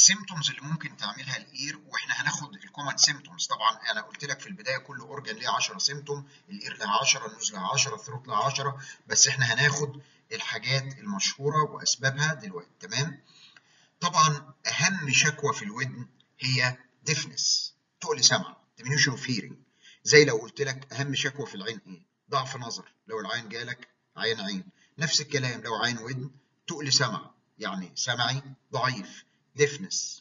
السيمتومز اللي ممكن تعملها الاير واحنا هناخد الكومن سيمتومز طبعا انا قلت لك في البدايه كل اورجان ليه 10 سيمتوم الاير لها 10 النوز لها 10 الثروت لها 10 بس احنا هناخد الحاجات المشهوره واسبابها دلوقتي تمام طبعا اهم شكوى في الودن هي ديفنس تقل سمع diminution of hearing زي لو قلت لك اهم شكوى في العين ايه ضعف نظر لو العين جالك عين عين نفس الكلام لو عين ودن تقل سمع يعني سمعي ضعيف deafness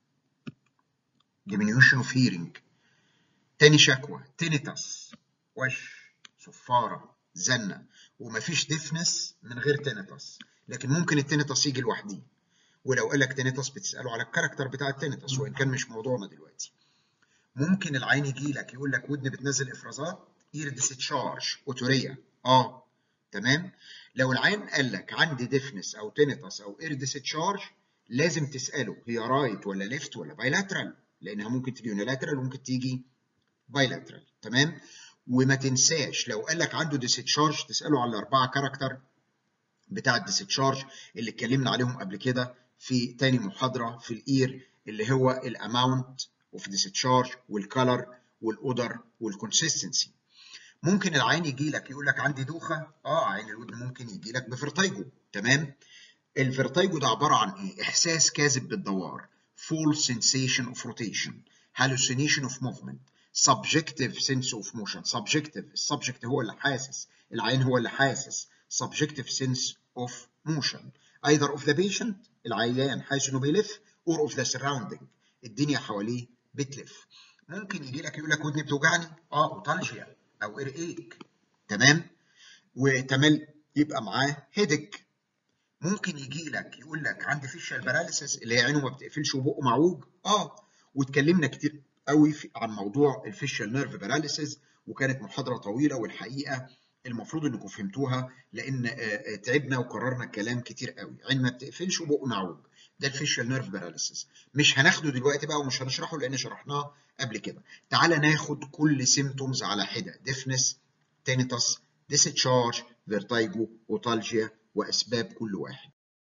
diminution of hearing تاني شكوى tinnitus وش صفارة زنة ومفيش deafness من غير tinnitus لكن ممكن التينيتاس يجي لوحده ولو قال لك تينيتاس بتسأله على الكاركتر بتاع التينيتاس وإن كان مش موضوعنا دلوقتي ممكن العين يجي لك يقول لك ودن بتنزل افرازات اير ديستشارج اوتوريا اه تمام لو العين قال لك عندي ديفنس او تينيتاس او اير ديستشارج لازم تساله هي رايت ولا ليفت ولا بايلاترال لانها ممكن تيجي يونيلاترال وممكن تيجي بايلاترال تمام وما تنساش لو قال لك عنده ديستشارج تساله على الاربعه كاركتر بتاع الديستشارج اللي اتكلمنا عليهم قبل كده في تاني محاضره في الاير اللي هو الاماونت اوف ديستشارج والكالر والاودر والكونسيستنسي ممكن العين يجي لك يقول لك عندي دوخه اه عين الودن ممكن يجي لك بفرتايجو تمام الفرتايجو ده عباره عن ايه احساس كاذب بالدوار full sensation of rotation hallucination of movement subjective sense of motion subjective السبجكت هو اللي حاسس العين هو اللي حاسس subjective sense of motion either of the patient العيان حاسس انه بيلف or of the surrounding الدنيا حواليه بتلف ممكن يجي لك يقول لك ودني بتوجعني اه اوتالجيا او اير ايك تمام وتمل يبقى معاه هيدك ممكن يجي لك يقول لك عندي فيشال باراليسيس اللي هي عينه ما بتقفلش وبقه معوج اه واتكلمنا كتير قوي عن موضوع الفيشال نيرف باراليسيس وكانت محاضره طويله والحقيقه المفروض انكم فهمتوها لان تعبنا وكررنا الكلام كتير قوي عين ما بتقفلش وبقه معوج ده الفيشال نيرف باراليسيس مش هناخده دلوقتي بقى ومش هنشرحه لان شرحناه قبل كده تعالى ناخد كل سيمتومز على حده ديفنس تينيتاس ديستشارج فيرتايجو اوتالجيا واسباب كل واحد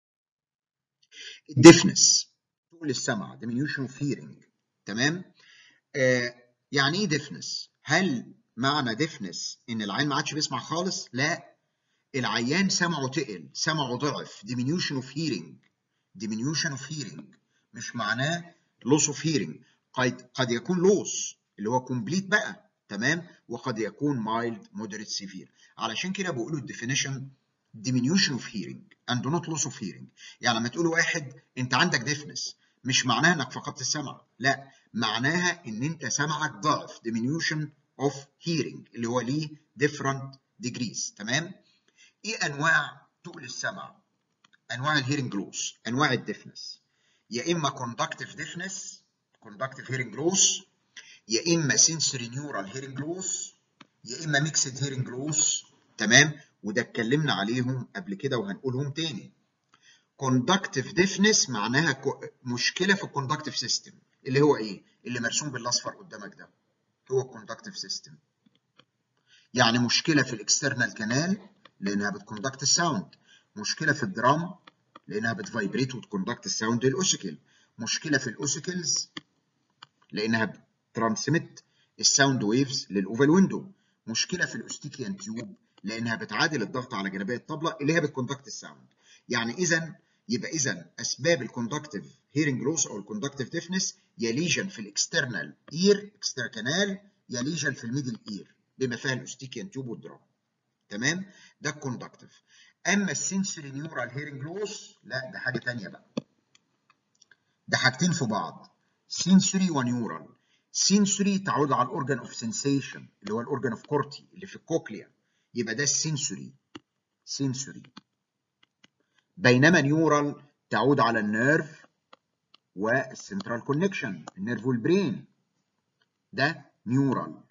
الديفنس طول السمع diminution of hearing تمام آه يعني ايه ديفنس هل معنى ديفنس ان العين ما عادش بيسمع خالص لا العيان سمعه تقل سمعه ضعف diminution of hearing diminution of hearing مش معناه loss of hearing قد قد يكون loss اللي هو complete بقى تمام وقد يكون mild moderate severe علشان كده بيقولوا الديفينيشن diminution of hearing and not loss of hearing يعني لما تقول واحد انت عندك deafness مش معناها انك فقدت السمع لا معناها ان انت سمعك ضعف diminution of hearing اللي هو ليه different degrees تمام ايه انواع تقل السمع انواع الهيرنج لوس انواع الديفنس يا اما conductive deafness conductive hearing loss يا اما sensory neural hearing loss يا اما mixed hearing loss تمام وده اتكلمنا عليهم قبل كده وهنقولهم تاني conductive deafness معناها مشكله في الكوندكتيف سيستم اللي هو ايه اللي مرسوم بالاصفر قدامك ده هو الكوندكتيف سيستم يعني مشكله في الاكسترنال كانال لانها بتكوندكت الساوند مشكله في الدرام لانها بتفايبريت وتكوندكت الساوند للاوسيكل مشكله في الاوسيكلز لانها بترانسميت الساوند ويفز للاوفال ويندو مشكله في الاوستيكيان تيوب لانها بتعادل الضغط على جانبي الطبله اللي هي بتكوندكت الساوند يعني اذا يبقى اذا اسباب الكوندكتيف هيرنج لوس او الكوندكتيف ديفنس يا ليجن في الاكسترنال اير اكسترا كانال يا ليجن في الميدل اير بما فيها الاوستيكيان تيوب والدرام تمام ده الكوندكتيف اما السنسوري نيورال هيرنج لوس لا ده حاجه ثانيه بقى ده حاجتين في بعض سنسوري ونيورال سنسوري تعود على الاورجان اوف سنسيشن اللي هو الاورجان اوف كورتي اللي في الكوكليا يبقى ده السنسوري سنسوري بينما نيورال تعود على النيرف والسنترال كونكشن النيرف والبرين ده نيورال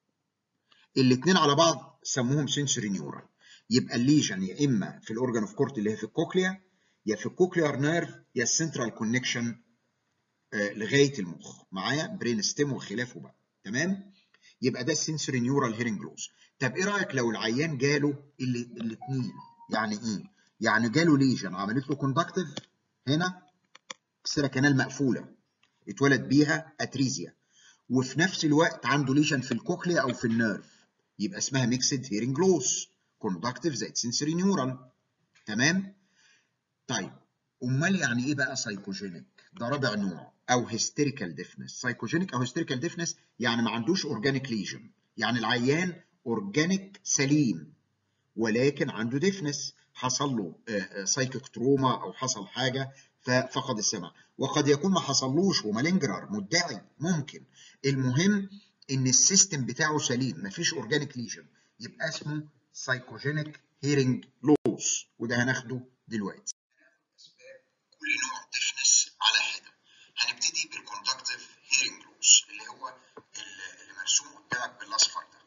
الاثنين على بعض سموهم سنسوري نيورال يبقى الليجن يا اما في الاورجان اوف كورت اللي هي في الكوكليا يا في الكوكليار نيرف يا السنترال كونكشن آه لغايه المخ معايا برين ستيم وخلافه بقى تمام يبقى ده السنسوري نيورال هيرنج لوس طب ايه رايك لو العيان جاله الاثنين يعني ايه يعني جاله ليجن عملت له كوندكتيف هنا اكسترا كانال مقفوله اتولد بيها اتريزيا وفي نفس الوقت عنده ليشن في الكوكليا او في النيرف يبقى اسمها ميكسد هيرنج لوس كوندكتيف زائد سنسوري نيورال تمام طيب امال يعني ايه بقى سايكوجينيك ده رابع نوع او هيستيريكال ديفنس سايكوجينيك او هيستيريكال ديفنس يعني ما عندوش اورجانيك ليجن يعني العيان اورجانيك سليم ولكن عنده ديفنس حصل له سايكيك تروما او حصل حاجه ففقد السمع وقد يكون ما حصلوش ومالينجرر مدعي ممكن المهم ان السيستم بتاعه سليم مفيش اورجانيك ليجن يبقى اسمه سايكوجينيك هيرنج لوس وده هناخده دلوقتي كل نوع ديفنس على حده هنبتدي بالكوندكتيف هيرنج لوس اللي هو اللي مرسوم قدامك بالاصفر ده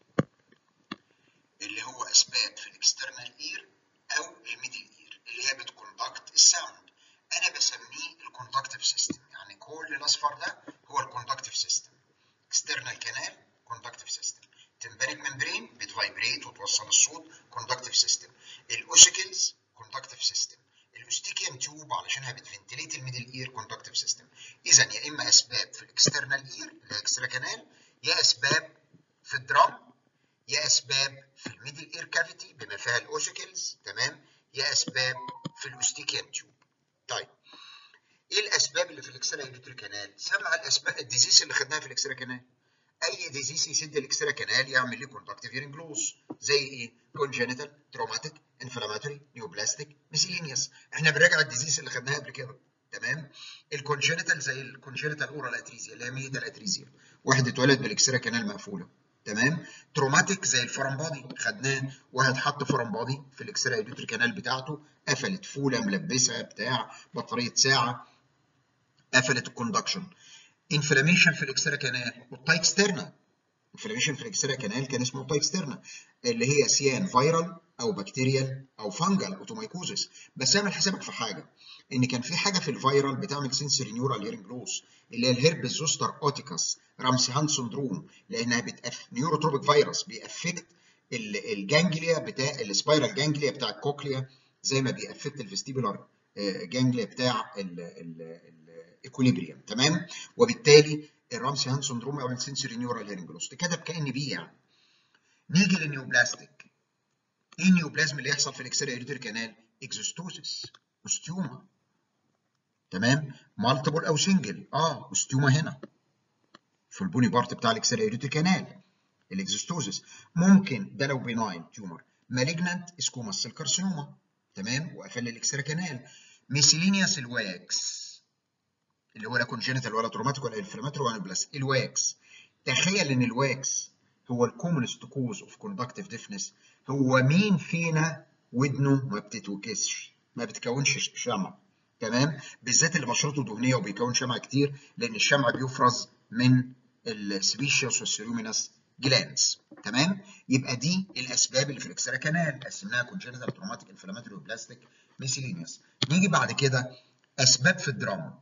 اللي هو اسباب في الاكسترنال اير او الميدل اير اللي هي بتكوندكت الساوند انا بسميه الكوندكتيف سيستم يعني كل الاصفر ده هو الكوندكتيف سيستم اكسترنال كانال كوندكتيف سيستم تمبريك ممبرين بتفايبريت وتوصل الصوت كوندكتيف سيستم الاوسيكلز كوندكتيف سيستم الاوستيكيان تيوب علشانها بتفنتليت الميدل اير كوندكتيف سيستم اذا يا اما اسباب في الاكسترنال اير اللي هي اكسترا كانال يا اسباب في الدرام يا اسباب في الميدل اير كافيتي بما فيها الاوسيكلز تمام يا اسباب في الاوستيكيان تيوب طيب ايه الاسباب اللي في الاكسترا يوريتري كانال سمع الاسباب الديزيز اللي خدناها في الاكسترا كانال اي ديزيز يسد الاكسترا كانال يعمل لي كوندكتيف هيرنج لوس زي ايه كونجنتال تروماتيك انفلاماتوري نيوبلاستيك ميسيلينيوس احنا بنراجع الديزيز اللي خدناها قبل كده تمام الكونجنتال زي الكونجنتال اورال اتريزيا اللي هي ميدال اتريزيا واحد اتولد بالاكسترا كانال مقفوله تمام تروماتيك زي الفورم بادي خدناه واحد حط فورم بادي في الاكسترا يوريتري كانال بتاعته قفلت فوله ملبسه بتاع بطاريه ساعه قفلت الكوندكشن انفلاميشن في الاكسترا كانال والتايكسترنا انفلاميشن في الاكسترا كانال كان اسمه تايكسترنا اللي هي سيان فيرال او بكتيريال او فانجل اوتومايكوزيس بس اعمل حسابك في حاجه ان كان في حاجه في الفيرال بتعمل سنسوري نيورال هيرنج لوس اللي هي الهربس زوستر اوتيكاس رامسي هان سندروم لانها بتأف نيوروتروبيك فيروس بيأفكت الجانجليا بتاع السبايرال جانجليا بتاع الكوكليا زي ما بيأفكت الفيستيبولار جانجليا بتاع الايكوليبريم تمام وبالتالي الرامسي هان سندروم او السنسوري نيورال هيرنج لوس كتب كان بي يعني نيجي للنيوبلاستيك ايه النيوبلازم اللي يحصل في الاكسترا يوريتري كانال اكزوستوسيس اوستيوما تمام مالتيبل او سنجل اه اوستيوما هنا في البوني بارت بتاع الاكسترا يوريتري كانال الاكزوستوسيس ممكن ده لو بيناين تيومر مالجنانت اسكوماس سيل كارسينوما تمام وقفل الاكسترا كانال ميسيلينياس الواكس اللي هو لا كونجنتال ولا تروماتيك ولا انفلاماتوري ولا بلاس الواكس تخيل ان الواكس هو الكومنست كوز اوف كوندكتيف ديفنس هو مين فينا ودنه ما بتتوكسش ما بتكونش شمع تمام بالذات اللي بشرته دهنيه وبيكون شمع كتير لان الشمع بيفرز من السبيشيوس والسيرومينس جلاندز تمام يبقى دي الاسباب اللي في الاكسترا كانال قسمناها كونجنتال تروماتيك انفلاماتوري وبلاستيك ميسيلينيوس نيجي بعد كده اسباب في الدراما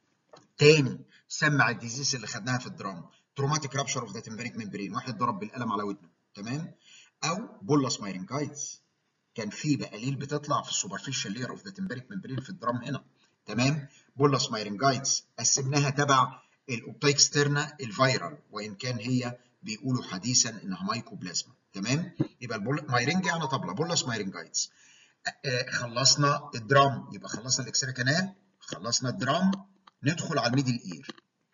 تاني سمع الديزيز اللي خدناها في الدراما تروماتيك رابشر اوف ذا تمبريك ممبرين واحد ضرب بالقلم على ودنه تمام او بولاس مايرنجايتس كان في بقاليل بتطلع في السوبرفيشال لير اوف ذا تمبريك ممبرين في الدرام هنا تمام بولاس مايرنجايتس قسمناها تبع الاوبتايكسترنا الفيرال وان كان هي بيقولوا حديثا انها مايكوبلازما تمام يبقى المايرنج يعني طبله بولاس مايرنجايتس آه خلصنا الدرام يبقى خلصنا الاكسترا كانال خلصنا الدرام ندخل على الميدل اير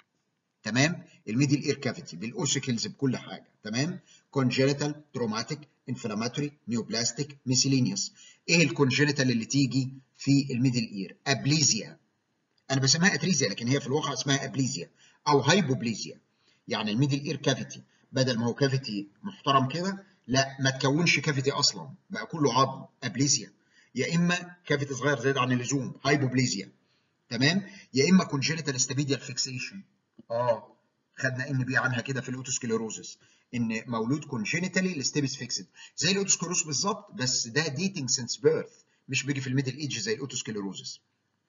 تمام الميدل اير كافيتي بالاوسيكلز بكل حاجه تمام كونجنتال تروماتيك انفلاماتوري نيوبلاستيك ميسيلينيوس ايه الكونجنتال اللي تيجي في الميدل اير ابليزيا انا بسميها اتريزيا لكن هي في الواقع اسمها ابليزيا او هايبوبليزيا يعني الميدل اير كافيتي بدل ما هو كافيتي محترم كده لا ما تكونش كافيتي اصلا بقى كله عظم ابليزيا يا اما كافيتي صغير زياده عن اللزوم هايبوبليزيا تمام يا اما كونجنتال استابيديال فيكسيشن اه خدنا ان بي عنها كده في الاوتوسكليروزس ان مولود كونجنتالي الاستابيس فيكسد زي الاوتوسكليروز بالظبط بس ده ديتنج سينس بيرث مش بيجي في الميدل ايج زي الاوتوسكليروزس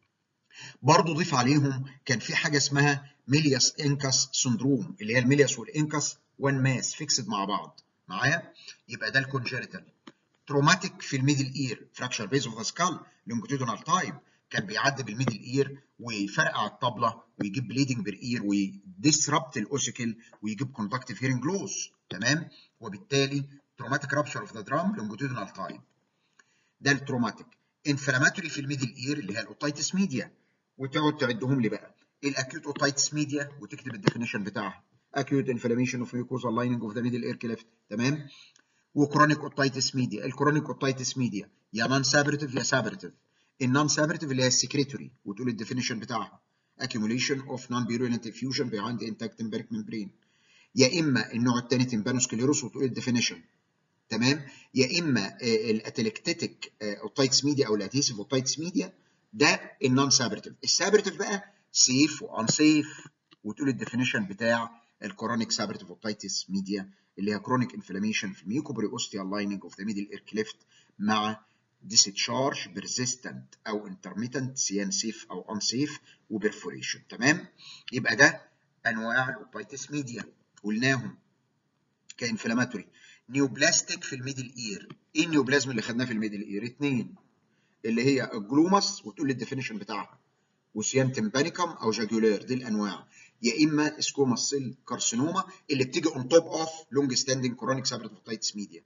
برضه ضيف عليهم كان في حاجه اسمها ميلياس انكاس سندروم اللي هي الميلياس والانكاس وان ماس فيكسد مع بعض معايا يبقى ده الكونجنتال تروماتيك في الميدل اير فراكشر بيز اوف ذا سكال لونجيتودينال تايب كان بيعدي بالميدل اير ويفرقع الطبله ويجيب بليدنج بير اير ويديسربت الاوسيكل ويجيب كوندكتيف هيرنج لوس تمام وبالتالي تروماتيك رابشر اوف ذا درام لونجيتودينال تايب ده التروماتيك انفلاماتوري في الميدل اير اللي هي الاوتايتس ميديا وتقعد تعدهم لي بقى الاكيوت اوتايتس ميديا وتكتب الديفينيشن بتاعها acute inflammation of mucosal lining of the middle ear cleft تمام وكرونيك اوتايتس ميديا الكرونيك اوتايتس ميديا يا نون سابرتيف يا سابرتيف النون سابرتيف اللي هي السكريتوري وتقول الديفينيشن بتاعها accumulation of non-virulent effusion behind the intact tympanic membrane يا اما النوع الثاني تمبانوسكليروس وتقول الديفينيشن تمام يا اما الاتلكتيك اوتايتس ميديا او الادهيسيف اوتايتس ميديا ده النون سابرتيف السابرتيف بقى سيف وان سيف وتقول الديفينيشن بتاع الكرونيك سابرتيف اوتايتس ميديا اللي هي كرونيك انفلاميشن في الميوكوبريوستيال لايننج اوف ذا ميدل اير كليفت مع discharge persistent او intermittent سيان سيف او unsafe وبرفوريشن تمام يبقى ده انواع الاوتايتس ميديا قلناهم كانفلاماتوري نيوبلاستيك في الميدل اير ايه النيوبلازم اللي خدناه في الميدل اير اثنين اللي هي الجلوماس وتقول لي الديفينيشن بتاعها وسيان تمبانيكم او جاجولير دي الانواع يا اما سكوماس سيل كارسينوما اللي بتيجي اون توب اوف لونج ستاندنج كرونيك سابرتوفايتس ميديا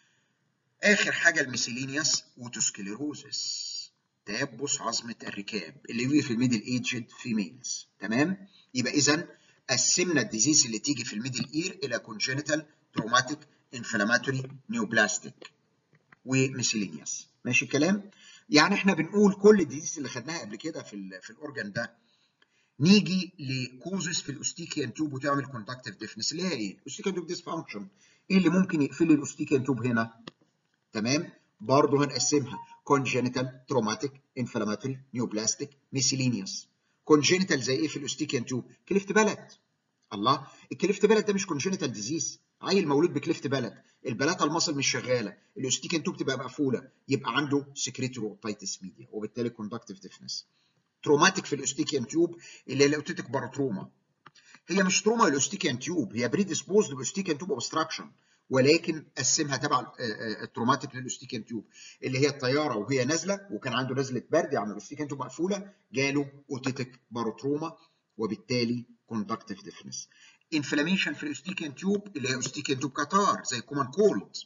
اخر حاجه الميسيلينياس اوتوسكليروزس تيبس عظمه الركاب اللي بيجي في الميدل ايجد فيميلز تمام يبقى اذا قسمنا الديزيز اللي تيجي في الميدل اير الى كونجنتال تروماتيك انفلاماتوري نيوبلاستيك وميسيلينياس ماشي الكلام يعني احنا بنقول كل الديزيز اللي خدناها قبل كده في ال في الاورجان ده نيجي لكوزس في الاوستيكيان تيوب وتعمل كونتاكتيف ديفنس اللي هي ايه؟ الاوستيكيان تيوب ديسفانكشن ايه اللي ممكن يقفل لي الاوستيكيان تيوب هنا؟ تمام؟ برضه هنقسمها كونجنتال تروماتيك انفلاماتوري نيوبلاستيك ميسيلينيوس كونجنتال زي ايه في الاوستيكيان تيوب؟ كليفت بلد الله الكليفت بلد ده مش كونجنتال ديزيز عيل مولود بكليفت بلد البلاطه المصل مش شغاله الاوستيكيان تيوب تبقى مقفوله يبقى عنده سكريتوري اوتايتس ميديا وبالتالي كوندكتيف ديفنس تروماتيك في الاوستيكيان تيوب اللي هي الاوتيتك باروتروما هي مش تروما الاوستيكيان تيوب هي بريديسبوزد باوستيكيان تيوب اوبستراكشن ولكن قسمها تبع التروماتيك للاوستيكيان تيوب اللي هي الطياره وهي نازله وكان عنده نزله برد يعني الاوستيكيان تيوب مقفوله جاله اوتيتك باروتروما وبالتالي كوندكتيف ديفنس انفلاميشن في الاوستيكيان تيوب اللي هي اوستيكيان تيوب كاتار زي كومان كولد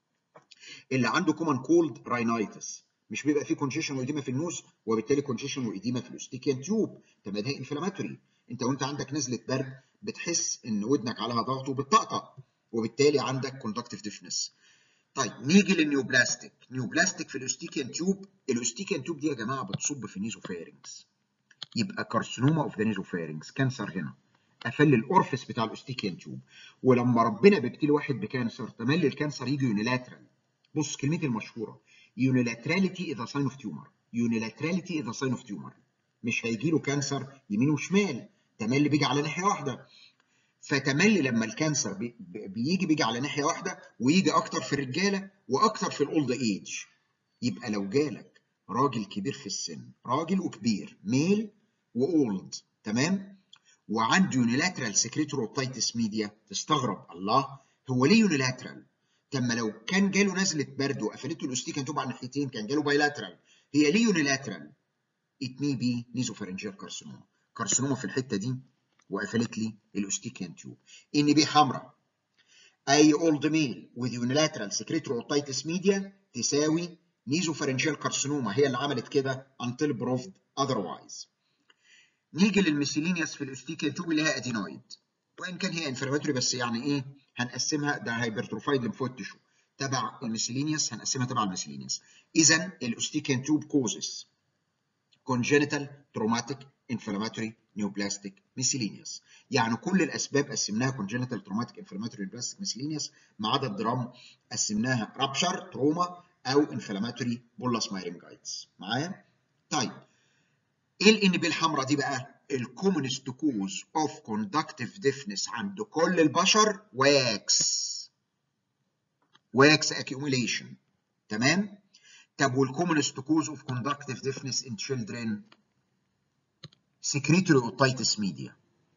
اللي عنده كومان كولد راينايتس مش بيبقى فيه كونجيشن وإديمة في النوز وبالتالي كونجيشن وإديمة في الاوستيكيان تيوب طب ده انفلاماتوري انت وانت عندك نزله برد بتحس ان ودنك عليها ضغط وبتطقطق وبالتالي عندك كوندكتيف ديفنس طيب نيجي للنيوبلاستيك نيوبلاستيك في الاوستيكيان تيوب الاوستيكيان تيوب دي يا جماعه بتصب في نيزوفارينكس يبقى كارسينوما اوف ذا نيزوفارينكس كانسر هنا قفل الاورفس بتاع الاوستيكيان تيوب ولما ربنا بيبتلي واحد بكانسر تملي الكانسر يجي يونيلاترال بص كلمتي المشهوره unilaterality is a sign of tumor unilaterality is a sign of tumor مش هيجي له كانسر يمين وشمال تملي بيجي على ناحيه واحده فتملي لما الكانسر بي بيجي بيجي على ناحيه واحده ويجي اكتر في الرجاله واكتر في الاولد ايج يبقى لو جالك راجل كبير في السن راجل وكبير ميل واولد تمام وعنده يونيلاترال سكريتوري اوتايتس ميديا تستغرب الله هو ليه يونيلاترال طب ما لو كان جاله نزله برد وقفلته الاوستيكان تبع ناحيتين كان جاله بايلاترال هي ليه يونيلاترال ات مي بي نيزوفارنجيال كارسينوما كارسينوما في الحته دي وقفلت لي الاوستيكان تيوب ان بي حمراء اي اولد ميل وذ يونيلاترال سكريتوري اوتايتس ميديا تساوي نيزوفارنجيال كارسينوما هي اللي عملت كده until proved otherwise نيجي للميسيلينياس في الاوستيكان تيوب اللي هي ادينويد وان كان هي انفلاماتوري بس يعني ايه هنقسمها ده هايبرتروفايد ليمفويد تيشو تبع الميسيلينياس هنقسمها تبع الميسيلينياس اذا الاوستيكان تيوب كوزز congenital traumatic inflammatory neoplastic miscellaneous يعني كل الاسباب قسمناها congenital traumatic inflammatory neoplastic miscellaneous ما عدا الدرام قسمناها rupture تروما او inflammatory bullous myringitis معايا طيب ايه الان بي الحمراء دي بقى الكومونست كوز اوف كوندكتيف ديفنس عند كل البشر واكس واكس اكيوميليشن تمام طب والكومونست كوز اوف كوندكتيف ديفنس ان تشيلدرن سكريتوري اوتايتس ميديا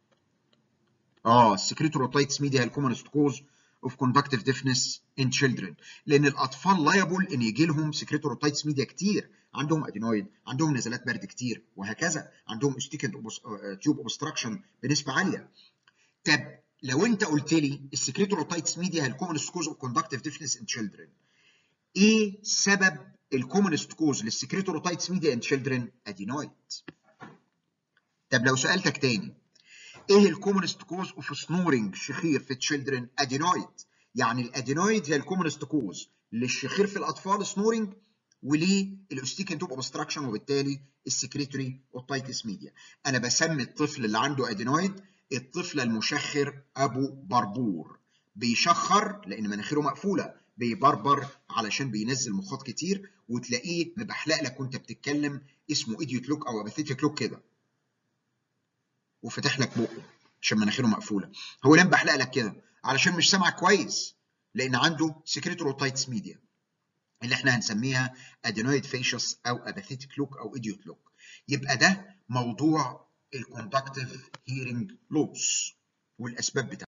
اه السكريتوري اوتايتس ميديا هي الكومونست كوز اوف كوندكتيف ديفنس ان تشيلدرن لان الاطفال لايبل ان يجي لهم سكريتوري اوتايتس ميديا كتير عندهم ادينويد عندهم نزلات برد كتير وهكذا عندهم اوستيكنت تيوب اوبستراكشن بنسبه عاليه طب لو انت قلت لي السكريتوروتايتس ميديا هي الكومنست كوز اوف كوندكتيف ديفنس ان تشيلدرن ايه سبب الكومنست كوز للسكريتوروتايتس ميديا ان تشيلدرن ادينويد طب لو سالتك تاني ايه الكومنست كوز اوف سنورنج شخير في تشيلدرن ادينويد يعني الادينويد هي الكومنست كوز للشخير في الاطفال سنورنج وللاوستيكن توب اوبستراكشن وبالتالي السكريتوري اوتايتس ميديا انا بسمي الطفل اللي عنده ادينويد الطفل المشخر ابو بربور بيشخر لان مناخيره مقفوله بيبربر علشان بينزل مخاط كتير وتلاقيه مبحلق لك وانت بتتكلم اسمه ايديوت لوك او اباثيتيك لوك كده وفتح لك بقه عشان مناخيره مقفوله هو ليه مبحلق لك كده علشان مش سامع كويس لان عنده سكريتوروتايتس ميديا اللي احنا هنسميها ادينويد فيشس او اباثيتيك لوك او ايديوت لوك يبقى ده موضوع الكوندكتيف هيرنج لوس والاسباب بتاعته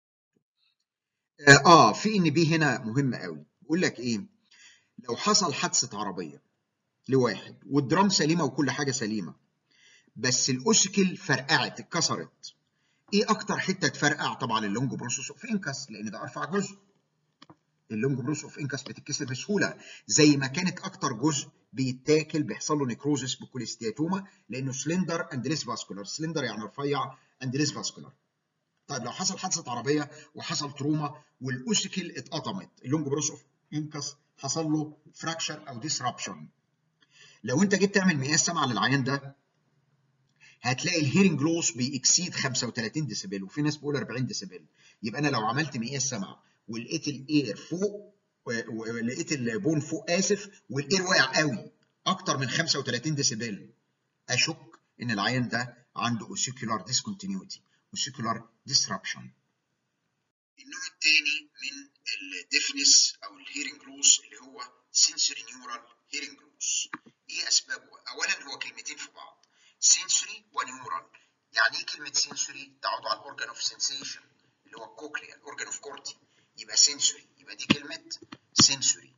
اه في ان بي هنا مهم قوي بيقول لك ايه لو حصل حادثه عربيه لواحد والدرام سليمه وكل حاجه سليمه بس الاوسكل فرقعت اتكسرت ايه اكتر حته تفرقع طبعا اللونج بروسس اوف انكس لان ده ارفع جزء اللونج بروس اوف انكس بتتكسر بسهوله زي ما كانت اكتر جزء بيتاكل بيحصل له نيكروزس بالكوليستياتوما لانه سلندر اند ليس فاسكولار سلندر يعني رفيع اند ليس فاسكولار طيب لو حصل حادثه عربيه وحصل تروما والاوسيكل اتقطمت اللونج بروس اوف انكس حصل له فراكشر او ديسربشن لو انت جيت تعمل مقياس سمع للعيان ده هتلاقي الهيرنج لوس بيكسيد 35 ديسيبل وفي ناس بيقول 40 ديسيبل يبقى انا لو عملت مقياس سمع ولقيت الاير فوق ولقيت البون فوق اسف والاير واقع قوي اكتر من 35 ديسيبل اشك ان العيان ده عنده اوسيكولار ديسكونتينيوتي اوسيكولار ديسربشن النوع الثاني من الديفنس او الهيرنج لوس اللي هو سنسوري نيورال هيرنج لوس ايه اسبابه اولا هو كلمتين في بعض سنسوري ونيورال يعني ايه كلمه سنسوري تعود على الاورجان اوف سنسيشن اللي هو الكوكليا الاورجان اوف كورتي يبقى سنسوري يبقى دي كلمة سنسوري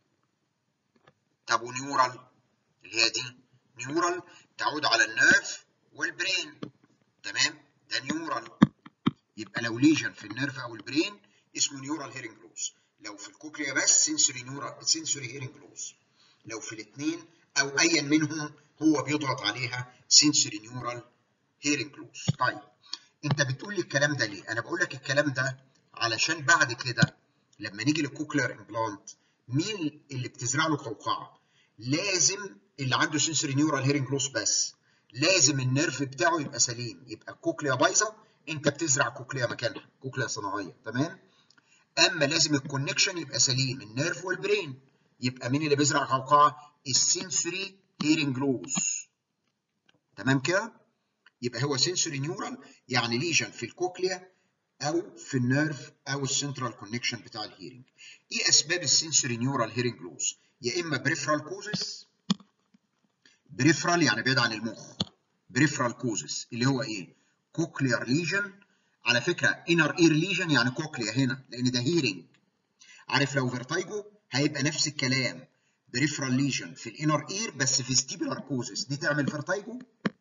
طب ونيورال اللي هي دي نيورال تعود على النيرف والبرين تمام ده نيورال يبقى لو ليجن في النيرف او البرين اسمه نيورال هيرنج لوس لو في الكوكليا بس سنسوري نيورال سنسوري هيرنج لوس لو في الاثنين او ايا منهم هو بيضغط عليها سنسوري نيورال هيرنج لوس طيب انت بتقول لي الكلام ده ليه انا بقول لك الكلام ده علشان بعد كده لما نيجي للكوكلير امبلانت مين اللي بتزرع له قوقعه؟ لازم اللي عنده سنسوري نيورال هيرنج لوس بس لازم النيرف بتاعه يبقى سليم يبقى الكوكليا بايظه انت بتزرع كوكليا مكانها كوكليا صناعيه تمام؟ اما لازم الكونكشن يبقى سليم النيرف والبرين يبقى مين اللي بيزرع قوقعه؟ السنسوري هيرنج لوس تمام كده؟ يبقى هو سنسوري نيورال يعني ليجن في الكوكليا او في النيرف او السنترال كونكشن بتاع الهيرنج ايه اسباب السنسوري نيورال هيرنج لوس يا اما بريفرال كوزس بريفرال يعني بعيد عن المخ بريفرال كوزس اللي هو ايه كوكليار ليجن على فكره انر اير ليجن يعني كوكليا هنا لان ده هيرنج عارف لو فيرتايجو هيبقى نفس الكلام بريفرال ليجن في الانر اير بس في ستيبولار كوزس دي تعمل فيرتايجو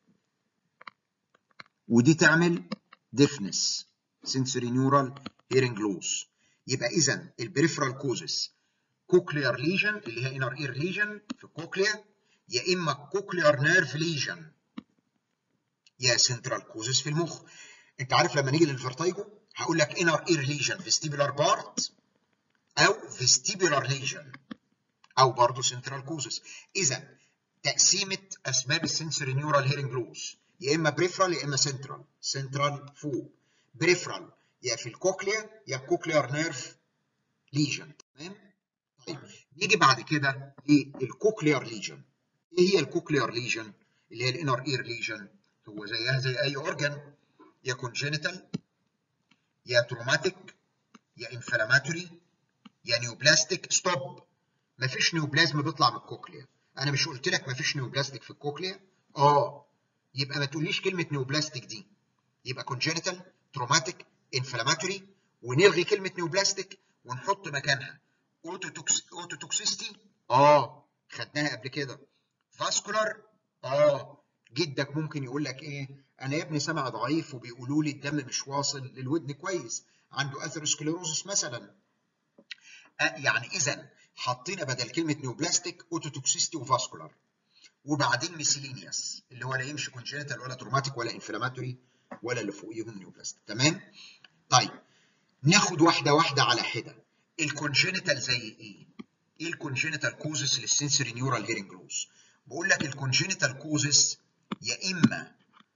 ودي تعمل ديفنس sensory neural hearing loss يبقى اذا البريفرال كوزس كوكليار ليجن اللي هي انر اير ليجن في الكوكليا يا اما كوكليار نيرف ليجن يا سنترال كوزس في المخ انت عارف لما نيجي للفرتايجو هقول لك انر اير ليجن فيستيبولار بارت او فيستيبولار ليجن او برضه سنترال كوزس اذا تقسيمه اسباب السنسوري نيورال هيرنج لوس يا اما بريفرال يا اما سنترال سنترال فوق بريفرال يا في الكوكليا يا كوكليار نيرف ليجن تمام طيب نيجي بعد كده للكوكليار ليجن ايه هي الكوكليار ليجن اللي هي الانر اير ليجن هو زيها زي اي اورجان يا كونجينيتال يا تروماتيك يا انفلاماتوري يا نيوبلاستيك ستوب مفيش نيوبلازم بيطلع من الكوكليا انا مش قلت لك مفيش نيوبلاستيك في الكوكليا اه يبقى ما تقوليش كلمه نيوبلاستيك دي يبقى كونجينيتال تروماتيك انفلاماتوري ونلغي كلمه نيوبلاستيك ونحط مكانها اوتوتوكسيستي اه خدناها قبل كده فاسكولار اه جدك ممكن يقول لك ايه انا يا ابني سمع ضعيف وبيقولوا لي الدم مش واصل للودن كويس عنده اثيروسكليروزس مثلا آه يعني اذا حطينا بدل كلمه نيوبلاستيك اوتوتوكسيستي وفاسكولار وبعدين ميسيلينيوس اللي هو لا يمشي كونجنتال ولا تروماتيك ولا انفلاماتوري ولا اللي فوقيهم نيوبلاستيك تمام طيب ناخد واحده واحده على حده الكونجنتال زي ايه ايه الكونجنتال كوزس للسنسوري نيورال هيرنج لوس بقول لك الكونجنتال كوزس يا اما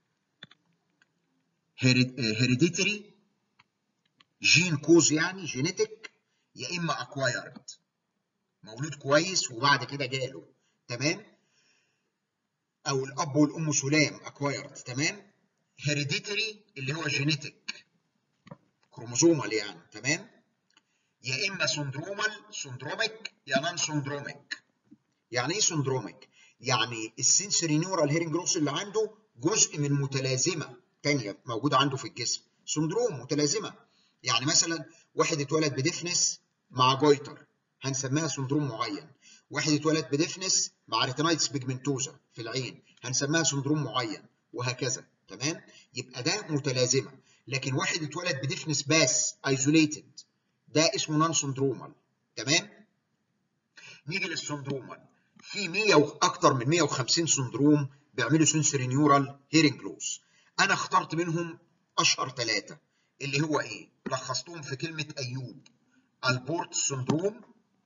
هيريديتري جين كوز يعني جينيتك يا اما اكوايرد مولود كويس وبعد كده جاله تمام او الاب والام سلام اكوايرد تمام هيريديتري اللي هو جينيتك كروموزومال يعني تمام يا اما سندرومال سندروميك يا نان سندروميك يعني ايه سندروميك يعني السنسوري نيورال هيرنج لوس اللي عنده جزء من متلازمه ثانيه موجوده عنده في الجسم سندروم متلازمه يعني مثلا واحد اتولد بديفنس مع جويتر هنسميها سندروم معين واحد اتولد بديفنس مع ريتينايتس بيجمنتوزا في العين هنسميها سندروم معين وهكذا تمام يبقى ده متلازمه لكن واحد اتولد بديفنس باس ايزوليتد ده اسمه نون سندرومال تمام نيجي للسندرومال في 100 واكثر من 150 سندروم بيعملوا سنسوري نيورال هيرنج لوس انا اخترت منهم اشهر ثلاثه اللي هو ايه لخصتهم في كلمه ايوب البورت سندروم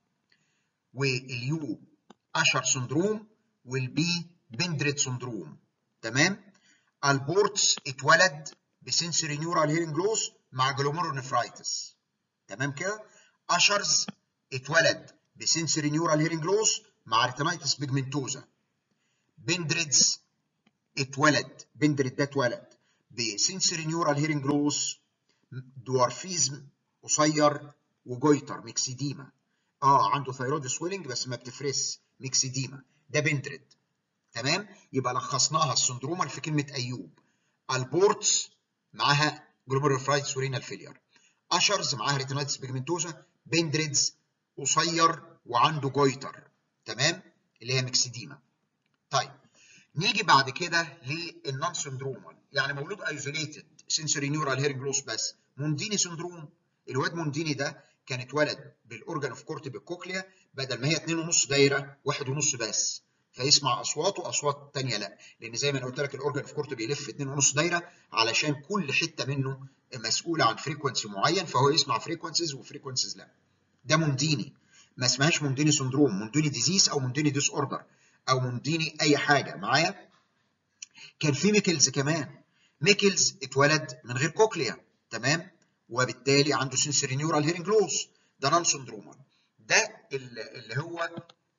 واليو اشر سندروم والبي بندريد سندروم تمام البورتس اتولد بسنسوري نيورال هيرنج لوس مع جلوميرونيفرايتس تمام كده اشرز اتولد بسنسوري نيورال هيرنج لوس مع ريتينايتس بيجمنتوزا بندريدز اتولد بندريد ده اتولد بسنسوري نيورال هيرنج لوس دوارفيزم قصير وجويتر ميكسيديما اه عنده ثيرويد سويلنج بس ما بتفرس ميكسيديما ده بندريد تمام يبقى لخصناها السندرومال في كلمه ايوب البورتس معاها جلوميرولفرايتس ورينال فيلير اشرز معاها ريتينايتس بيجمنتوزا بندريدز قصير وعنده جويتر تمام اللي هي ميكسيديما طيب نيجي بعد كده للنون سندرومال يعني مولود ايزوليتد سنسوري نيورال هيرنج لوس بس مونديني سندروم الواد مونديني ده كان اتولد بالاورجان اوف كورت بالكوكليا بدل ما هي 2.5 دايره واحد ونص بس فيسمع اصوات واصوات ثانيه لا لان زي ما انا قلت لك الاورجان اوف كورت بيلف 2.5 دايره علشان كل حته منه مسؤوله عن فريكونسي معين فهو يسمع فريكونسيز وفريكونسيز لا ده مونديني ما اسمهاش مونديني سندروم مونديني ديزيز او مونديني ديس اوردر او مونديني اي حاجه معايا كان في ميكلز كمان ميكلز اتولد من غير كوكليا تمام وبالتالي عنده سنسوري نيورال هيرنج لوس ده نون سندرومال ده اللي هو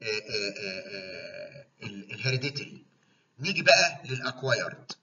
الهيريديتري نيجي بقى للاكوايرد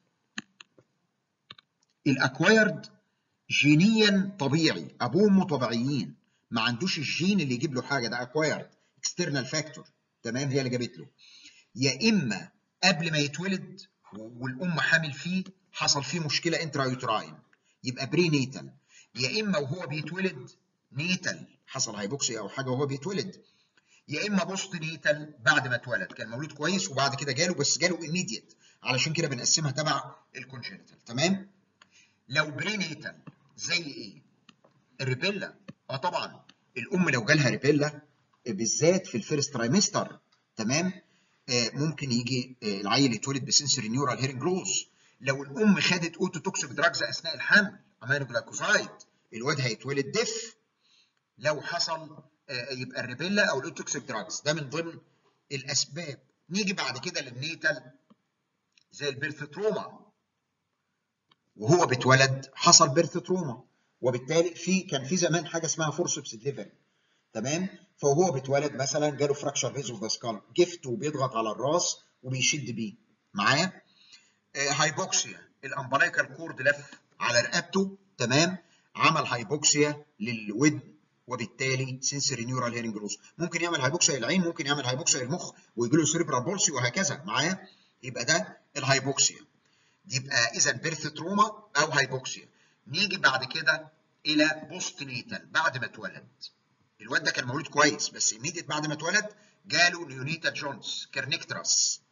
الاكوايرد جينيا طبيعي ابوه وامه طبيعيين ما عندوش الجين اللي يجيب له حاجه ده اكوايرد اكسترنال فاكتور تمام هي اللي جابت له يا اما قبل ما يتولد والام حامل فيه حصل فيه مشكله انترا يوتراين يبقى بري نيتال يا اما وهو بيتولد نيتال حصل هايبوكسيا او حاجه وهو بيتولد يا اما بوست نيتال بعد ما اتولد كان مولود كويس وبعد كده جاله بس جاله immediate علشان كده بنقسمها تبع الكونجنتال تمام لو بري نيتال زي ايه الريبيلا اه طبعا الام لو جالها ريبيلا بالذات في الفيرست ترايمستر تمام آه ممكن يجي آه العيل يتولد بسنسوري نيورال هيرنج لوس لو الام خدت اوتو توكسيك دراجز اثناء الحمل امينو جلايكوزايد الواد هيتولد دف لو حصل آه يبقى الريبيلا او الاوتوكسيك دراجز ده من ضمن الاسباب نيجي بعد كده للنيتال زي البيرث تروما وهو بيتولد حصل بيرث تروما وبالتالي في كان في زمان حاجه اسمها فورسبس ديليفري تمام فهو بيتولد مثلا جاله فراكشر فيز اوف ذا سكال جفت وبيضغط على الراس وبيشد بيه معايا آه هايبوكسيا الامبلايكال كورد لف على رقبته تمام عمل هايبوكسيا للودن وبالتالي سنسوري نيورال هيرنج لوس ممكن يعمل هايبوكسيا للعين ممكن يعمل هايبوكسيا للمخ ويجي له سيربرال بولسي وهكذا معايا يبقى ده الهايبوكسيا يبقى اذا بيرث تروما او هايبوكسيا نيجي بعد كده الى بوست نيتال بعد ما اتولد الواد ده كان مولود كويس بس ايميديت بعد ما اتولد جاله نيونيتا جونز كرنيكتراس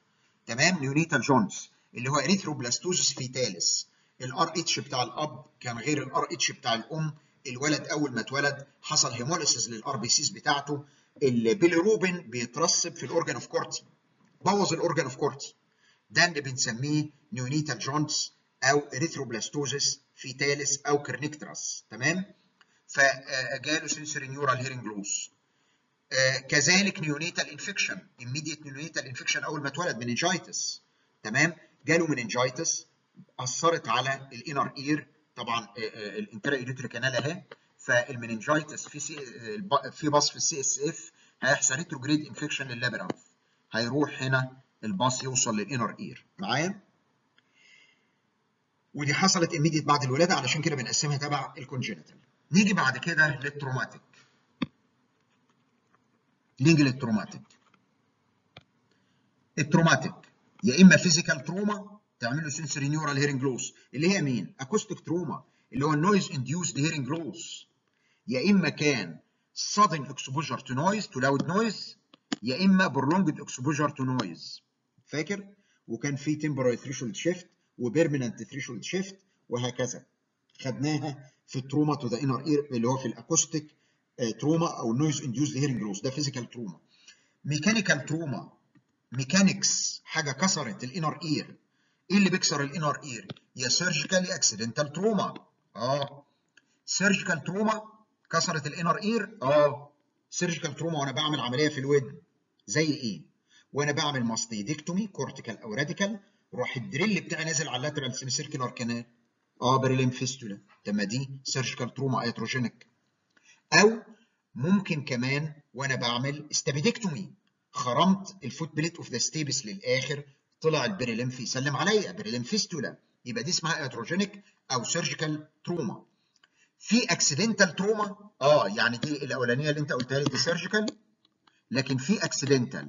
تمام نيونيتال جونز اللي هو اريثروبلاستوزس فيتاليس الار اتش بتاع الاب كان غير الار اتش بتاع الام الولد اول ما اتولد حصل هيموليسيس للار بي سيز بتاعته البيليروبين بيترسب في الاورجان اوف كورتي بوظ الاورجان اوف كورتي ده اللي بنسميه نيونيتال جونز او اريثروبلاستوزس فيتاليس او كرنيكتراس تمام فجاله سنسوري نيورال هيرنج لوس آه كذلك نيونيتال انفكشن immediate نيونيتال انفكشن اول ما اتولد مننجايتس تمام جاله مننجايتس اثرت على الانر اير طبعا آه آه الانترا ايريتري كانال اهي فالمننجايتس في سي في باص في السي اس اف هيحصل ريتروجريد انفكشن لللابرانث هيروح هنا الباص يوصل للانر اير معايا ودي حصلت immediate بعد الولاده علشان كده بنقسمها تبع الكونجينيتال نيجي بعد كده للتروماتيك نيجي للتروماتيك التروماتيك يا اما فيزيكال تروما تعمل له سنسوري نيورال هيرنج لوس اللي هي مين؟ اكوستيك تروما اللي هو النويز انديوسد هيرنج لوس يا اما كان sudden exposure to noise to loud noise يا اما prolonged exposure to noise فاكر؟ وكان في temporary threshold shift وبيرمننت threshold shift وهكذا خدناها في التروما تو ذا انر اير اللي هو في الاكوستيك تروما او نويز انديوسد هيرنج لوس ده فيزيكال تروما ميكانيكال تروما ميكانيكس حاجه كسرت الانر اير ايه اللي بيكسر الانر اير يا سيرجيكال يا اكسيدنتال تروما اه سيرجيكال تروما كسرت الانر اير اه سيرجيكال تروما وانا بعمل عمليه في الودن زي ايه وانا بعمل ماستيدكتومي كورتيكال او راديكال روح الدريل بتاعي نازل على اللاترال سيمي سيركلر كانال اه بريلين فيستولا طب ما دي سيرجيكال تروما ايتروجينيك او ممكن كمان وانا بعمل استابيدكتومي خرمت الفوت بليت اوف ذا ستيبس للاخر طلع البريليمف يسلم عليا بريلين فيستولا يبقى دي اسمها ايتروجينيك او سيرجيكال تروما في اكسيدنتال تروما اه يعني دي الاولانيه اللي انت قلتها لي دي سيرجيكال لكن في اكسيدنتال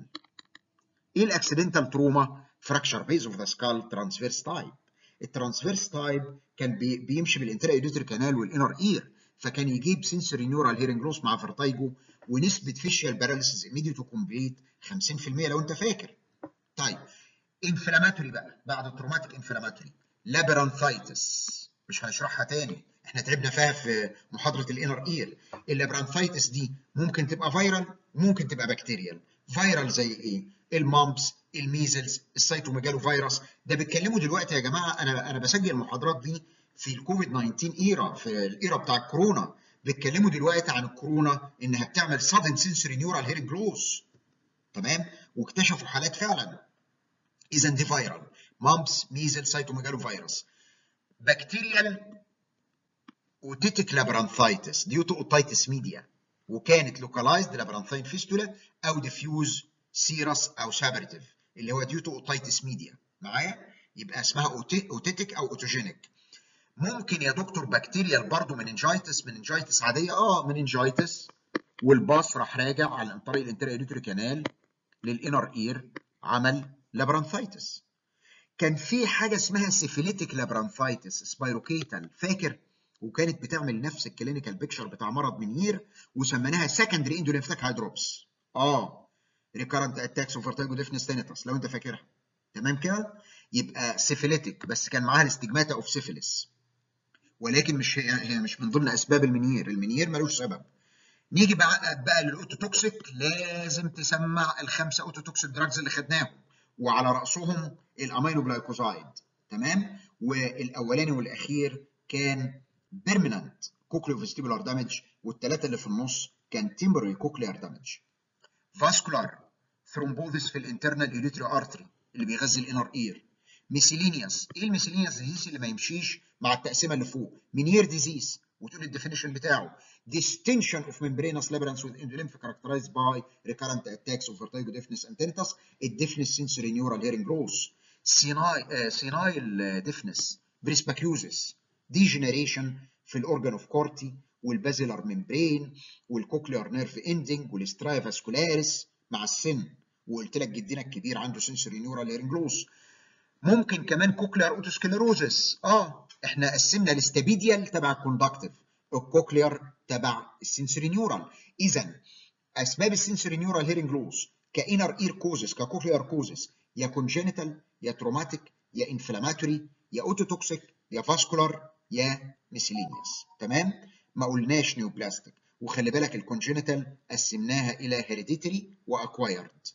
ايه الاكسيدنتال تروما فراكشر بيز اوف ذا سكال ترانسفيرس تايب الترانسفيرس تايب كان بي بيمشي بالانترا ايديتري كانال والانر اير فكان يجيب سنسوري نيورال هيرنج لوس مع فيرتايجو ونسبه فيشيال باراليسيس ايميديت وكومبليت 50% لو انت فاكر طيب انفلاماتوري بقى بعد التروماتيك انفلاماتوري لابرانثايتس مش هنشرحها تاني احنا تعبنا فيها في محاضره الانر اير اللابرانثايتس دي ممكن تبقى فيرال وممكن تبقى بكتيريال فيرال زي ايه المامبس الميزلز السيتوميجالو فيروس ده بيتكلموا دلوقتي يا جماعه انا انا بسجل المحاضرات دي في الكوفيد 19 ايرا في الايرا بتاع الكورونا بيتكلموا دلوقتي عن الكورونا انها بتعمل sudden sensory neural hearing loss تمام واكتشفوا حالات فعلا اذا دي فيرال مامبس ميزل سيتوميجالو فيروس بكتيريال اوتيتيك لابرانثايتس ديو تو اوتايتس ميديا وكانت لوكالايزد لابرانثاين فيستولا او ديفيوز سيرس او سابرتيف اللي هو ديو تو اوتايتس ميديا معايا يبقى اسمها اوتيتيك او اوتوجينيك ممكن يا دكتور بكتيريال برضه مننجايتس مننجايتس عاديه اه مننجايتس والباص راح راجع على طريق الانترا كانال للانر اير عمل لابرانثايتس كان في حاجه اسمها سيفيليتيك لابرانثايتس سبايروكيتال فاكر وكانت بتعمل نفس الكلينيكال بيكشر بتاع مرض منير وسميناها سكندري اندوليمفاتيك هايدروبس اه ريكارنت اتاكس وفرتايجو ديفنس تينيتاس لو انت فاكرها تمام كده يبقى سيفيليتيك بس كان معاها الاستجماتا اوف سيفيلس ولكن مش هي مش من ضمن اسباب المنير المنير ملوش سبب نيجي بقى بقى للاوتوتوكسيك لازم تسمع الخمسه اوتوتوكسيك دراجز اللي خدناهم وعلى راسهم الامينو جلايكوزايد تمام والاولاني والاخير كان بيرمننت كوكليو فيستيبولار دامج والثلاثه اللي في النص كان تيمبري كوكليار دامج فاسكولار ثرومبوزيس في الانترنال ايليتري ارتري اللي بيغذي الانر اير ميسيلينيوس ايه الميسيلينيوس ديزيز اللي ما يمشيش مع التقسيمه اللي فوق منير ديزيز وتقول الديفينيشن بتاعه distinction of membranous labyrinth with endolymph characterized by recurrent attacks of vertigo deafness and tinnitus deafness sensory neural hearing loss senile senile deafness presbycusis degeneration في الاورجان اوف كورتي والبازيلر ممبرين والكوكليار نيرف اندنج والستراي فاسكولاريس مع السن وقلت لك جدنا الكبير عنده سنسوري نيورال هيرنج لوس ممكن كمان كوكليار اوتوسكليروزس اه احنا قسمنا الاستابيديال تبع الكوندكتيف الكوكليار تبع السنسوري نيورال اذا اسباب السنسوري نيورال هيرنج لوس كانر اير كوزس ككوكليار كوزس يا كونجينيتال يا تروماتيك يا انفلاماتوري يا اوتوتوكسيك يا فاسكولار يا ميسيلينيوس تمام ما قلناش نيوبلاستيك وخلي بالك الكونجينيتال قسمناها الى هيريديتري واكوايرد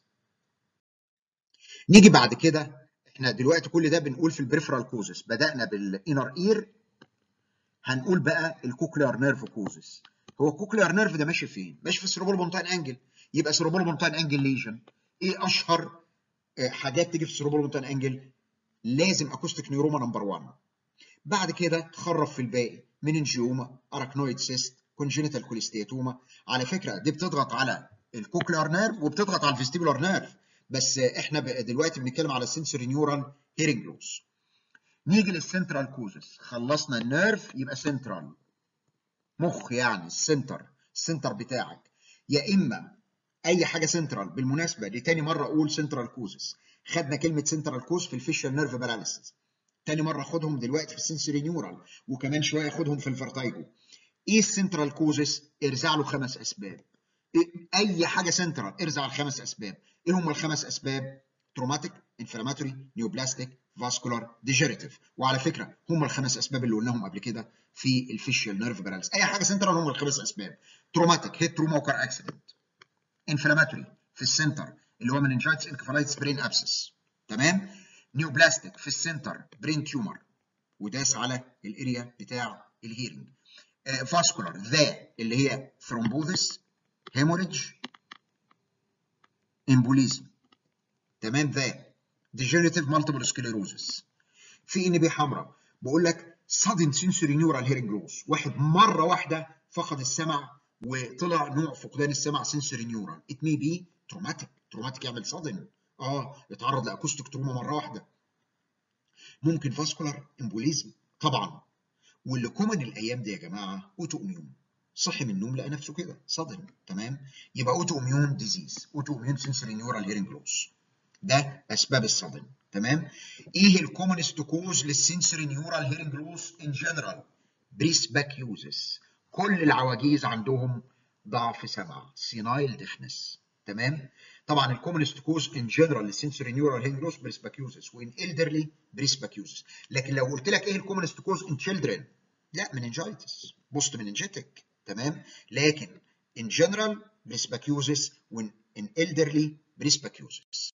نيجي بعد كده احنا دلوقتي كل ده بنقول في البريفرال كوزس بدانا بالانر اير هنقول بقى الكوكليار نيرف كوزس هو الكوكليار نيرف ده ماشي فين ماشي في السيروبول بونتاين انجل يبقى سيروبول بونتاين انجل ليجن ايه اشهر حاجات تيجي في السيروبول بونتاين انجل لازم اكوستيك نيوروما نمبر 1 بعد كده تخرب في الباقي مننجيوما اراكنويد سيست كونجينيتال كوليستياتوما على فكره دي بتضغط على الكوكليار نيرف وبتضغط على الفيستيبولار نيرف بس احنا دلوقتي بنتكلم على السنسوري نيورال هيرنج لوس نيجي للسنترال كوزس خلصنا النيرف يبقى سنترال مخ يعني السنتر السنتر بتاعك يا اما اي حاجه سنترال بالمناسبه دي تاني مره اقول سنترال كوزس خدنا كلمه سنترال كوز في الفيشال نيرف باراليسيس تاني مره خدهم دلوقتي في السنسوري نيورال وكمان شويه خدهم في الفرتايجو ايه السنترال كوزس ارزع له خمس اسباب إيه اي حاجه سنترال ارزع الخمس اسباب ايه هم الخمس اسباب تروماتيك انفلاماتوري نيوبلاستيك فاسكولار ديجيريتيف وعلى فكره هم الخمس اسباب اللي قلناهم قبل كده في الفيشيال نيرف باراليس اي حاجه سنترال هم الخمس اسباب تروماتيك هيد تروما وكار اكسيدنت انفلاماتوري في السنتر اللي هو مننجايتس انكفالايتس برين ابسس تمام نيوبلاستيك في السنتر برين تيومر وداس على الاريا بتاع الهيرنج فاسكولار ذا اللي هي ثرومبوزس هيموريدج امبوليزم تمام ذا ديجنريتيف مالتيبل سكليروزس في ان بي حمراء بقول لك sudden sensory neural hearing loss واحد مره واحده فقد السمع وطلع نوع فقدان السمع sensory neural it may be traumatic traumatic يعمل sudden اه يتعرض لاكوستيك تروما مره واحده ممكن فاسكولار امبوليزم طبعا واللي كومن الايام دي يا جماعه اوتو اميون صحي من النوم لقى نفسه كده صدم تمام يبقى اوتو اميون ديزيز اوتو اميون سنسوري نيورال هيرنج لوس ده اسباب الصدم تمام ايه الكومنست كوز للسنسوري نيورال هيرنج لوس ان جنرال بريس باكيوزس كل العواجيز عندهم ضعف سمع سينايل ديفنس تمام طبعا الكومنست كوز ان جنرال للسنسوري نيورال هيرنج لوس بريس باكيوزس وان الدرلي بريس باكيوزس لكن لو قلت لك ايه الكومنست كوز ان تشيلدرن لا مننجايتس بوست مننجيتك تمام لكن in general presbycusis when in elderly presbycusis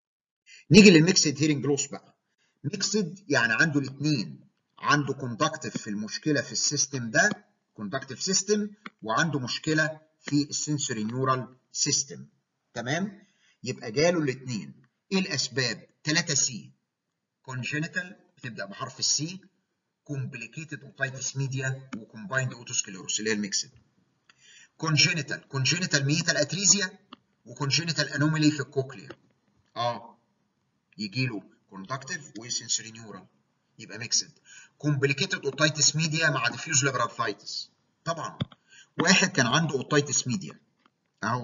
نيجي للميكسد هيرنج لوس بقى ميكسد يعني عنده الاثنين عنده كوندكتيف في المشكله في السيستم ده كوندكتيف سيستم وعنده مشكله في السنسوري نيورال سيستم تمام يبقى جاله الاثنين ايه الاسباب 3 سي كونجينيتال بتبدا بحرف السي complicated otitis media وcombined otosclerosis اللي هي الميكسد congenital congenital ميتال اتريزيا وcongenital anomaly في الكوكليا اه يجي له conductive وسنسوري نيورال يبقى ميكسد complicated otitis media مع diffuse labyrinthitis طبعا واحد كان عنده otitis media اهو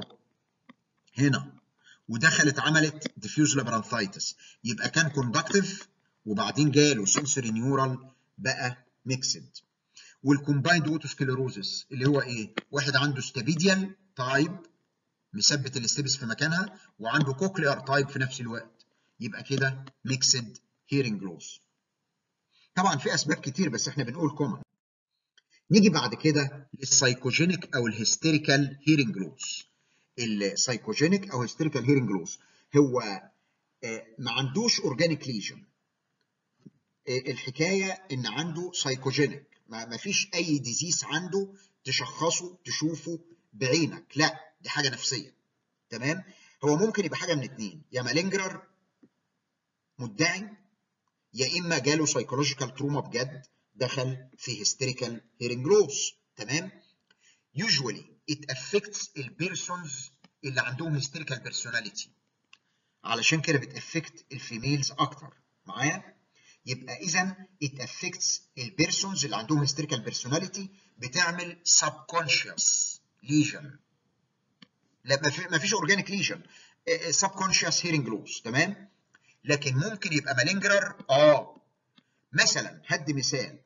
هنا ودخلت عملت diffuse labyrinthitis يبقى كان conductive وبعدين جاله sensory neural بقى ميكسد والكومبايند اوتوسكليروزس اللي هو ايه؟ واحد عنده ستابيديال تايب مثبت الاستبس في مكانها وعنده كوكليار تايب في نفس الوقت يبقى كده ميكسد هيرنج لوس طبعا في اسباب كتير بس احنا بنقول كومن نيجي بعد كده للسايكوجينيك او الهيستيريكال هيرنج لوس السايكوجينيك او هيستيريكال هيرنج لوس هو ما عندوش اورجانيك ليجن الحكايه ان عنده سايكوجينيك ما فيش اي ديزيز عنده تشخصه تشوفه بعينك لا دي حاجه نفسيه تمام هو ممكن يبقى حاجه من اتنين يا مالينجرر مدعي يا اما جاله سايكولوجيكال تروما بجد دخل في هيستيريكال هيرنج لوس تمام usually it affects البيرسونز اللي عندهم هيستيريكال بيرسوناليتي علشان كده بتافكت الفيميلز اكتر معايا يبقى اذا it affects البيرسونز اللي عندهم هيستيريكال بيرسوناليتي بتعمل subconscious lesion لا ما فيش اورجانيك ليجن subconscious hearing loss تمام لكن ممكن يبقى مالينجرر اه مثلا هدي مثال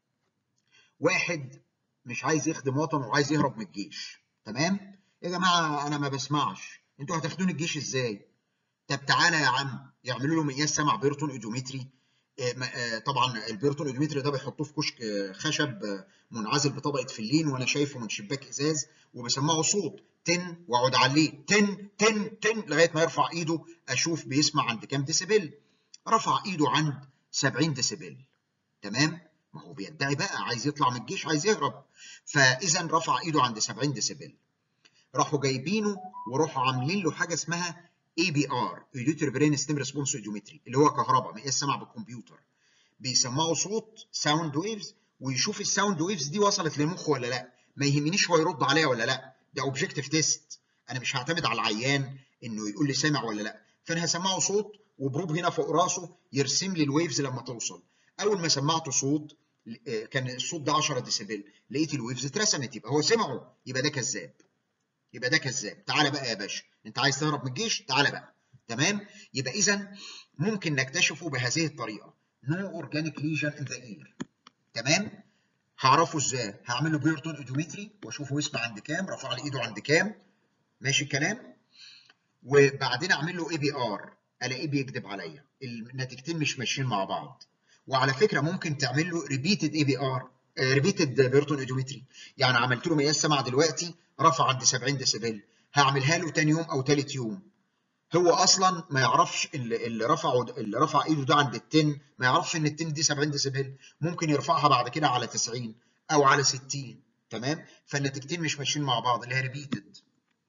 واحد مش عايز يخدم وطنه وعايز يهرب من الجيش تمام يا جماعه انا ما بسمعش انتوا هتاخدوني الجيش ازاي طب تعالى يا عم يعملوا له مقياس سمع بيرتون اوديومتري طبعا البيرتون اوديومتري ده بيحطوه في كشك خشب منعزل بطبقه فلين وانا شايفه من شباك ازاز وبسمعه صوت تن واقعد عليه تن تن تن لغايه ما يرفع ايده اشوف بيسمع عند كام ديسيبل رفع ايده عند 70 ديسيبل تمام ما هو بيدعي بقى عايز يطلع من الجيش عايز يهرب فاذا رفع ايده عند 70 ديسيبل راحوا جايبينه وراحوا عاملين له حاجه اسمها اي بي ار ايديوتر برين ستيم ريسبونس اوديومتري اللي هو كهرباء مقياس سمع بالكمبيوتر بيسمعوا صوت ساوند ويفز ويشوف الساوند ويفز دي وصلت للمخ ولا لا ما يهمنيش هو يرد عليها ولا لا ده اوبجكتيف تيست انا مش هعتمد على العيان انه يقول لي سامع ولا لا فانا هسمعه صوت وبروب هنا فوق راسه يرسم لي الويفز لما توصل اول ما سمعته صوت كان الصوت ده 10 ديسيبل لقيت الويفز اترسمت يبقى هو سمعه يبقى ده كذاب يبقى ده كذاب تعالى بقى يا باشا انت عايز تهرب من الجيش تعالى بقى تمام يبقى اذا ممكن نكتشفه بهذه الطريقه نو اورجانيك ليجن ان ذا اير تمام هعرفه ازاي هعمل له بيرتون اوديومتري واشوفه يسمع عند كام رفع لي ايده عند كام ماشي الكلام وبعدين اعمل له اي بي ار الاقيه بيكذب عليا النتيجتين مش ماشيين مع بعض وعلى فكره ممكن تعمل له ريبيتد اي بي ار ريبيتد بيرتون اوديومتري يعني عملت له مقياس سمع دلوقتي رفع عند 70 ديسيبل هعملها له تاني يوم او تالت يوم هو اصلا ما يعرفش اللي, اللي رفعه اللي رفع ايده ده عند التن ما يعرفش ان التن دي 70 ديسيبل ممكن يرفعها بعد كده على 90 او على 60 تمام فالنتيجتين مش ماشيين مع بعض اللي هي ريبيتد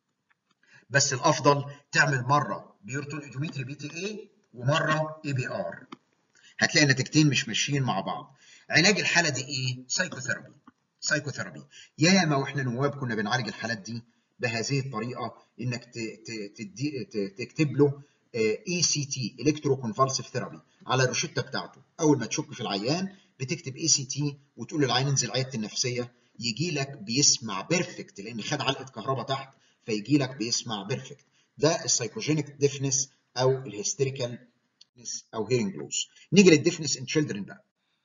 بس الافضل تعمل مره بيرتون اوديومتري بي تي اي ومره اي بي ار هتلاقي النتيجتين مش ماشيين مع بعض علاج الحاله دي ايه سايكوثيرابي سايكوثيرابي ياما واحنا نواب كنا بنعالج الحالات دي بهذه الطريقه انك تدي تكتب له اي سي تي الكترو كونفالسيف ثيرابي على الروشته بتاعته اول ما تشك في العيان بتكتب اي سي تي وتقول للعيان انزل عياده النفسيه يجي لك بيسمع بيرفكت لان خد علقه كهرباء تحت فيجي لك بيسمع بيرفكت ده السايكوجينيك ديفنس او الهيستيريكال او هيرنج لوس نيجي للديفنس ان تشيلدرن بقى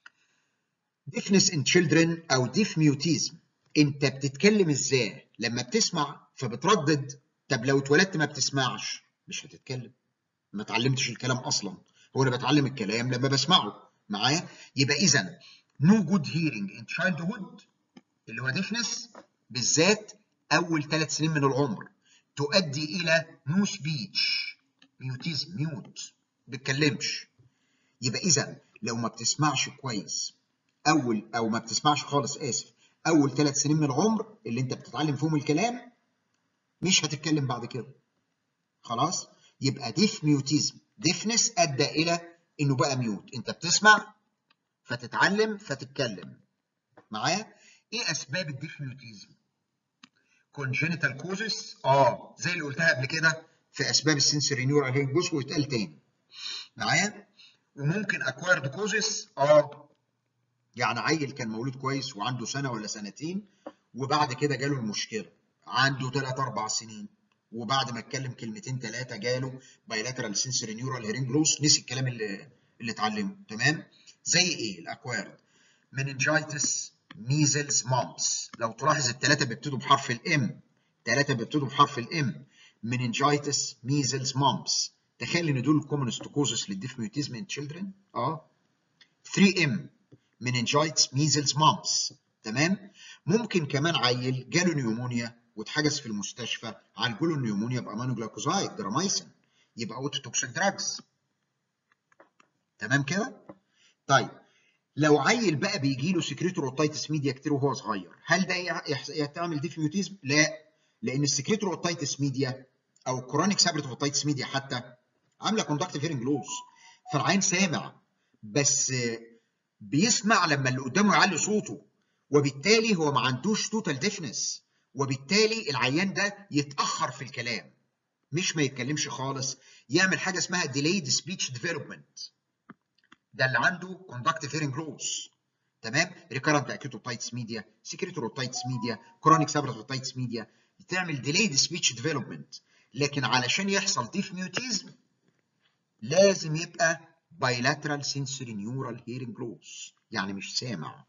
ديفنس ان تشيلدرن او ديف ميوتيزم انت بتتكلم ازاي لما بتسمع فبتردد طب لو اتولدت ما بتسمعش مش هتتكلم ما اتعلمتش الكلام اصلا هو انا بتعلم الكلام لما بسمعه معايا يبقى اذا نو جود هيرنج ان تشايلد هود اللي هو ديفنس بالذات اول ثلاث سنين من العمر تؤدي الى نو سبيتش ميوتيزم ميوت ما بتتكلمش يبقى اذا لو ما بتسمعش كويس اول او ما بتسمعش خالص اسف اول ثلاث سنين من العمر اللي انت بتتعلم فيهم الكلام مش هتتكلم بعد كده خلاص يبقى ديف ميوتيزم ديفنس ادى الى انه بقى ميوت انت بتسمع فتتعلم فتتكلم معايا ايه اسباب الديف ميوتيزم كونجينيتال كوزس اه زي اللي قلتها قبل كده في اسباب السنسوري نيورال هيرنج لوس ويتقال تاني معايا وممكن اكوايرد كوزس اه يعني عيل كان مولود كويس وعنده سنه ولا سنتين وبعد كده جاله المشكله عنده 3 4 سنين وبعد ما اتكلم كلمتين ثلاثه جاله بايلاترال سنسوري نيورال هيرنج لوس نسي الكلام اللي اللي اتعلمه تمام زي ايه الاكوارد مننجايتس ميزلز مامس لو تلاحظ الثلاثه بيبتدوا بحرف الام ثلاثه بيبتدوا بحرف الام مننجايتس ميزلز مامس تخيل ان دول الكومنست كوزز للديف ميوتيزم ان تشيلدرن اه 3 ام مننجايتس ميزلز مامس تمام ممكن كمان عيل جاله نيومونيا واتحجز في المستشفى عالجوا له النيومونيا بامانو جلايكوزايد درامايسين يبقى اوتوتوكسيك دراجز تمام كده طيب لو عيل بقى بيجي له سكريتور اوتايتس ميديا كتير وهو صغير هل ده يعمل ديفيوتيزم لا لان السكريتور اوتايتس ميديا او كرونيك سابريتيف اوتايتس ميديا حتى عامله كوندكتيف هيرنج لوس فالعين سامع بس بيسمع لما اللي قدامه يعلي صوته وبالتالي هو ما عندوش توتال ديفنس وبالتالي العيان ده يتاخر في الكلام مش ما يتكلمش خالص يعمل حاجه اسمها delayed speech development ده اللي عنده conductive hearing loss تمام recurrent acute otitis media secretory otitis media chronic subacute otitis media تعمل delayed speech development لكن علشان يحصل deaf mutism لازم يبقى bilateral sensory neural hearing loss يعني مش سامع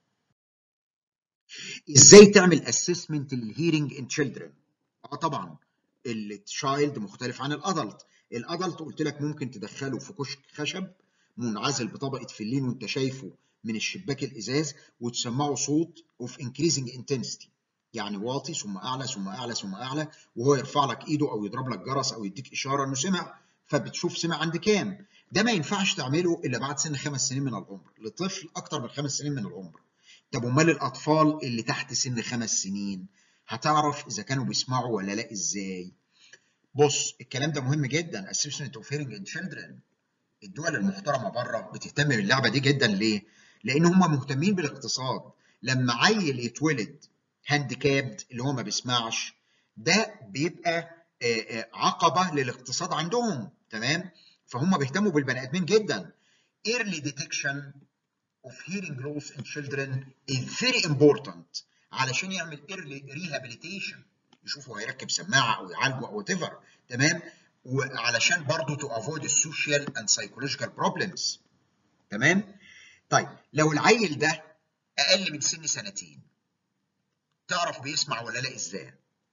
ازاي تعمل اسسمنت للهيرنج ان تشيلدرن اه طبعا التشايلد مختلف عن الادلت الادلت قلت لك ممكن تدخله في كشك خشب منعزل بطبقه فلين وانت شايفه من الشباك الازاز وتسمعه صوت اوف انكريزنج انتنسيتي يعني واطي ثم اعلى ثم اعلى ثم اعلى وهو يرفع لك ايده او يضرب لك جرس او يديك اشاره انه سمع فبتشوف سمع عند كام ده ما ينفعش تعمله الا بعد سن خمس سنين من العمر لطفل اكتر من خمس سنين من العمر طب امال الاطفال اللي تحت سن خمس سنين هتعرف اذا كانوا بيسمعوا ولا لا ازاي بص الكلام ده مهم جدا assessment of hearing in children الدول المحترمه بره بتهتم باللعبه دي جدا ليه؟ لان هم مهتمين بالاقتصاد لما عيل يتولد هانديكابد اللي هو ما بيسمعش ده بيبقى عقبه للاقتصاد عندهم تمام؟ فهم بيهتموا بالبني ادمين جدا early detection of hearing loss in children is very important علشان يعمل early rehabilitation يشوفوا هيركب سماعه او يعالجوا او وات ايفر تمام وعلشان برضه تو افويد السوشيال اند سايكولوجيكال بروبلمز تمام طيب لو العيل ده اقل من سن سنتين تعرف بيسمع ولا لا ازاي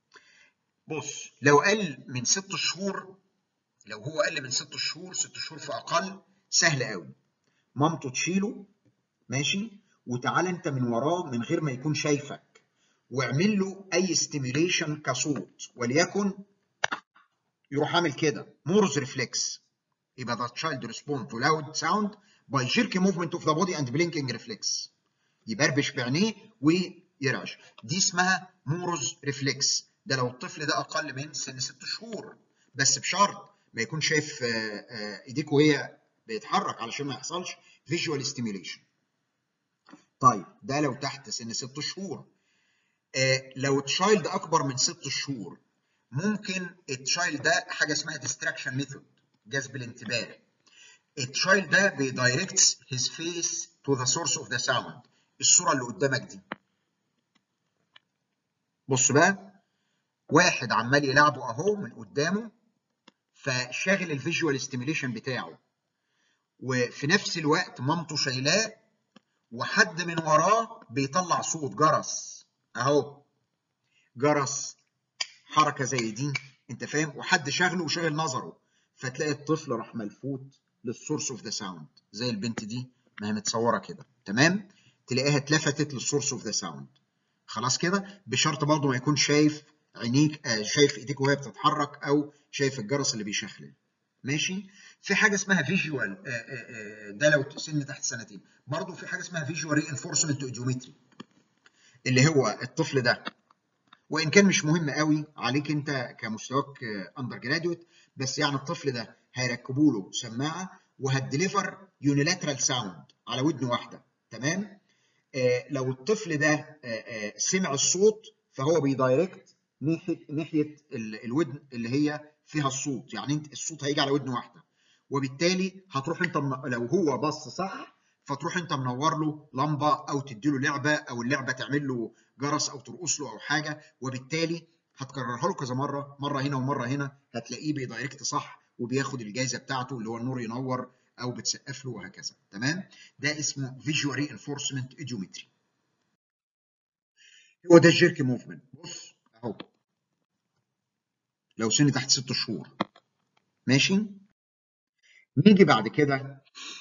بص لو اقل من ست شهور لو هو اقل من ست شهور ست شهور فاقل سهل قوي مامته تشيله ماشي وتعالى انت من وراه من غير ما يكون شايفك واعمل له اي ستيميوليشن كصوت وليكن يروح عامل كده مورز ريفلكس يبقى the child respond to loud sound by jerky movement of the body and blinking reflex يبربش بعينيه ويرعش دي اسمها مورز ريفلكس ده لو الطفل ده اقل من سن ست شهور بس بشرط ما يكون شايف ايديك وهي بيتحرك علشان ما يحصلش فيجوال ستيميوليشن طيب ده لو تحت سن ست شهور آه لو تشايلد اكبر من ست شهور ممكن التشايلد ده حاجه اسمها ديستراكشن ميثود جذب الانتباه التشايلد ده بيدايركت هيز فيس تو ذا سورس اوف ذا ساوند الصوره اللي قدامك دي بص بقى واحد عمال يلعبه اهو من قدامه فشاغل الفيجوال ستيميليشن بتاعه وفي نفس الوقت مامته شايلاه وحد من وراه بيطلع صوت جرس اهو جرس حركه زي دي انت فاهم وحد شاغله وشاغل نظره فتلاقي الطفل راح ملفوت للسورس اوف ذا ساوند زي البنت دي ما هي متصوره كده تمام تلاقيها اتلفتت للسورس اوف ذا ساوند خلاص كده بشرط برضه ما يكون شايف عينيك آه شايف ايديك وهي بتتحرك او شايف الجرس اللي بيشخلل ماشي في حاجه اسمها فيجوال ده لو سن تحت سنتين برضه في حاجه اسمها فيجوال ري انفورسمنت اوديومتري اللي هو الطفل ده وان كان مش مهم قوي عليك انت كمستواك اندر جراديويت بس يعني الطفل ده هيركبوا له سماعه وهتديليفر يونيلاترال ساوند على ودن واحده تمام آه لو الطفل ده آه آه سمع الصوت فهو بيدايركت ناحيه ناحيه الودن اللي هي فيها الصوت يعني انت الصوت هيجي على ودن واحده وبالتالي هتروح انت من... لو هو بص صح فتروح انت منور له لمبه او تدي له لعبه او اللعبه تعمل له جرس او ترقص له او حاجه وبالتالي هتكررها له كذا مره مره هنا ومره هنا هتلاقيه بيدايركت صح وبياخد الجائزه بتاعته اللي هو النور ينور او بتسقف له وهكذا تمام ده اسمه فيجوال ري انفورسمنت ايديومتري هو ده الجيركي موفمنت بص اهو لو سن تحت ست شهور ماشي نيجي بعد كده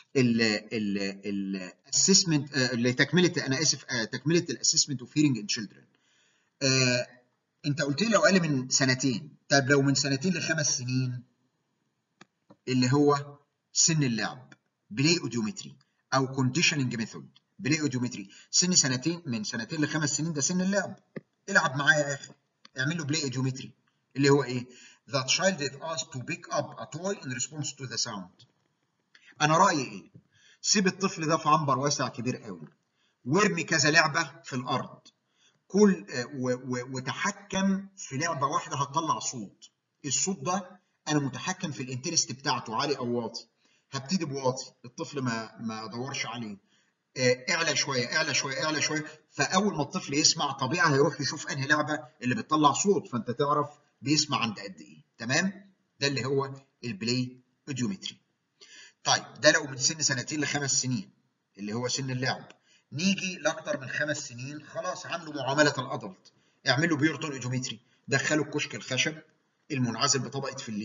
الاسسمنت لتكمله انا اسف تكمله الاسسمنت اوف هيرنج ان تشيلدرن انت قلت لي لو اقل من سنتين طب لو من سنتين لخمس سنين اللي هو سن اللعب بلاي اوديومتري او كونديشننج ميثود بلاي اوديومتري سن سنتين من سنتين لخمس سنين ده سن اللعب العب معايا يا اخي اعمل له بلاي اوديومتري اللي هو ايه The child is asked to pick up a toy in response to the sound. أنا رأيي إيه؟ سيب الطفل ده في عنبر واسع كبير قوي وارمي كذا لعبة في الأرض. كل وتحكم في لعبة واحدة هتطلع صوت. الصوت ده أنا متحكم في الانترست بتاعته عالي أو واطي. هبتدي بواطي، الطفل ما ما ادورش عليه. اعلى شويه اعلى شويه اعلى شويه فاول ما الطفل يسمع طبيعي هيروح يشوف انهي لعبه اللي بتطلع صوت فانت تعرف بيسمع عند قد ايه تمام ده اللي هو البلاي اوديومتري طيب ده لو من سن سنتين لخمس سنين اللي هو سن اللعب نيجي لاكتر من خمس سنين خلاص عاملوا معامله الادلت اعملوا بيرتون اوديومتري دخلوا الكشك الخشب المنعزل بطبقه فلين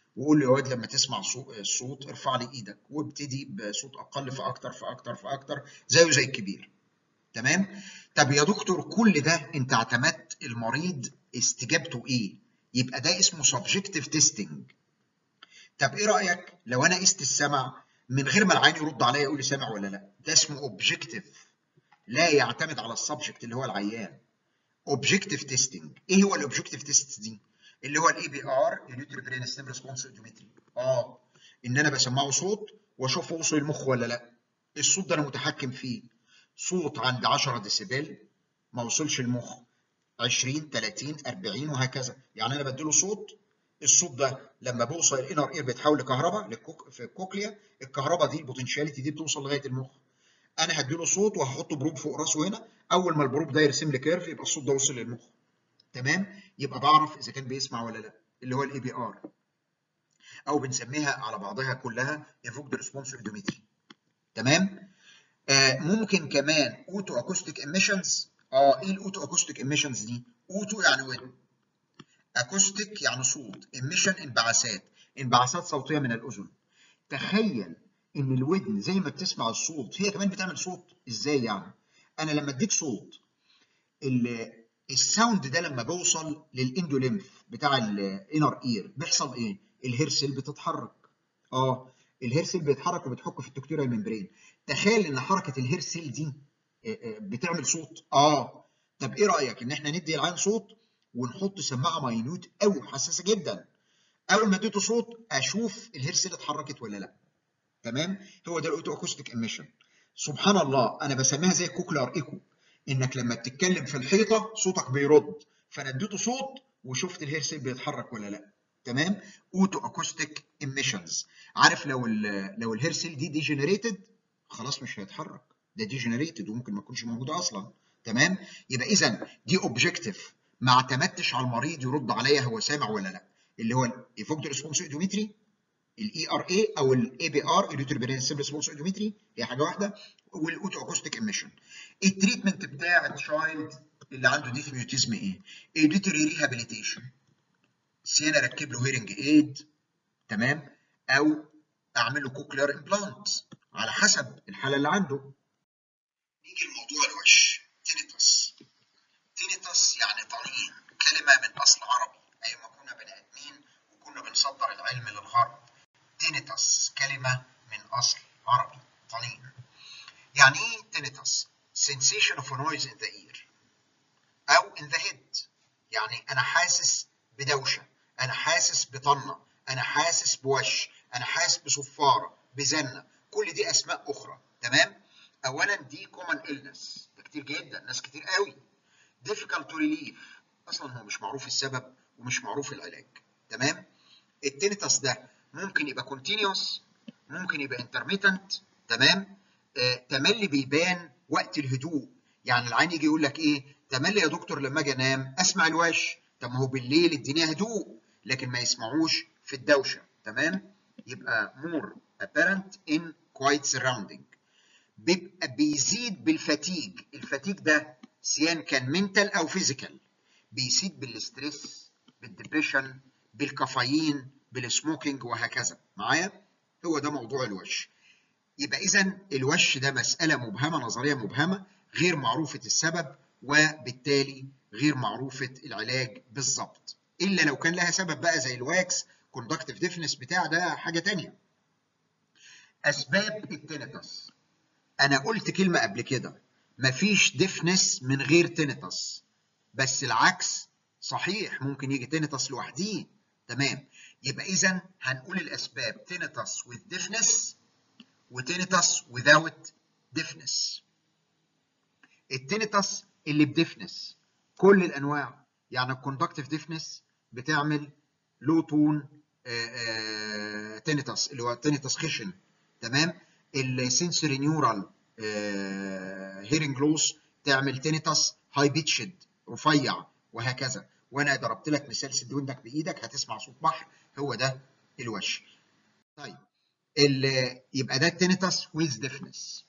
وقول له يا واد لما تسمع الصوت ارفع لي ايدك وابتدي بصوت اقل فاكتر فاكتر فاكتر زيه زي الكبير تمام طب يا دكتور كل ده انت اعتمدت المريض استجابته ايه يبقى ده اسمه سبجكتيف تيستنج طب ايه رايك لو انا قست السمع من غير ما العين يرد عليا يقول لي سامع ولا لا ده اسمه اوبجكتيف لا يعتمد على السبجكت اللي هو العيان اوبجكتيف تيستنج ايه هو الاوبجكتيف تيست دي اللي هو الاي بي ار اليوتري برين ستيم ريسبونس اوديومتري اه ان انا بسمعه صوت واشوفه وصل المخ ولا لا الصوت ده انا متحكم فيه صوت عند 10 ديسيبل ما وصلش المخ 20 30 40 وهكذا يعني انا بديله صوت الصوت ده لما بيوصل الانر اير بيتحول لكهرباء للكوك في الكوكليا الكهرباء دي البوتنشاليتي دي بتوصل لغايه المخ انا هديله صوت وهحط بروب فوق راسه هنا اول ما البروب ده يرسم لي كيرف يبقى الصوت ده وصل للمخ تمام يبقى بعرف اذا كان بيسمع ولا لا اللي هو الاي بي ار او بنسميها على بعضها كلها ايفوكد ريسبونس اوديومتري تمام آه ممكن كمان اوتو اكوستيك ايميشنز اه ايه الاوتو اكوستيك ايميشنز دي اوتو يعني ودن اكوستيك يعني صوت ايميشن انبعاثات انبعاثات صوتيه من الاذن تخيل ان الودن زي ما بتسمع الصوت هي كمان بتعمل صوت ازاي يعني انا لما اديك صوت الساوند ده لما بيوصل للاندوليمف بتاع الانر اير بيحصل ايه الهير سيل بتتحرك اه الهير سيل بيتحرك وبتحك في التكتيريال ممبرين تخيل ان حركه الهير سيل دي بتعمل صوت اه طب ايه رايك ان احنا ندي العين صوت ونحط سماعه ماينوت قوي حساسه جدا اول ما اديته صوت اشوف الهير سيل اتحركت ولا لا تمام هو ده الاوتو اكوستيك ايميشن سبحان الله انا بسميها زي الكوكلار ايكو انك لما بتتكلم في الحيطه صوتك بيرد فانا اديته صوت وشفت الهير سيل بيتحرك ولا لا تمام اوتو اكوستيك ايميشنز عارف لو ال لو الهير سيل دي ديجنريتد خلاص مش هيتحرك ده ديجنريتد وممكن ما تكونش موجوده اصلا تمام يبقى اذا دي اوبجكتيف ما اعتمدتش على المريض يرد عليا هو سامع ولا لا اللي هو الايفوكد ريسبونس اوديومتري الاي ار اي او الاي بي ار اليوتري برين سيمبل ريسبونس اوديومتري هي حاجه واحده والاوتو اكوستيك ايميشن التريتمنت بتاع التشايلد اللي عنده ديف ميوتيزم ايه؟ ايديتوري ريهابيليتيشن سي انا اركب له هيرنج ايد تمام او اعمل له كوكلير امبلانت على حسب الحاله اللي عنده نيجي لموضوع الوش تينيتس تينيتس يعني طنين كلمه من اصل عربي ايما كنا بني ادمين وكنا بنصدر العلم للغرب تينيتس كلمه من اصل عربي طنين يعني ايه تينيتس sensation of a noise in the ear او in the head يعني انا حاسس بدوشه انا حاسس بطنه انا حاسس بوش انا حاسس بصفاره بزنه كل دي اسماء اخرى تمام اولا دي common illness ده كتير جدا ناس كتير قوي difficult to relieve اصلا هو مش معروف السبب ومش معروف العلاج تمام التينيتس ده ممكن يبقى continuous ممكن يبقى intermittent تمام آه تملي بيبان وقت الهدوء يعني العين يجي يقول لك ايه تملي يا دكتور لما اجي انام اسمع الوش طب ما هو بالليل الدنيا هدوء لكن ما يسمعوش في الدوشه تمام يبقى more apparent in quiet surrounding بيبقى بيزيد بالفتيج الفتيج ده سيان كان منتال او فيزيكال بيزيد بالستريس بالدبريشن بالكافيين بالسموكينج وهكذا معايا هو ده موضوع الوش يبقى اذا الوش ده مساله مبهمه نظريه مبهمه غير معروفه السبب وبالتالي غير معروفه العلاج بالظبط الا لو كان لها سبب بقى زي الواكس كوندكتيف ديفنس بتاع ده حاجه تانية اسباب التينيتس انا قلت كلمه قبل كده مفيش ديفنس من غير تينيتس بس العكس صحيح ممكن يجي تينيتس لوحديه تمام يبقى اذا هنقول الاسباب تينيتس with deafness وتينيتس without deafness التينيتس اللي بديفنس كل الانواع يعني الكوندكتيف ديفنس بتعمل لو تون تينيتس اللي هو تينيتس خشن تمام السنسوري نيورال هيرنج لوس تعمل تينيتس هاي بيتشد رفيع وهكذا وانا ضربت لك مثال سد ودنك بايدك هتسمع صوت بحر هو ده الوش طيب يبقى ده التينيتس ويز ديفنس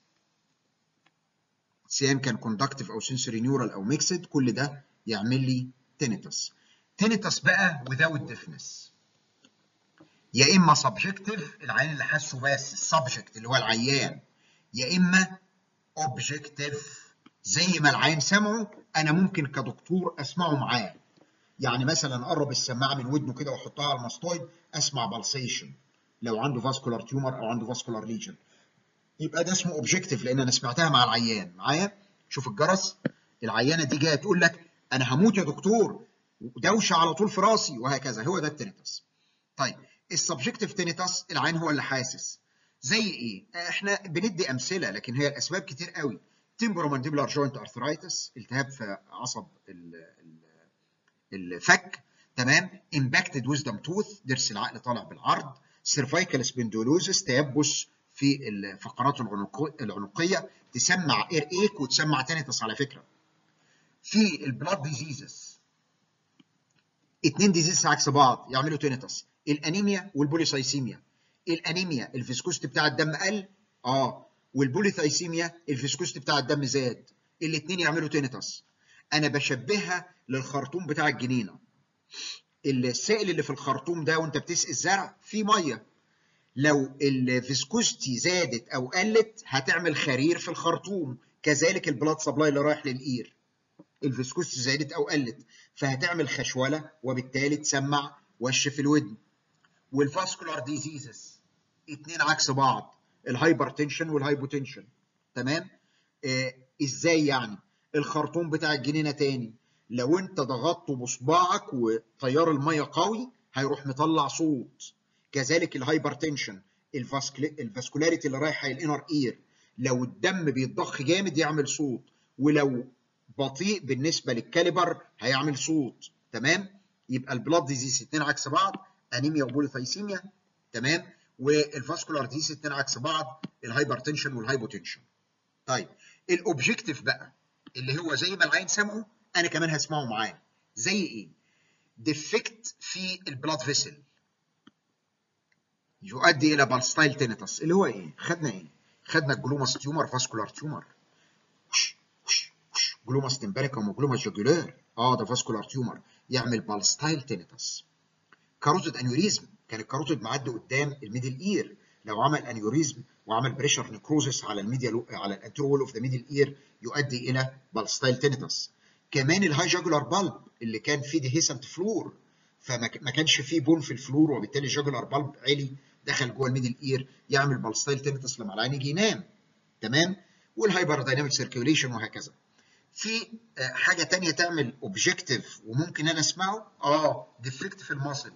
سواء كان كوندكتيف او سنسوري نيورال او ميكسد كل ده يعمل لي تينيتس تينيتس بقى without deafness يا اما سبجكتيف العيان اللي حاسه بس السبجكت اللي هو العيان يا اما اوبجكتيف زي ما العيان سمعه انا ممكن كدكتور اسمعه معاه يعني مثلا اقرب السماعه من ودنه كده واحطها على الماستويد اسمع بالسيشن لو عنده فاسكولار تيومر او عنده فاسكولار ليجن يبقى ده اسمه اوبجكتيف لان انا سمعتها مع العيان معايا شوف الجرس العيانه دي جايه تقول لك انا هموت يا دكتور دوشه على طول في راسي وهكذا هو ده التينيتس طيب السبجكتيف تينيتس العين هو اللي حاسس زي ايه احنا بندي امثله لكن هي الاسباب كتير قوي تمبرومانديبولار جوينت ارثرايتس التهاب في عصب الفك تمام امباكتد ويزدم توث ضرس العقل طالع بالعرض سيرفايكال سبندولوزس تيبس في الفقرات العنقيه تسمع اير ايك وتسمع تانيتس على فكره في البلاد ديزيزز اتنين ديزيز عكس بعض يعملوا تينيتس الانيميا والبوليسايسيميا الانيميا الفيسكوست بتاع الدم قل اه والبوليثايسيميا الفيسكوست بتاع الدم زاد الاثنين يعملوا تينيتس انا بشبهها للخرطوم بتاع الجنينه السائل اللي في الخرطوم ده وانت بتسقي الزرع فيه ميه لو الفيسكوستي زادت او قلت هتعمل خرير في الخرطوم كذلك البلاد سبلاي اللي رايح للاير الفيسكوستي زادت او قلت فهتعمل خشوله وبالتالي تسمع وش في الودن والفاسكولار ديزيزز اتنين عكس بعض الهايبرتنشن والهايبوتنشن تمام آه ازاي يعني الخرطوم بتاع الجنينه تاني لو انت ضغطته بصباعك وتيار الميه قوي هيروح مطلع صوت كذلك الهايبرتنشن الفاسكولاريتي اللي رايحه الانر اير لو الدم بيتضخ جامد يعمل صوت ولو بطيء بالنسبه للكاليبر هيعمل صوت تمام يبقى البلاد ديزيز اتنين عكس بعض انيميا وبوليثايسيميا تمام والفاسكولار ديزيز اتنين عكس بعض الهايبرتنشن والهايبوتنشن طيب الاوبجكتيف بقى اللي هو زي ما العين سمعه انا كمان هسمعه معاه زي ايه ديفكت في البلاد فيسل يؤدي الى بالستايل تينيتس اللي هو ايه خدنا ايه خدنا الجلوماس تيومر فاسكولار تيومر جلوماس تمباريكم وجلوماس جوجولار اه ده فاسكولار تيومر يعمل بالستايل تينيتس كاروتيد انيوريزم كان الكاروتيد معدي قدام الميدل اير لو عمل انيوريزم وعمل بريشر نيكروزس على الميديا على الانتيرو وول اوف ذا ميدل اير يؤدي الى بالستايل تينيتس كمان الهاي جاجولار بالب اللي كان فيه ديهيسنت فلور فما كانش فيه بون في الفلور وبالتالي الجاجولار بالب عالي دخل جوه الميدل اير يعمل بالستايل تينيتس لما العين يجي ينام تمام والهايبر دايناميك سيركيوليشن وهكذا في حاجه ثانيه تعمل اوبجكتيف وممكن انا اسمعه اه ديفكت في الماسل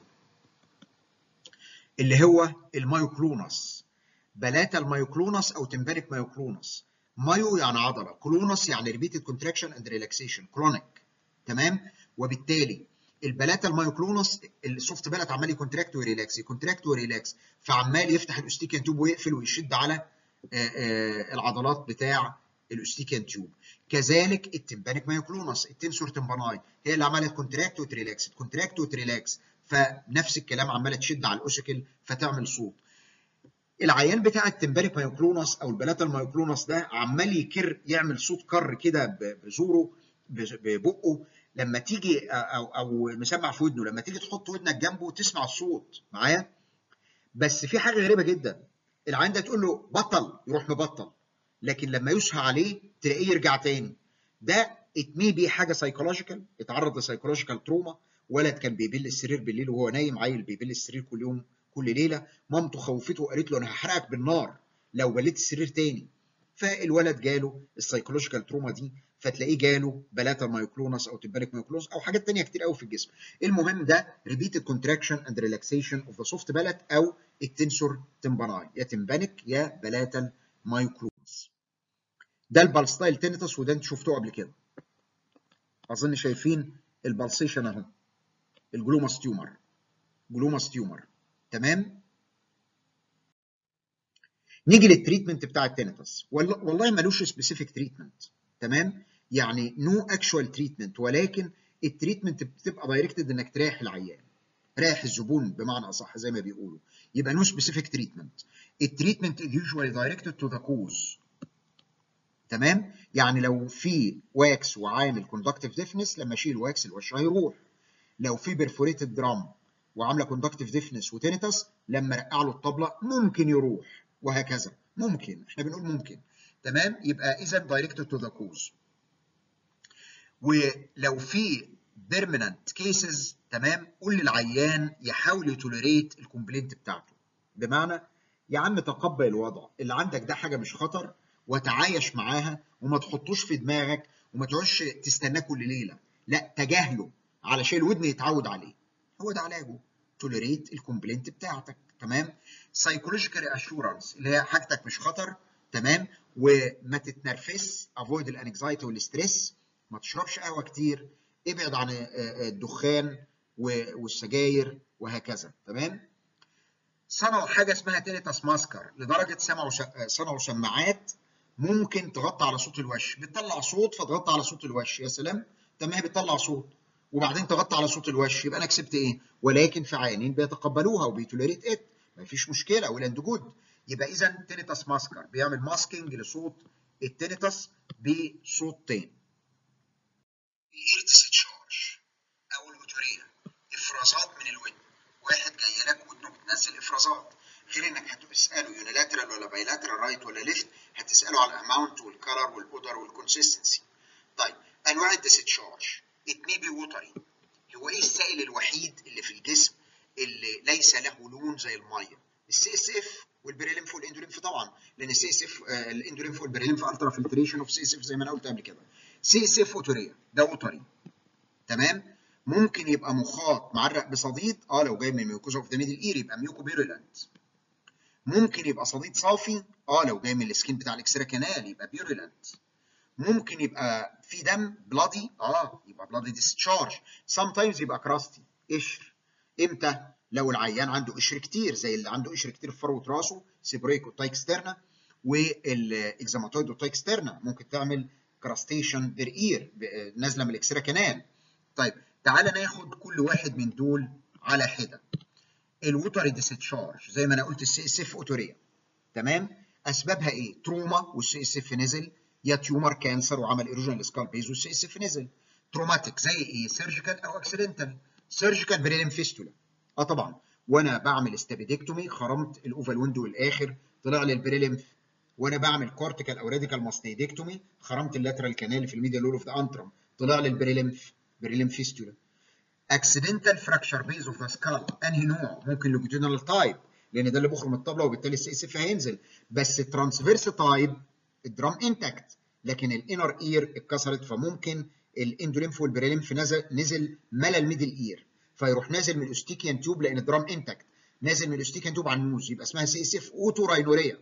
اللي هو المايوكلونس بلاتا المايوكلونس او تمباريك مايوكلونس مايو يعني عضله كلونس يعني ريبيتد كونتراكشن اند ريلاكسيشن كرونيك تمام وبالتالي البلاتا المايوكلونس السوفت بلات عمال يكونتراكت ويريلاكس يكونتراكت ويريلاكس فعمال يفتح الاستيكيان تيوب ويقفل ويشد على آآ آآ العضلات بتاع الاستيكيان تيوب كذلك التمبانيك مايوكلونس التنسور تمباناي هي اللي عملت كونتراكت وتريلاكس كونتراكت وتريلاكس فنفس الكلام عماله تشد على الاوسيكل فتعمل صوت العيان بتاع التمباريك مايوكلونس او البلاتا المايوكلونس ده عمال يكر يعمل صوت كر كده بزوره ببقه لما تيجي او او مسمع في ودنه لما تيجي تحط ودنك جنبه تسمع الصوت معايا بس في حاجه غريبه جدا العيان ده تقول له بطل يروح مبطل لكن لما يسهى عليه تلاقيه يرجع تاني ده اتمي بيه حاجه سايكولوجيكال اتعرض لسايكولوجيكال تروما ولد كان بيبل السرير بالليل وهو نايم عيل بيبل السرير كل يوم كل ليله مامته خوفته وقالت له انا هحرقك بالنار لو بليت السرير تاني فالولد جاله السايكولوجيكال تروما دي فتلاقيه جاله بلاتا مايوكلونس او تمبانيك مايوكلونس او حاجات تانية كتير قوي في الجسم المهم ده ريبيتد كونتراكشن اند ريلاكسيشن اوف ذا سوفت بلات او التنسور تمباناي يا تمبانيك يا بلاتا مايوكلونس ده البالستايل تينيتس وده انتوا شفتوه قبل كده اظن شايفين البالسيشن اهو الجلوماس تيومر جلوماس تيومر تمام نيجي للتريتمنت بتاع التينيتس والله ملوش سبيسيفيك تريتمنت تمام يعني نو اكشوال تريتمنت ولكن التريتمنت بتبقى دايركتد انك تريح العيان رايح الزبون بمعنى اصح زي ما بيقولوا يبقى نو سبيسيفيك تريتمنت التريتمنت يوجوالي دايركتد تو ذا كوز تمام يعني لو في واكس وعامل كوندكتيف ديفنس لما اشيل واكس الوش هيروح لو في بيرفوريتد درام وعامله كوندكتيف ديفنس وتينيتس لما رقع له الطبله ممكن يروح وهكذا ممكن احنا بنقول ممكن تمام يبقى اذا دايركتد تو ذا كوز ولو في بيرمننت كيسز تمام قول للعيان يحاول يتوليريت الكومبلينت بتاعته بمعنى يا عم تقبل الوضع اللي عندك ده حاجه مش خطر وتعايش معاها وما تحطوش في دماغك وما تقعدش تستناه كل ليله لا تجاهله علشان الودن يتعود عليه هو ده علاجه توليريت الكومبلينت بتاعتك تمام سايكولوجيكال اشورنس اللي هي حاجتك مش خطر تمام وما تتنرفزش افويد الانكزايتي والستريس ما تشربش قهوه كتير ابعد عن الدخان والسجاير وهكذا تمام صنعوا حاجه اسمها تينيتاس ماسكر لدرجه سمعوا صنعوا سماعات ممكن تغطي على صوت الوش بتطلع صوت فتغطي على صوت الوش يا سلام تمام بتطلع صوت وبعدين تغطي على صوت الوش يبقى انا كسبت ايه ولكن في عيانين بيتقبلوها وبيتوليريت ات مفيش مشكله ولاند جود يبقى اذا تينيتاس ماسكر بيعمل ماسكينج لصوت التينيتاس بصوتين الاستشارج او الاوتوريا افرازات من الودن واحد جاي لك ودنه بتنزل افرازات غير انك هتساله يونيلاترال ولا بايلاترال رايت ولا ليفت هتساله على الاماونت والكلر والاودر والكونسيستنسي طيب انواع الديستشارج اتنين بي ووتري هو ايه السائل الوحيد اللي في الجسم اللي ليس له لون زي الميه السي اس اف والبريليمف والاندوليمف طبعا لان السي اس اف الاندوليمف والبريليمف الترا فلتريشن اوف سي اس اف زي ما انا قلت قبل كده سي اس اف ووتريه ده ووتري تمام ممكن يبقى مخاط معرق بصديد اه لو جاي من ميوكوزا اوف ذا ميدل اير يبقى ميوكو بيرولانت ممكن يبقى صديد صافي اه لو جاي من السكين بتاع الاكسترا كانال يبقى بيرولانت ممكن يبقى في دم بلادي اه يبقى بلادي ديسشارج سام تايمز يبقى كراستي قشر امتى لو العيان عنده قشر كتير زي اللي عنده قشر كتير في فروه راسه سيبريك والتايكسترنا والاكزاماتويد والتايكسترنا ممكن تعمل كراستيشن بير اير نازله من الاكسترا كانال طيب تعالى ناخد كل واحد من دول على حده الوتر ديستشارج زي ما انا قلت السي اس اف اوتوريا تمام اسبابها ايه تروما والسي اس اف نزل يا تيومر كانسر وعمل ايروجن للسكال بيز والسي اس اف نزل تروماتيك زي ايه سيرجيكال او اكسيدنتال سيرجيكال بريلم فيستولا اه طبعا وانا بعمل استابيدكتومي خرمت الاوفال ويندو الاخر طلع لي البريلمف وانا بعمل كورتيكال او راديكال ماستيدكتومي خرمت اللاترال كانال في الميديا لول اوف ذا انترم طلع لي البريلمف بريلم فيستولا اكسيدنتال فراكشر بيز اوف ذا سكال انهي نوع ممكن لونجيتودينال تايب لان ده اللي بيخرم الطبله وبالتالي السي اس اف هينزل بس الترانسفيرس تايب الدرام انتاكت لكن الانر اير اتكسرت فممكن الاندوليمف والبريليمف نزل نزل ملا الميدل اير فيروح نازل من الاستيكيان تيوب لان الدرام انتاكت نازل من الاستيكيان تيوب على النوز يبقى اسمها سي اس اف اوتو راينوريا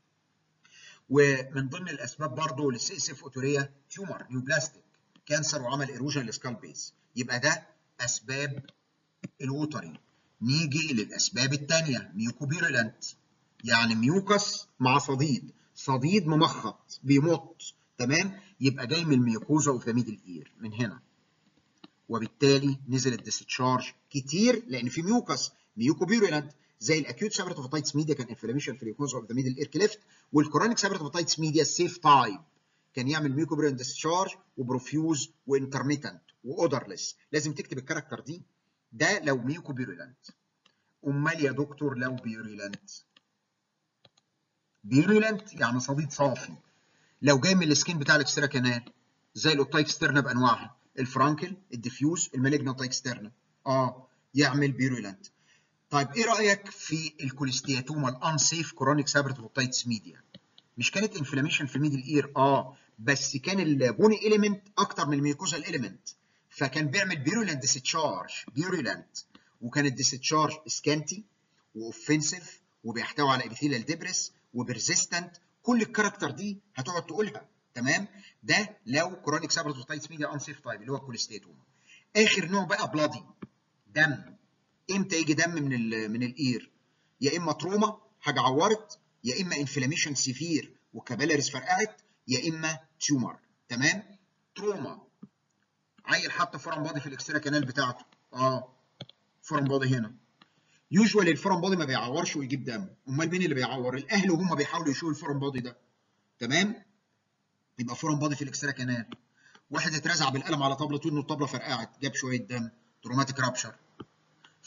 ومن ضمن الاسباب برضه للسي اس اف اوتوريا تيومر نيوبلاستيك كانسر وعمل ايروجن للسكال بيز يبقى ده اسباب الوتري نيجي للاسباب الثانيه ميوكوبيرولانت يعني ميوكس مع صديد صديد ممخط بيمط تمام يبقى جاي من الميوكوزا اوف ذا ميدل اير من هنا وبالتالي نزل الديستشارج كتير لان في ميوكس ميوكوبيرولانت زي الاكيوت سابرتوفيتايتس ميديا كان انفلاميشن في الميوكوزا اوف ذا ميدل اير كليفت والكرونيك سابرتوفيتايتس ميديا سيف تايب كان يعمل ميوكوبيرولانت ديستشارج وبروفيوز وانترميتنت واودرلس لازم تكتب الكاركتر دي ده لو ميوكوبيرولانت امال يا دكتور لو بيرولانت بيرولانت يعني صديد صافي لو جاي من السكين بتاع الاكسترا كانال زي الاوتايكسترنا بانواعها الفرانكل الديفيوز المالجنا اوتايكسترنا اه يعمل بيرولانت طيب ايه رايك في الكوليستياتوما الانسيف كرونيك سابرتوفيتايتس ميديا مش كانت انفلاميشن في الميدل اير اه بس كان البوني اليمنت اكتر من الميوكوزال اليمنت فكان بيعمل بيرولانت ديستشارج بيرولانت وكان الديستشارج سكانتي واوفنسيف وبيحتوي على ابيثيليال ديبرس وبرزيستنت كل الكاركتر دي هتقعد تقولها تمام ده لو كرونيك سابرتوفيتايتس ميديا انسيف تايب اللي هو الكوليستيتوما اخر نوع بقى بلادي دم امتى يجي دم من ال من الاير يا اما تروما حاجه عورت يا اما انفلاميشن سيفير وكابيلاريز فرقعت يا اما تيومر تمام تروما عيل حط فورم بادي في الاكسترا كانال بتاعته اه فورم بادي هنا يوجوالي الفورم بادي ما بيعورش ويجيب دم امال مين اللي بيعور الاهل وهم بيحاولوا يشيلوا الفورم بادي ده تمام يبقى فورم بادي في الاكسترا كانال واحد اترزع بالقلم على طبله ودنه الطبله فرقعت جاب شويه دم تروماتيك رابشر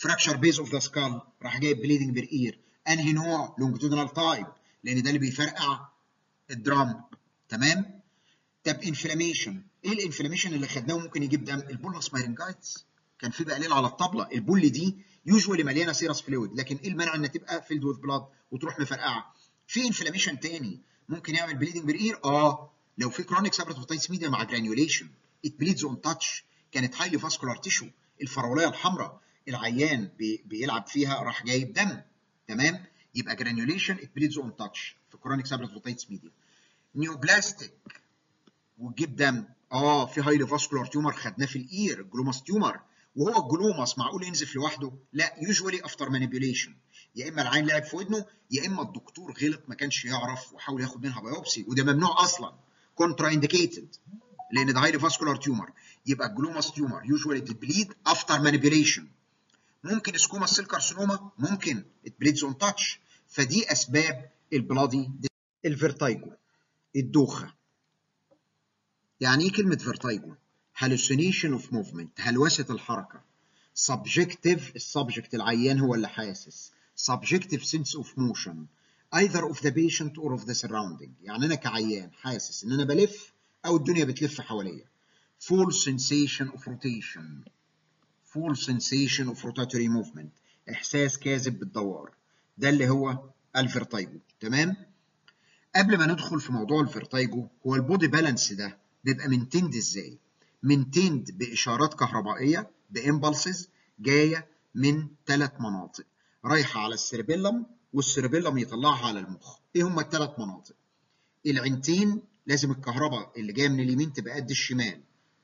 فراكشر بيز اوف ذا سكال راح جايب بليدنج بالاير انهي نوع لونجيتودينال تايب لان ده اللي بيفرقع الدرام تمام طب انفلاميشن ايه الانفلاميشن اللي خدناه ممكن يجيب دم البولس مايرنجايتس كان في بقليل على الطبله البول دي يوجوالي مليانه سيرس فلويد لكن ايه المنع انها تبقى فيلد وذ بلاد وتروح مفرقعه في انفلاميشن تاني ممكن يعمل بليدنج بالاير اه لو في كرونيك سابراتوفيتايتس ميديا مع جرانيوليشن ات بليدز اون تاتش كانت هايلي فاسكولار تيشو الفراوليه الحمراء العيان بي بيلعب فيها راح جايب دم تمام يبقى جرانيوليشن ات بليدز اون تاتش في كرونيك سابراتوفيتايتس ميديا نيوبلاستيك وتجيب دم اه في هايلي فاسكولار تيومر خدناه في الاير الجلوماس تيومر وهو الجلوماس معقول ينزف لوحده؟ لا يوجوالي افتر مانيبيوليشن يا اما العين لعب في ودنه يا اما الدكتور غلط ما كانش يعرف وحاول ياخد منها بايوبسي وده ممنوع اصلا كونترا انديكيتد لان ده هايلي فاسكولار تيومر يبقى الجلوماس تيومر يوجوالي تبليد افتر مانيبيوليشن ممكن سكوما سيل كارسينوما ممكن اتبليدز اون تاتش فدي اسباب البلادي الفيرتايجو الدوخه يعني ايه كلمه فيرتايجو hallucination of movement هلوسه الحركه subjective السبجكت العيان هو اللي حاسس subjective sense of motion either of the patient or of the surrounding يعني انا كعيان حاسس ان انا بلف او الدنيا بتلف حواليا full sensation of rotation full sensation of rotatory movement احساس كاذب بالدوار ده اللي هو الفيرتايجو تمام قبل ما ندخل في موضوع الفيرتايجو هو البودي بالانس ده بيبقى منتند ازاي منتند باشارات كهربائيه بامبلسز جايه من ثلاث مناطق رايحه على السيربيلم والسيربيلم يطلعها على المخ ايه هم الثلاث مناطق العينتين لازم الكهرباء اللي جايه من اليمين تبقى قد الشمال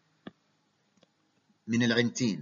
من العينتين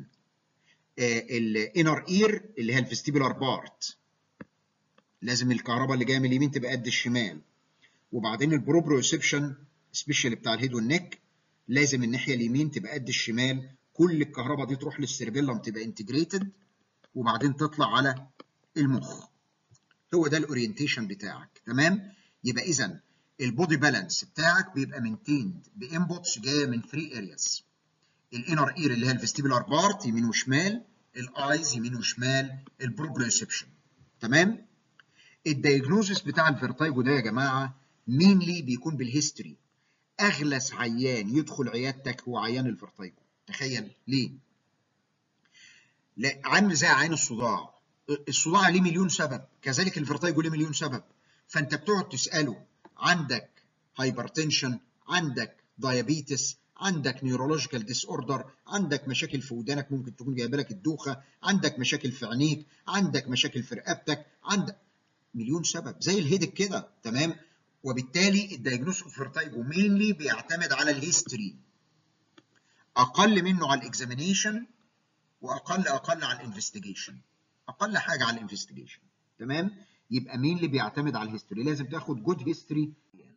الانر اير اللي هي الفيستيبولار بارت لازم الكهرباء اللي جايه من اليمين تبقى قد الشمال وبعدين البروبريوسبشن سبيشال بتاع الهيد والنك لازم الناحيه اليمين تبقى قد الشمال كل الكهرباء دي تروح للسيربيلم تبقى انتجريتد وبعدين تطلع على المخ هو ده الاورينتيشن بتاعك تمام يبقى اذا البودي بالانس بتاعك بيبقى مينتيند بانبوتس جايه من 3 ارياز الانر اير اللي هي الفيستيبولار بارت يمين وشمال الايز يمين وشمال البروبريوسبشن تمام الدايجنوزس بتاع الفيرتايجو ده يا جماعه مينلي بيكون بالهيستوري اغلس عيان يدخل عيادتك هو عيان الفيرتايجو تخيل ليه لا عامل زي عين الصداع الصداع ليه مليون سبب كذلك الفيرتايجو ليه مليون سبب فانت بتقعد تساله عندك هايبرتنشن عندك دايابيتس عندك نيورولوجيكال ديس اوردر عندك مشاكل في ودانك ممكن تكون جايبه لك الدوخه عندك مشاكل في عينيك عندك مشاكل في رقبتك عندك مليون سبب زي الهيدك كده تمام وبالتالي الدايجنوس اوف فيرتايجو مينلي بيعتمد على الهيستوري اقل منه على الاكزامينيشن واقل اقل على الانفستيجيشن اقل حاجه على الانفستيجيشن تمام يبقى مينلي بيعتمد على الهيستوري لازم تاخد جود هيستوري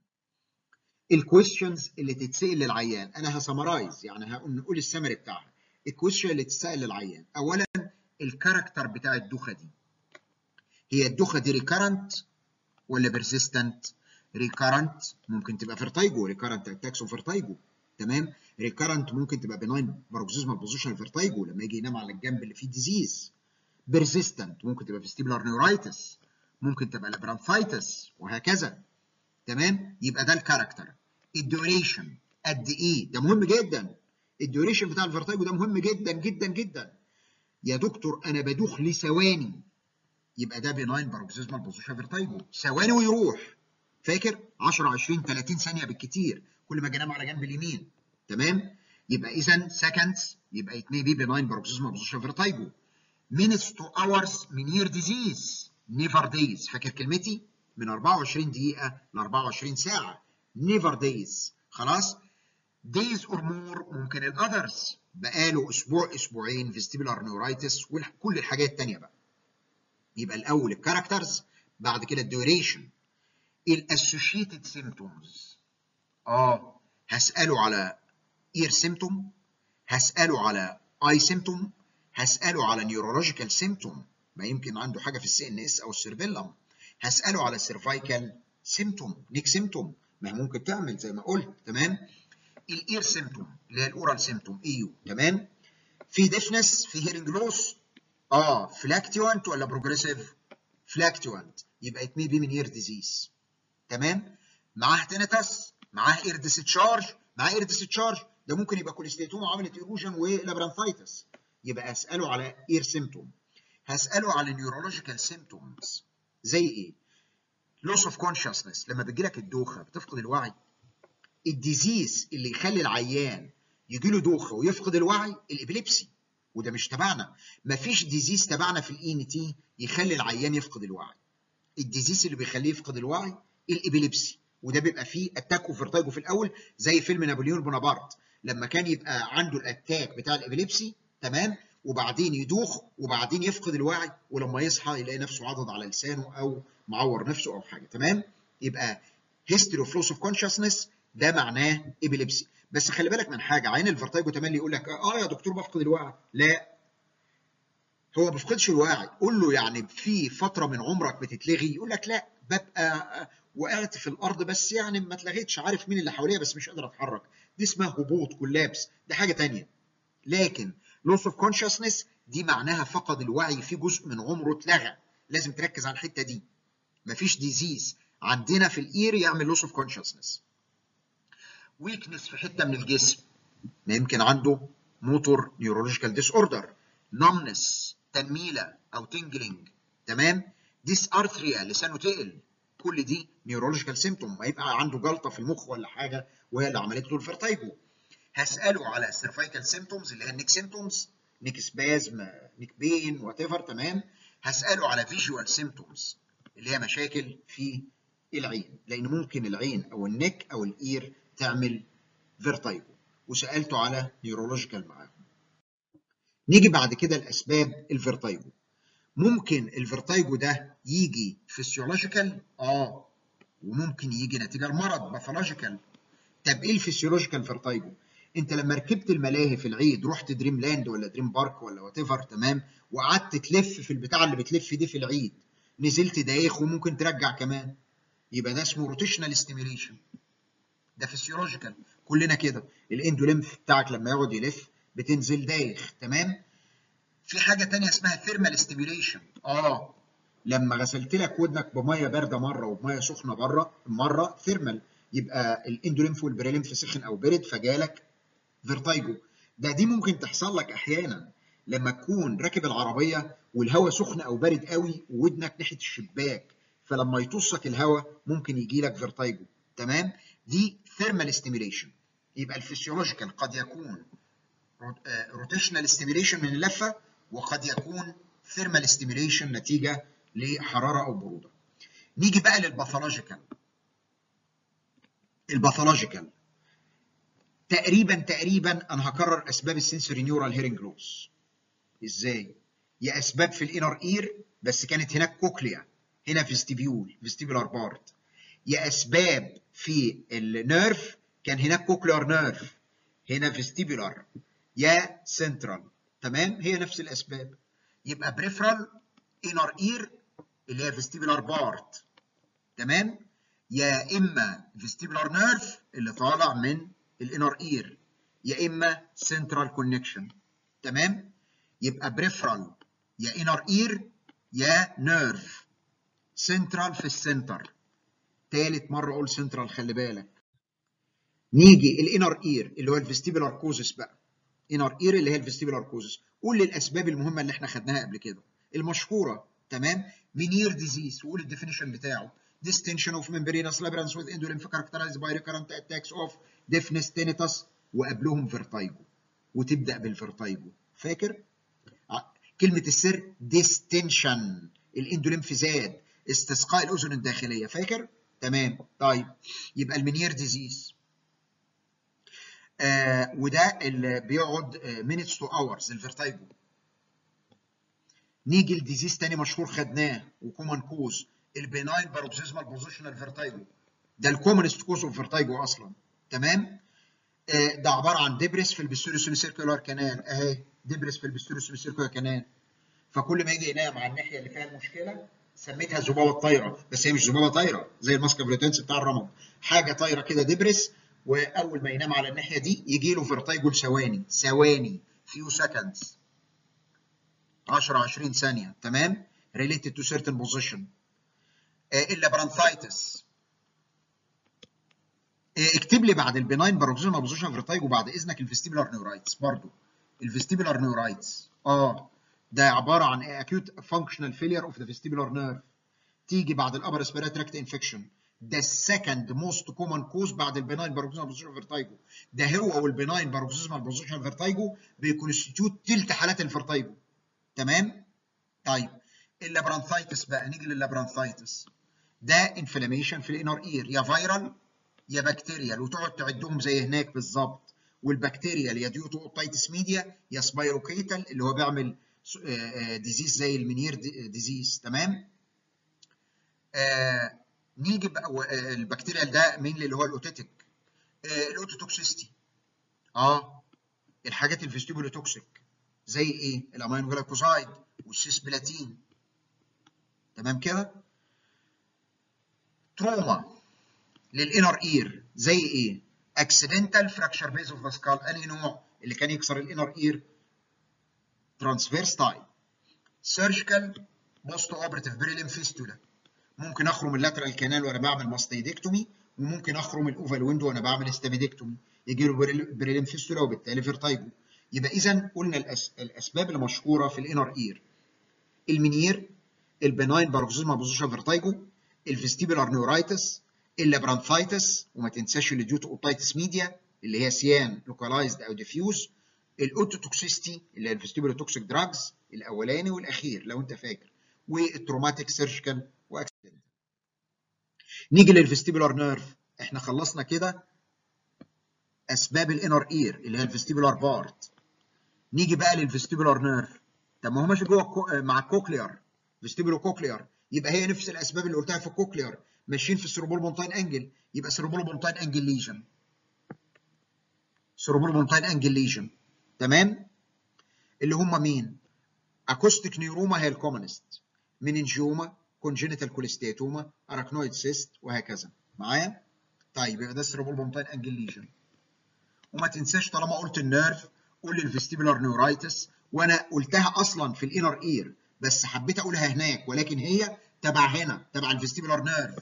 الكويستشنز اللي تتسال للعيان انا هسمرايز يعني هقول نقول السمري بتاعها الكويستشن اللي تتسال للعيان اولا الكاركتر بتاع الدوخه دي هي الدوخه دي ريكارنت ولا بيرسيستنت ريكارنت ممكن تبقى فيرتايجو ريكارنت اتاكس فيرتايجو تمام ريكارنت ممكن تبقى بناين باروكسيزمال بوزيشن فيرتايجو لما يجي ينام على الجنب اللي فيه ديزيز بيرسيستنت ممكن تبقى فيستيبولار نيورايتس ممكن تبقى لابرانثايتس وهكذا تمام يبقى ده الكاركتر الديوريشن قد ايه ده مهم جدا الديوريشن بتاع الفيرتايجو ده مهم جدا جدا جدا يا دكتور انا بدوخ لثواني يبقى ده بناين باروكسيزمال بوزيشن فيرتايجو ثواني ويروح فاكر 10 20 30 ثانيه بالكتير كل ما اجي انام على جنب اليمين تمام يبقى اذا سكندز يبقى ات مي بي بناين باروكسيزمال بوزيشن فيرتايجو minutes to hours من year disease never days فاكر كلمتي من 24 دقيقه ل 24 ساعه never days خلاص days or more ممكن الاذرز بقاله اسبوع اسبوعين فيستيبولار نيورايتس وكل الحاجات الثانيه بقى يبقى الاول الكاركترز بعد كده الديوريشن الاسوشيتد سيمتومز اه هساله على اير سيمتوم هساله على اي سيمتوم هساله على نيورولوجيكال سيمتوم ما يمكن عنده حاجه في السي ان اس او السيربيلم هساله على سيرفايكال سيمتوم نيك سيمتوم ما ممكن تعمل زي ما قلت تمام الاير سيمتوم اللي هي الاورال سيمتوم ايو تمام في ديفنس في هيرنج لوس اه فلاكتوانت ولا بروجريسيف فلاكتوانت يبقى it may be من ear disease تمام معاه تينيتاس معاه اير ديسشارج معاه اير ديسشارج ده ممكن يبقى كوليستيتوما عملت ايروجن ولابرانثايتس يبقى اساله على اير سيمتوم هساله على نيورولوجيكال سيمتومز زي ايه لوس اوف كونشسنس لما بتجي لك الدوخه بتفقد الوعي الديزيز اللي يخلي العيان يجي له دوخه ويفقد الوعي الابيليبسي وده مش تبعنا مفيش ديزيز تبعنا في الاي ان تي يخلي العيان يفقد الوعي الديزيز اللي بيخليه يفقد الوعي الابيليبسي وده بيبقى فيه اتاك وفرتايجو في الاول زي فيلم نابليون بونابرت لما كان يبقى عنده الاتاك بتاع الابيليبسي تمام وبعدين يدوخ وبعدين يفقد الوعي ولما يصحى يلاقي نفسه عضض على لسانه او معور نفسه او حاجه تمام يبقى هيستوري اوف لوس اوف كونشسنس ده معناه ابيليبسي بس خلي بالك من حاجه عين الفرتايجو تملي يقول لك اه يا دكتور بفقد الوعي لا هو ما بيفقدش الوعي قول له يعني في فتره من عمرك بتتلغي يقول لك لا ببقى وقعت في الارض بس يعني ما اتلغيتش عارف مين اللي حواليا بس مش قادر اتحرك دي اسمها هبوط كولابس دي حاجه تانية لكن لوس اوف كونشسنس دي معناها فقد الوعي في جزء من عمره اتلغى لازم تركز على الحته دي مفيش ديزيز عندنا في الاير يعمل لوس اوف كونشسنس ويكنس في حته من الجسم ما يمكن عنده موتور نيورولوجيكال ديس اوردر نمنس تنميله او تنجلينج تمام ديس ارثريا لسانه تقل كل دي نيورولوجيكال سيمتوم ما يبقى عنده جلطه في المخ ولا حاجه وهي اللي عملت له الفرتايجو هساله على السيرفايكال سيمتومز اللي هي النيك سيمتومز نيك سبازم نيك بين وات ايفر تمام هساله على فيجوال سيمتومز اللي هي مشاكل في العين لان ممكن العين او النك او الاير تعمل فيرتايجو وسالته على نيورولوجيكال معاهم نيجي بعد كده لاسباب الفيرتايجو ممكن الفيرتايجو ده يجي فيسيولوجيكال اه وممكن يجي نتيجه المرض باثولوجيكال طب ايه الفسيولوجيكال فيرتايجو انت لما ركبت الملاهي في العيد رحت دريم لاند ولا دريم بارك ولا وات ايفر تمام وقعدت تلف في البتاع اللي بتلف دي في العيد نزلت دايخ وممكن ترجع كمان يبقى ده اسمه روتيشنال ستيميليشن ده فسيولوجيكال كلنا كده الاندوليمف بتاعك لما يقعد يلف بتنزل دايخ تمام في حاجه تانية اسمها ثيرمال ستيميليشن اه لما غسلت لك ودنك بميه بارده مره وبميه سخنه بره مره ثيرمال يبقى الاندوليمف والبريليمف سخن او برد فجالك فيرتايجو ده دي ممكن تحصل لك احيانا لما تكون راكب العربيه والهواء سخن او بارد قوي وودنك ناحيه الشباك فلما يطصك الهواء ممكن يجي لك فيرتايجو تمام دي ثيرمال ستيميليشن يبقى الفسيولوجيكال قد يكون روتيشنال ستيميليشن من اللفه وقد يكون ثيرمال ستيميليشن نتيجه لحراره او بروده نيجي بقى للباثولوجيكال الباثولوجيكال تقريبا تقريبا انا هكرر اسباب السنسوري نيورال هيرنج لوس ازاي يا اسباب في الانر اير بس كانت هناك كوكليا هنا فيستيبيول فيستيبولار بارت يا اسباب في النيرف كان هناك كوكليار نيرف هنا فيستيبولار يا سنترال تمام هي نفس الاسباب يبقى بريفرال انر اير اللي هي فيستيبولار بارت تمام يا اما فيستيبولار نيرف اللي طالع من الانر اير يا اما سنترال كونكشن تمام يبقى بريفرال يا انر اير يا نيرف سنترال في السنتر تالت مره اقول سنترال خلي بالك نيجي الانر اير اللي هو الفيستيبولار كوزس بقى انر اير اللي هي الفيستيبولار كوزس قول لي الاسباب المهمه اللي احنا خدناها قبل كده المشهوره تمام مينير ديزيز وقول الديفينيشن بتاعه distension of membranous labyrinth with endolymph characterized by recurrent attacks of deafness tinnitus وقبلهم فيرتايجو وتبدا بالفيرتايجو فاكر كلمه السر distension الاندوليمف زاد استسقاء الاذن الداخليه فاكر تمام طيب يبقى المنير ديزيز آه وده اللي بيقعد minutes to hours الفيرتايجو نيجي لديزيز تاني مشهور خدناه وكومن كوز البيناين باروكسيزمال بوزيشنال فيرتايجو ده الكومنست كوز اوف فيرتايجو اصلا تمام آه ده عباره عن دبرس في البستوريو سيركولار كانال اهي دبرس في البستوريو سيركولار كانال فكل ما يجي ينام على الناحيه اللي فيها المشكله سميتها ذبابه طايره بس هي مش ذبابه طايره زي الماسكا بريتنس بتاع الرمد حاجه طايره كده دبرس واول ما ينام على الناحيه دي يجي له فيرتايجو ثواني ثواني فيو سكندز 10 20 ثانيه تمام related to certain position الا برانثايتس اكتب لي بعد البناين باروكسيزمال بوزيشن فيرتايجو بعد اذنك الفيستيبولار نيورايتس برضو الفيستيبولار نيورايتس اه ده عباره عن acute functional failure of the vestibular nerve تيجي بعد الابر respiratory tract infection ده السكند موست كومن كوز بعد البناين باروكسيزمال بوزيشن فيرتايجو ده هو والبناين باروكسيزمال بوزيشن فيرتايجو بيكونستيتيوت تلت حالات الفيرتايجو تمام طيب اللابرانثايتس بقى نيجي لللابرانثايتس ده انفلاميشن في الانر اير يا فيرال يا بكتيريال وتقعد تعدهم زي هناك بالظبط والبكتيريال يا ديوتو اوتايتس ميديا يا سبايروكيتال اللي هو بيعمل ديزيز زي المنير ديزيز تمام آه نيجي بقى البكتيريال ده مين اللي هو الاوتيتك آه الاوتوتوكسيستي اه الحاجات الفيستيبولوتوكسيك زي ايه الامينو جلايكوزايد والسيسبلاتين تمام كده تروما للانر اير زي ايه اكسيدنتال فراكشر بيز اوف ذا سكال انهي نوع اللي كان يكسر الانر اير ترانسفيرس تايب سيرجيكال بوست اوبرتيف بريليم فيستولا ممكن اخرم اللاترال كانال وانا بعمل ماستيدكتومي وممكن اخرم الاوفال ويندو وانا بعمل استاميدكتومي يجي له بريليم فيستولا وبالتالي فيرتايجو يبقى اذا قلنا الأس... الاسباب المشهوره في الانر اير المنير البناين باروكسيزما بوزيشن فيرتايجو الفيستيبولار نيورايتس اللابرانثايتس وما تنساش اللي ديوتو اوتايتس ميديا اللي هي سيان لوكالايزد او ديفيوز الاوتوتوكسيستي اللي هي الفيستيبولوتوكسيك دراجز الاولاني والاخير لو انت فاكر والتروماتيك سيرجيكال واكسيدنت نيجي للفيستيبولار نيرف احنا خلصنا كده اسباب الانر اير اللي هي الفيستيبولار بارت نيجي بقى للفيستيبولار نيرف طب ما هو ماشي جوه الكو... مع الكوكليار فيستيبولو كوكليار يبقى هي نفس الاسباب اللي قلتها في الكوكليار ماشيين في السيروبول بونتاين انجل يبقى سيروبول بونتاين انجل ليجن سيروبول بونتاين انجل ليجن تمام اللي هم مين اكوستيك نيوروما هي الكومنست مننجيوما كونجينيتال كوليستيتوما اراكنويد سيست وهكذا معايا طيب يبقى ده سيروبول بونتاين انجل ليجن وما تنساش طالما قلت النيرف قول لي الفيستيبولار نيورايتس وانا قلتها اصلا في الانر اير بس حبيت اقولها هناك ولكن هي تبع هنا تبع الفيستيبولار نيرف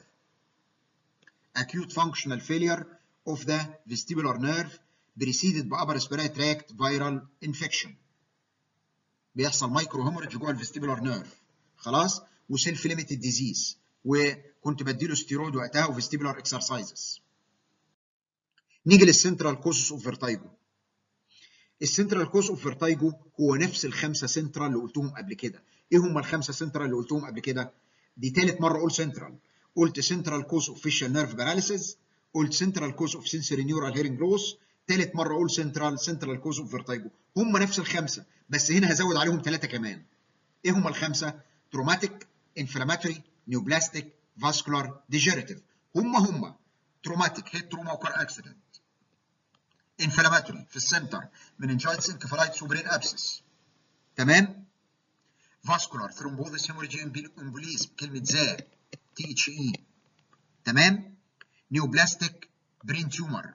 acute functional failure of the vestibular nerve preceded by upper respiratory tract viral infection بيحصل مايكرو هيموريدج جوه الفيستيبولار نيرف خلاص وسيلف ليميتد ديزيز وكنت بديله ستيرويد وقتها وفيستيبولار اكسرسايزز نيجي للسنترال كوسس اوف فيرتايجو السنترال كوس اوف فيرتايجو هو نفس الخمسه سنترال اللي قلتهم قبل كده ايه هم الخمسه سنترال اللي قلتهم قبل كده دي ثالث مره اقول سنترال قلت سنترال كوس اوف فيشال نيرف باراليسيس قلت سنترال كوس اوف سنسوري نيورال هيرنج لوس ثالث مره اقول سنترال سنترال كوس اوف فيرتايجو هم نفس الخمسه بس هنا هزود عليهم ثلاثه كمان ايه هم الخمسه تروماتيك انفلاماتوري نيوبلاستيك فاسكولار ديجيريتيف هم هم تروماتيك هيد تروما وكار اكسيدنت انفلاماتوري في السنتر مننجايتس انكفالايتس وبرين ابسس تمام فاسكولار ثرومبوزس هيموريجي امبوليزم كلمه زا تي اتش اي تمام نيوبلاستيك برين تيومر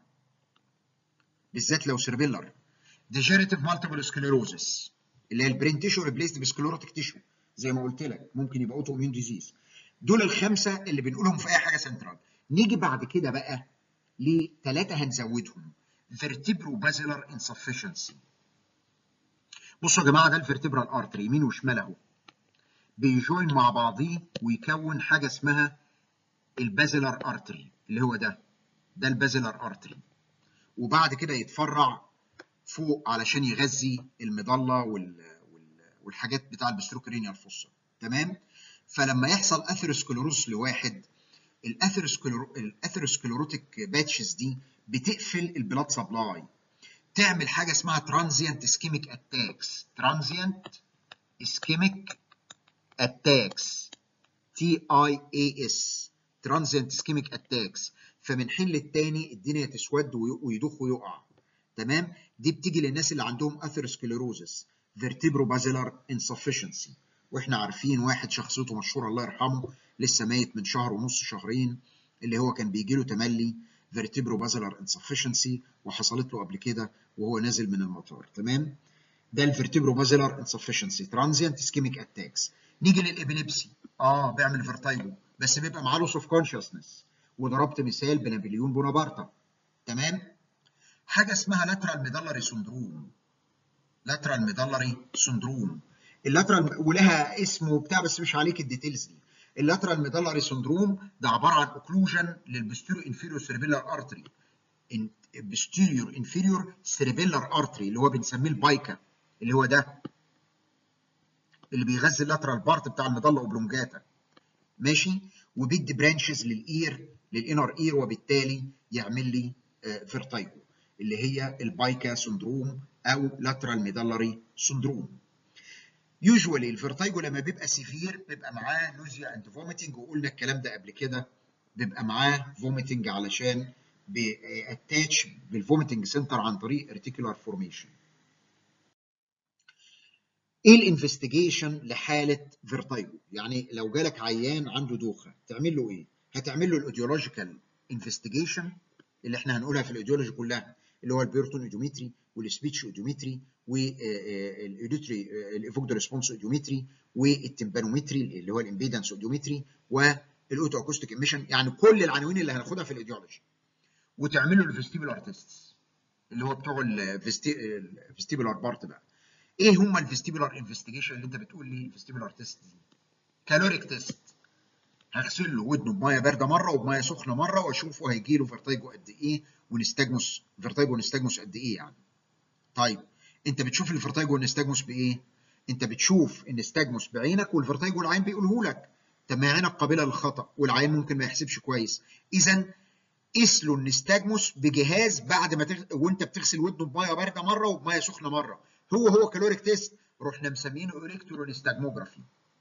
بالذات لو سيربيلر ديجيريتيف مالتيبل سكليروزس اللي هي البرين تيشو ريبليسد بسكليروتيك تيشو زي ما قلت لك ممكن يبقى اوتو اميون ديزيز دول الخمسه اللي بنقولهم في اي حاجه سنترال نيجي بعد كده بقى لثلاثه هنزودهم vertebro-basilar insufficiency بصوا يا جماعه ده الفرتبرال ارتري يمين وشمال اهو بيجوين مع بعضيه ويكون حاجه اسمها البازيلار ارتري اللي هو ده ده البازيلار ارتري وبعد كده يتفرع فوق علشان يغذي المظله وال... وال... والحاجات بتاع البستروكرينيال فوسا تمام فلما يحصل اثيروسكلوروس لواحد الاثيروسكلوروتيك باتشز دي بتقفل البلاد سبلاي تعمل حاجه اسمها ترانزيانت اسكيميك اتاكس ترانزيانت اسكيميك اتاكس تي اي اي اس ترانزيانت اسكيميك اتاكس فمن حين للتاني الدنيا تسود ويدوخ ويقع تمام دي بتيجي للناس اللي عندهم اثيروسكليروزس فيرتيبرو بازيلار انسفشنسي واحنا عارفين واحد شخصيته مشهوره الله يرحمه لسه ميت من شهر ونص شهرين اللي هو كان بيجي له تملي فيرتيبرو بازلر انسفشنسي وحصلت له قبل كده وهو نازل من المطار تمام ده الفيرتيبرو بازيلر انسفشنسي ترانزيانت اسكيميك اتاكس نيجي للابيليبسي اه بيعمل فيرتايجو بس بيبقى معاه لوس اوف كونشسنس وضربت مثال بنابليون بونابرتا تمام حاجه اسمها لاترال ميدالري سندروم لاترال ميدالري سندروم اللاترال ولها اسم وبتاع بس مش عليك الديتيلز دي اللاترال ميدالري سندروم ده عباره عن اوكلوجن للبستيريو انفيريور سيربيلار ارتري بستيريور انفيريور سيربيلار ارتري اللي هو بنسميه البايكا اللي هو ده اللي بيغذي اللاترال بارت بتاع المظله اوبلونجاتا ماشي وبيدي برانشز للاير للانر اير وبالتالي يعمل لي فيرتايجو اللي هي البايكا سندروم او لاترال ميدالري سندروم يوجوالي الفيرتايجو لما بيبقى سيفير بيبقى معاه نوزيا اند فوميتنج وقلنا الكلام ده قبل كده بيبقى معاه فوميتنج علشان بياتاتش بالفوميتنج سنتر عن طريق ريتيكولار فورميشن ايه الانفستيجيشن لحاله فيرتايجو يعني لو جالك عيان عنده دوخه تعمل له ايه هتعمل له الاوديولوجيكال انفستيجيشن اللي احنا هنقولها في الاوديولوجي كلها اللي هو البيرتون اوديومتري والسبيتش اوديومتري والاوديتري الايفوكد ريسبونس اوديومتري والتمبانومتري اللي هو الامبيدنس اوديومتري والاوتو اكوستيك ايميشن يعني كل العناوين اللي هناخدها في الايديولوجي وتعمل له الفيستيبولار تيست اللي هو بتوع الفيستيبولار بارت بقى ايه هم الفيستيبولار انفستيجيشن اللي انت بتقول لي الفيستيبولار تيست دي كالوريك تيست هغسل له ودنه بميه بارده مره وبميه سخنه مره واشوفه هيجي له فيرتايجو قد ايه ونستجمس فيرتايجو ونستجمس قد ايه يعني طيب انت بتشوف الفيرتايجو والنستجمس بايه انت بتشوف النستجمس بعينك والفيرتايجو العين بيقوله لك طب ما عينك قابله للخطا والعين ممكن ما يحسبش كويس اذا قيس له النستجمس بجهاز بعد ما تغ... وانت بتغسل ودنه بميه بارده مره وبميه سخنه مره هو هو كالوريك تيست رحنا مسمينه الكترونستجموجرافي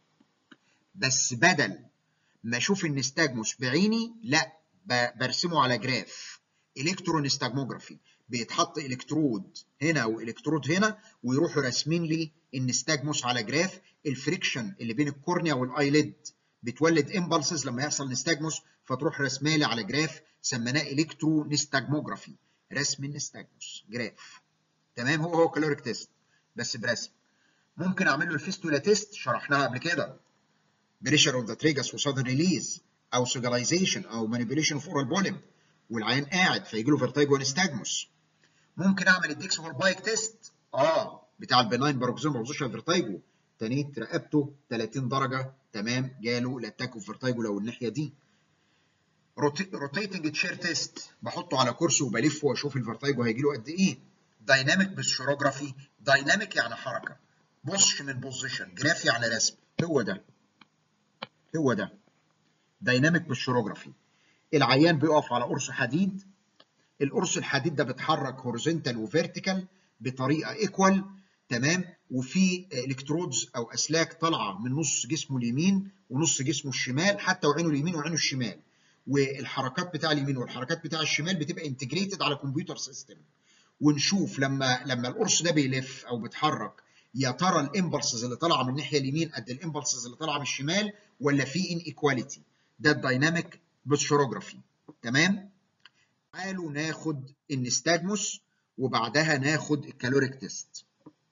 بس بدل ما اشوف النستجمس بعيني لا برسمه على جراف الكترونستجموجرافي بيتحط الكترود هنا والكترود هنا ويروحوا راسمين لي النستجمس على جراف الفريكشن اللي بين الكورنيا والايليد بتولد امبلسز لما يحصل نستجمس فتروح رسمالي على جراف سميناه الكترونستجموجرافي رسم النستجمس جراف تمام هو هو كالوريك تيست بس برسم ممكن اعمل له الفيستولا تيست شرحناها قبل كده بريشر اوف ذا تريجس وسادن ريليز او سيجلايزيشن او مانيبيوليشن اوف اورال بوليم والعيان قاعد فيجي له فيرتايجو ونستجمس ممكن اعمل الديكس هول بايك تيست اه بتاع البناين باروكسيزم بوزيشن فيرتايجو تنيت رقبته 30 درجه تمام جاله الاتاك اوف فيرتايجو لو الناحيه دي روتيتنج تشير تيست بحطه على كرسي وبلفه واشوف الفيرتايجو هيجي له قد ايه دايناميك بالشروجرافي دايناميك يعني حركه بوش من بوزيشن جراف يعني رسم هو ده هو ده دايناميك بالشروجرافي العيان بيقف على قرص حديد القرص الحديد ده بيتحرك هوريزونتال وفيرتيكال بطريقه ايكوال تمام وفي الكترودز او اسلاك طالعه من نص جسمه اليمين ونص جسمه الشمال حتى وعينه اليمين وعينه الشمال والحركات بتاع اليمين والحركات بتاع الشمال بتبقى انتجريتد على كمبيوتر سيستم ونشوف لما لما القرص ده بيلف او بيتحرك يا ترى الامبلسز اللي طالعه من الناحيه اليمين قد الامبلسز اللي طالعه من الشمال ولا في ان ايكواليتي ده الدايناميك بالشروجرافي تمام تعالوا ناخد النستاجموس وبعدها ناخد الكالوريك تيست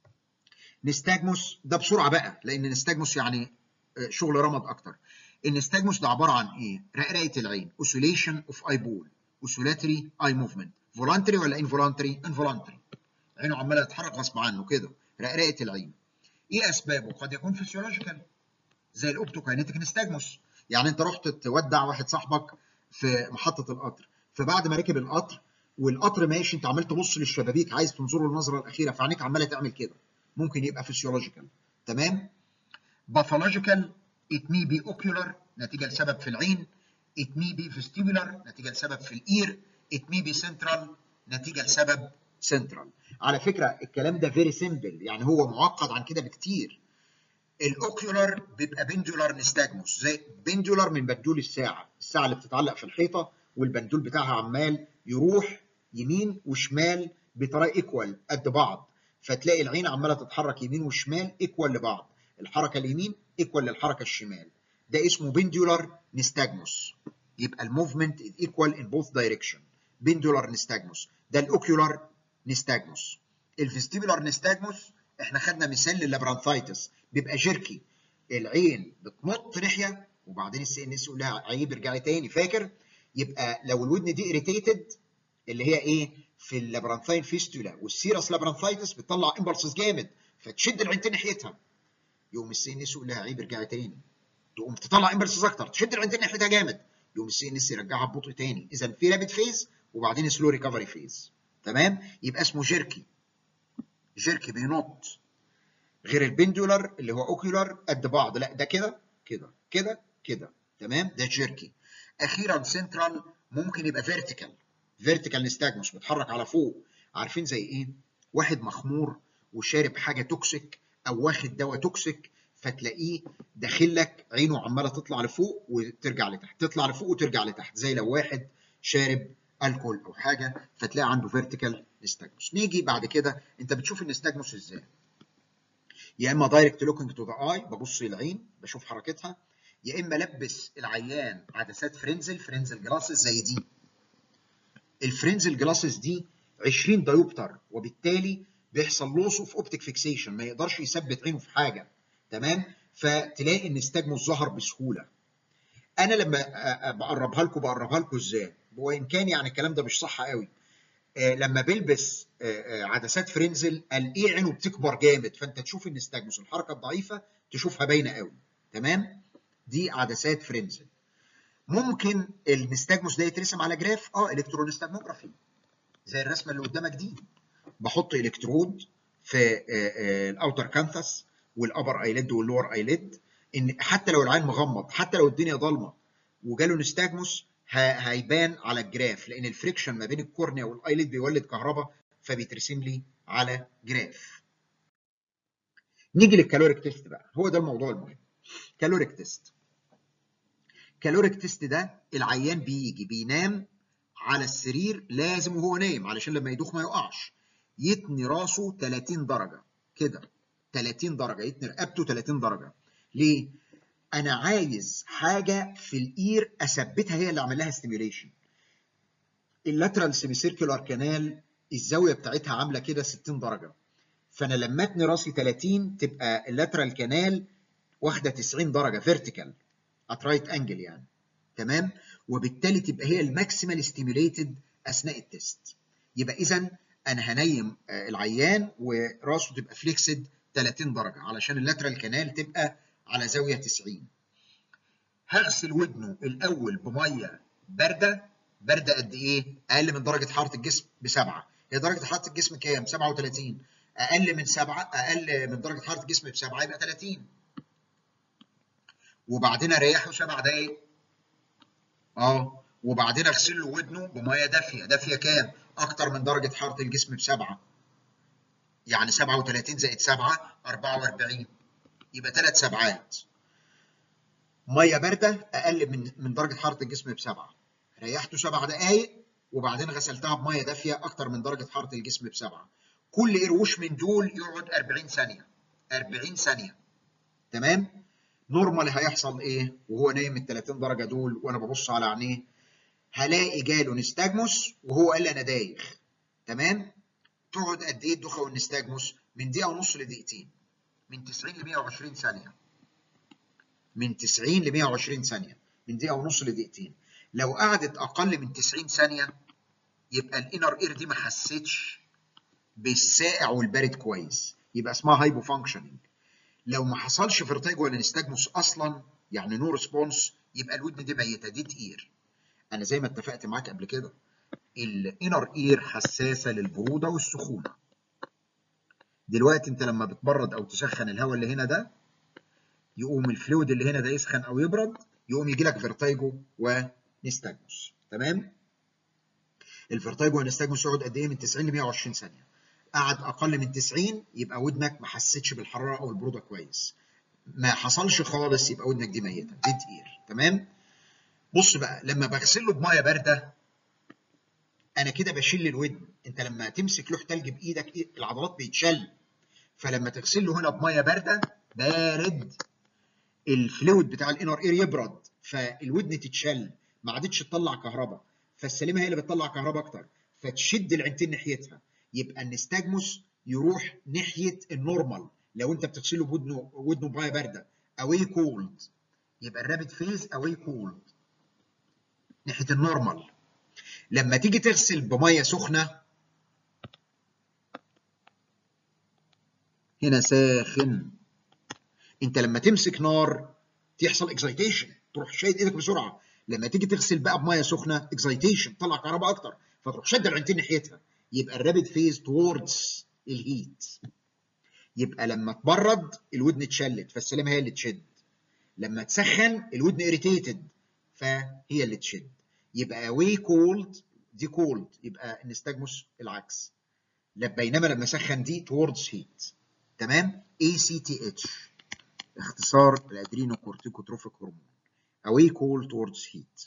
نستاجموس ده بسرعه بقى لان نستاجموس يعني شغل رمض اكتر النستاجموس ده عباره عن ايه رقراقه العين اوسيليشن اوف اي بول اوسيلاتري اي موفمنت فولانتري ولا انفولانتري انفولانتري عينه عماله تتحرك غصب عنه كده رقراقه العين ايه اسبابه قد يكون فيسيولوجيكال زي الاوبتوكاينيتيك نستاجموس يعني انت رحت تودع واحد صاحبك في محطه القطر فبعد ما ركب القطر والقطر ماشي انت عمال تبص للشبابيك عايز تنظر له النظره الاخيره فعينيك عماله تعمل كده ممكن يبقى فيسيولوجيكال تمام باثولوجيكال it may be ocular نتيجه لسبب في العين it may be vestibular نتيجه لسبب في الاير it may be central نتيجه لسبب central على فكره الكلام ده فيري سيمبل يعني هو معقد عن كده بكتير الاوكيولار بيبقى بندولار نستاجموس زي بندولار من بندول الساعه الساعه اللي بتتعلق في الحيطه والبندول بتاعها عمال يروح يمين وشمال بطريقه ايكوال قد بعض فتلاقي العين عماله تتحرك يمين وشمال ايكوال لبعض الحركه اليمين ايكوال للحركه الشمال ده اسمه بندولار نستاجموس يبقى الموفمنت ايكوال ان بوث دايركشن بندولار نستاجموس ده الاوكيولار نستاجموس الفيستيبولار نستاجموس احنا خدنا مثال لللابرانثايتس بيبقى جيركي العين بتنط ناحيه وبعدين السي ان اس يقول لها عيب ارجعي تاني فاكر يبقى لو الودن دي اريتيتد اللي هي ايه في اللابرانثاين فيستولا والسيرس لابرانثايتس بتطلع امبلسز جامد فتشد العينتين ناحيتها يقوم السي ان اس يقول لها عيب ارجعي تاني تقوم تطلع امبلسز اكتر تشد العينتين ناحيتها جامد يقوم السي ان اس يرجعها ببطء تاني اذا في رابid فيز وبعدين سلو ريكفري فيز تمام يبقى اسمه جيركي جيركي بينط غير البندولار اللي هو اوكيولار قد بعض لا ده كده كده كده كده تمام ده جيركي اخيرا سنترال ممكن يبقى فيرتيكال فيرتيكال نستاجموس بيتحرك على فوق عارفين زي ايه واحد مخمور وشارب حاجه توكسيك او واخد دواء توكسيك فتلاقيه داخل لك عينه عماله تطلع لفوق وترجع لتحت تطلع لفوق وترجع لتحت زي لو واحد شارب الكحول او حاجه فتلاقي عنده فيرتيكال نستاجموس نيجي بعد كده انت بتشوف النستاجموس ازاي يا اما دايركت لوكينج تو ذا اي ببص العين بشوف حركتها يا اما لبس العيان عدسات فرنزل فرنزل جلاسز زي دي الفرنزل جلاسز دي 20 دايوبتر وبالتالي بيحصل لوس اوف اوبتيك فيكسيشن ما يقدرش يثبت عينه في حاجه تمام فتلاقي ان النستاجموس ظهر بسهوله انا لما بقربها لكم بقربها لكم ازاي وان كان يعني الكلام ده مش صح قوي آه لما بلبس آه عدسات فرنزل الاقي عينه بتكبر جامد فانت تشوف النستاجموس الحركه الضعيفه تشوفها باينه قوي تمام دي عدسات فرنزل ممكن النستاجموس ده يترسم على جراف اه الكترونستاجموجرافي زي الرسمه اللي قدامك دي بحط الكترود في آه الاوتر كانثس والابر ايليد واللور ايليد ان حتى لو العين مغمض حتى لو الدنيا ضلمه وجاله نستاجموس هيبان على الجراف لان الفريكشن ما بين الكورنيا والايليد بيولد كهرباء فبيترسم لي على جراف. نيجي للكالوريك تيست بقى هو ده الموضوع المهم. كالوريك تيست. كالوريك تيست ده العيان بيجي بينام على السرير لازم وهو نايم علشان لما يدوخ ما يقعش يتني راسه 30 درجه كده 30 درجه يتني رقبته 30 درجه. ليه؟ انا عايز حاجه في الاير اثبتها هي اللي اعمل لها ستيميوليشن اللاترال سيمي سيركولار كانال الزاويه بتاعتها عامله كده 60 درجه فانا لما اتني راسي 30 تبقى اللاترال كانال واخده 90 درجه فيرتيكال ات رايت انجل يعني تمام وبالتالي تبقى هي الماكسيمال ستيميوليتد اثناء التيست يبقى اذا انا هنيم العيان وراسه تبقى فليكسد 30 درجه علشان اللاترال كانال تبقى على زاويه 90 هغسل ودنه الاول بميه بارده بارده قد ايه؟ اقل من درجه حراره الجسم بسبعه هي درجه حراره الجسم كام؟ 37 اقل من سبعه اقل من درجه حراره الجسم بسبعه يبقى 30 وبعدين اريحه سبع دقايق اه وبعدين اغسل له ودنه بميه دافيه دافيه كام؟ اكتر من درجه حراره الجسم بسبعه يعني 37 زائد 7 44 يبقى ثلاث سبعات ميه بارده اقل من من درجه حراره الجسم بسبعه ريحته سبع دقائق وبعدين غسلتها بميه دافيه اكتر من درجه حراره الجسم بسبعه كل قروش من دول يقعد 40 ثانيه 40 ثانيه تمام نورمال هيحصل ايه وهو نايم ال 30 درجه دول وانا ببص على عينيه هلاقي جاله نستاجموس وهو قال انا دايخ تمام تقعد قد ايه الدوخه والنستاجموس من دقيقه ونص لدقيقتين من 90 ل 120 ثانيه من 90 ل 120 ثانيه من دقيقه ونص لدقيقتين لو قعدت اقل من 90 ثانيه يبقى الانر اير دي ما حسيتش بالسائع والبارد كويس يبقى اسمها هايبو فانكشننج لو ما حصلش فيرتيجو ولا نستاجموس اصلا يعني نو ريسبونس يبقى الودن دي ميته دي اير انا زي ما اتفقت معاك قبل كده الانر اير حساسه للبروده والسخونه دلوقتي انت لما بتبرد او تسخن الهواء اللي هنا ده يقوم الفلويد اللي هنا ده يسخن او يبرد يقوم يجي لك فيرتيجو ونستاجموس تمام الفيرتيجو والنستاجموس يقعد قد ايه من 90 ل 120 ثانيه قعد اقل من 90 يبقى ودنك ما حسيتش بالحراره او البروده كويس ما حصلش خالص يبقى ودنك دي ميته ديد اير تمام بص بقى لما بغسل له بميه بارده انا كده بشيل الودن انت لما تمسك لوح تلج بايدك العضلات بيتشل فلما تغسل له هنا بميه بارده بارد الفلويد بتاع الانر اير يبرد فالودن تتشل ما عادتش تطلع كهرباء فالسليمه هي اللي بتطلع كهرباء اكتر فتشد العينتين ناحيتها يبقى النستاجموس يروح ناحيه النورمال لو انت بتغسله بودنه ودنه بميه بارده اواي كولد يبقى الرابد فيز اواي كولد ناحيه النورمال لما تيجي تغسل بميه سخنه هنا ساخن انت لما تمسك نار تحصل اكسايتيشن تروح شايد ايدك بسرعه لما تيجي تغسل بقى بميه سخنه اكسايتيشن طلع كهرباء اكتر فتروح شد العينتين ناحيتها يبقى الرابد فيز توردز الهيت يبقى لما تبرد الودن اتشلت فالسلامه هي اللي تشد لما تسخن الودن اريتيتد فهي اللي تشد يبقى واي كولد دي كولد يبقى النستجموس العكس بينما لما سخن دي توردز هيت تمام اي سي تي اتش اختصار الادرينو كورتيكوتروفيك هرمون away cold towards heat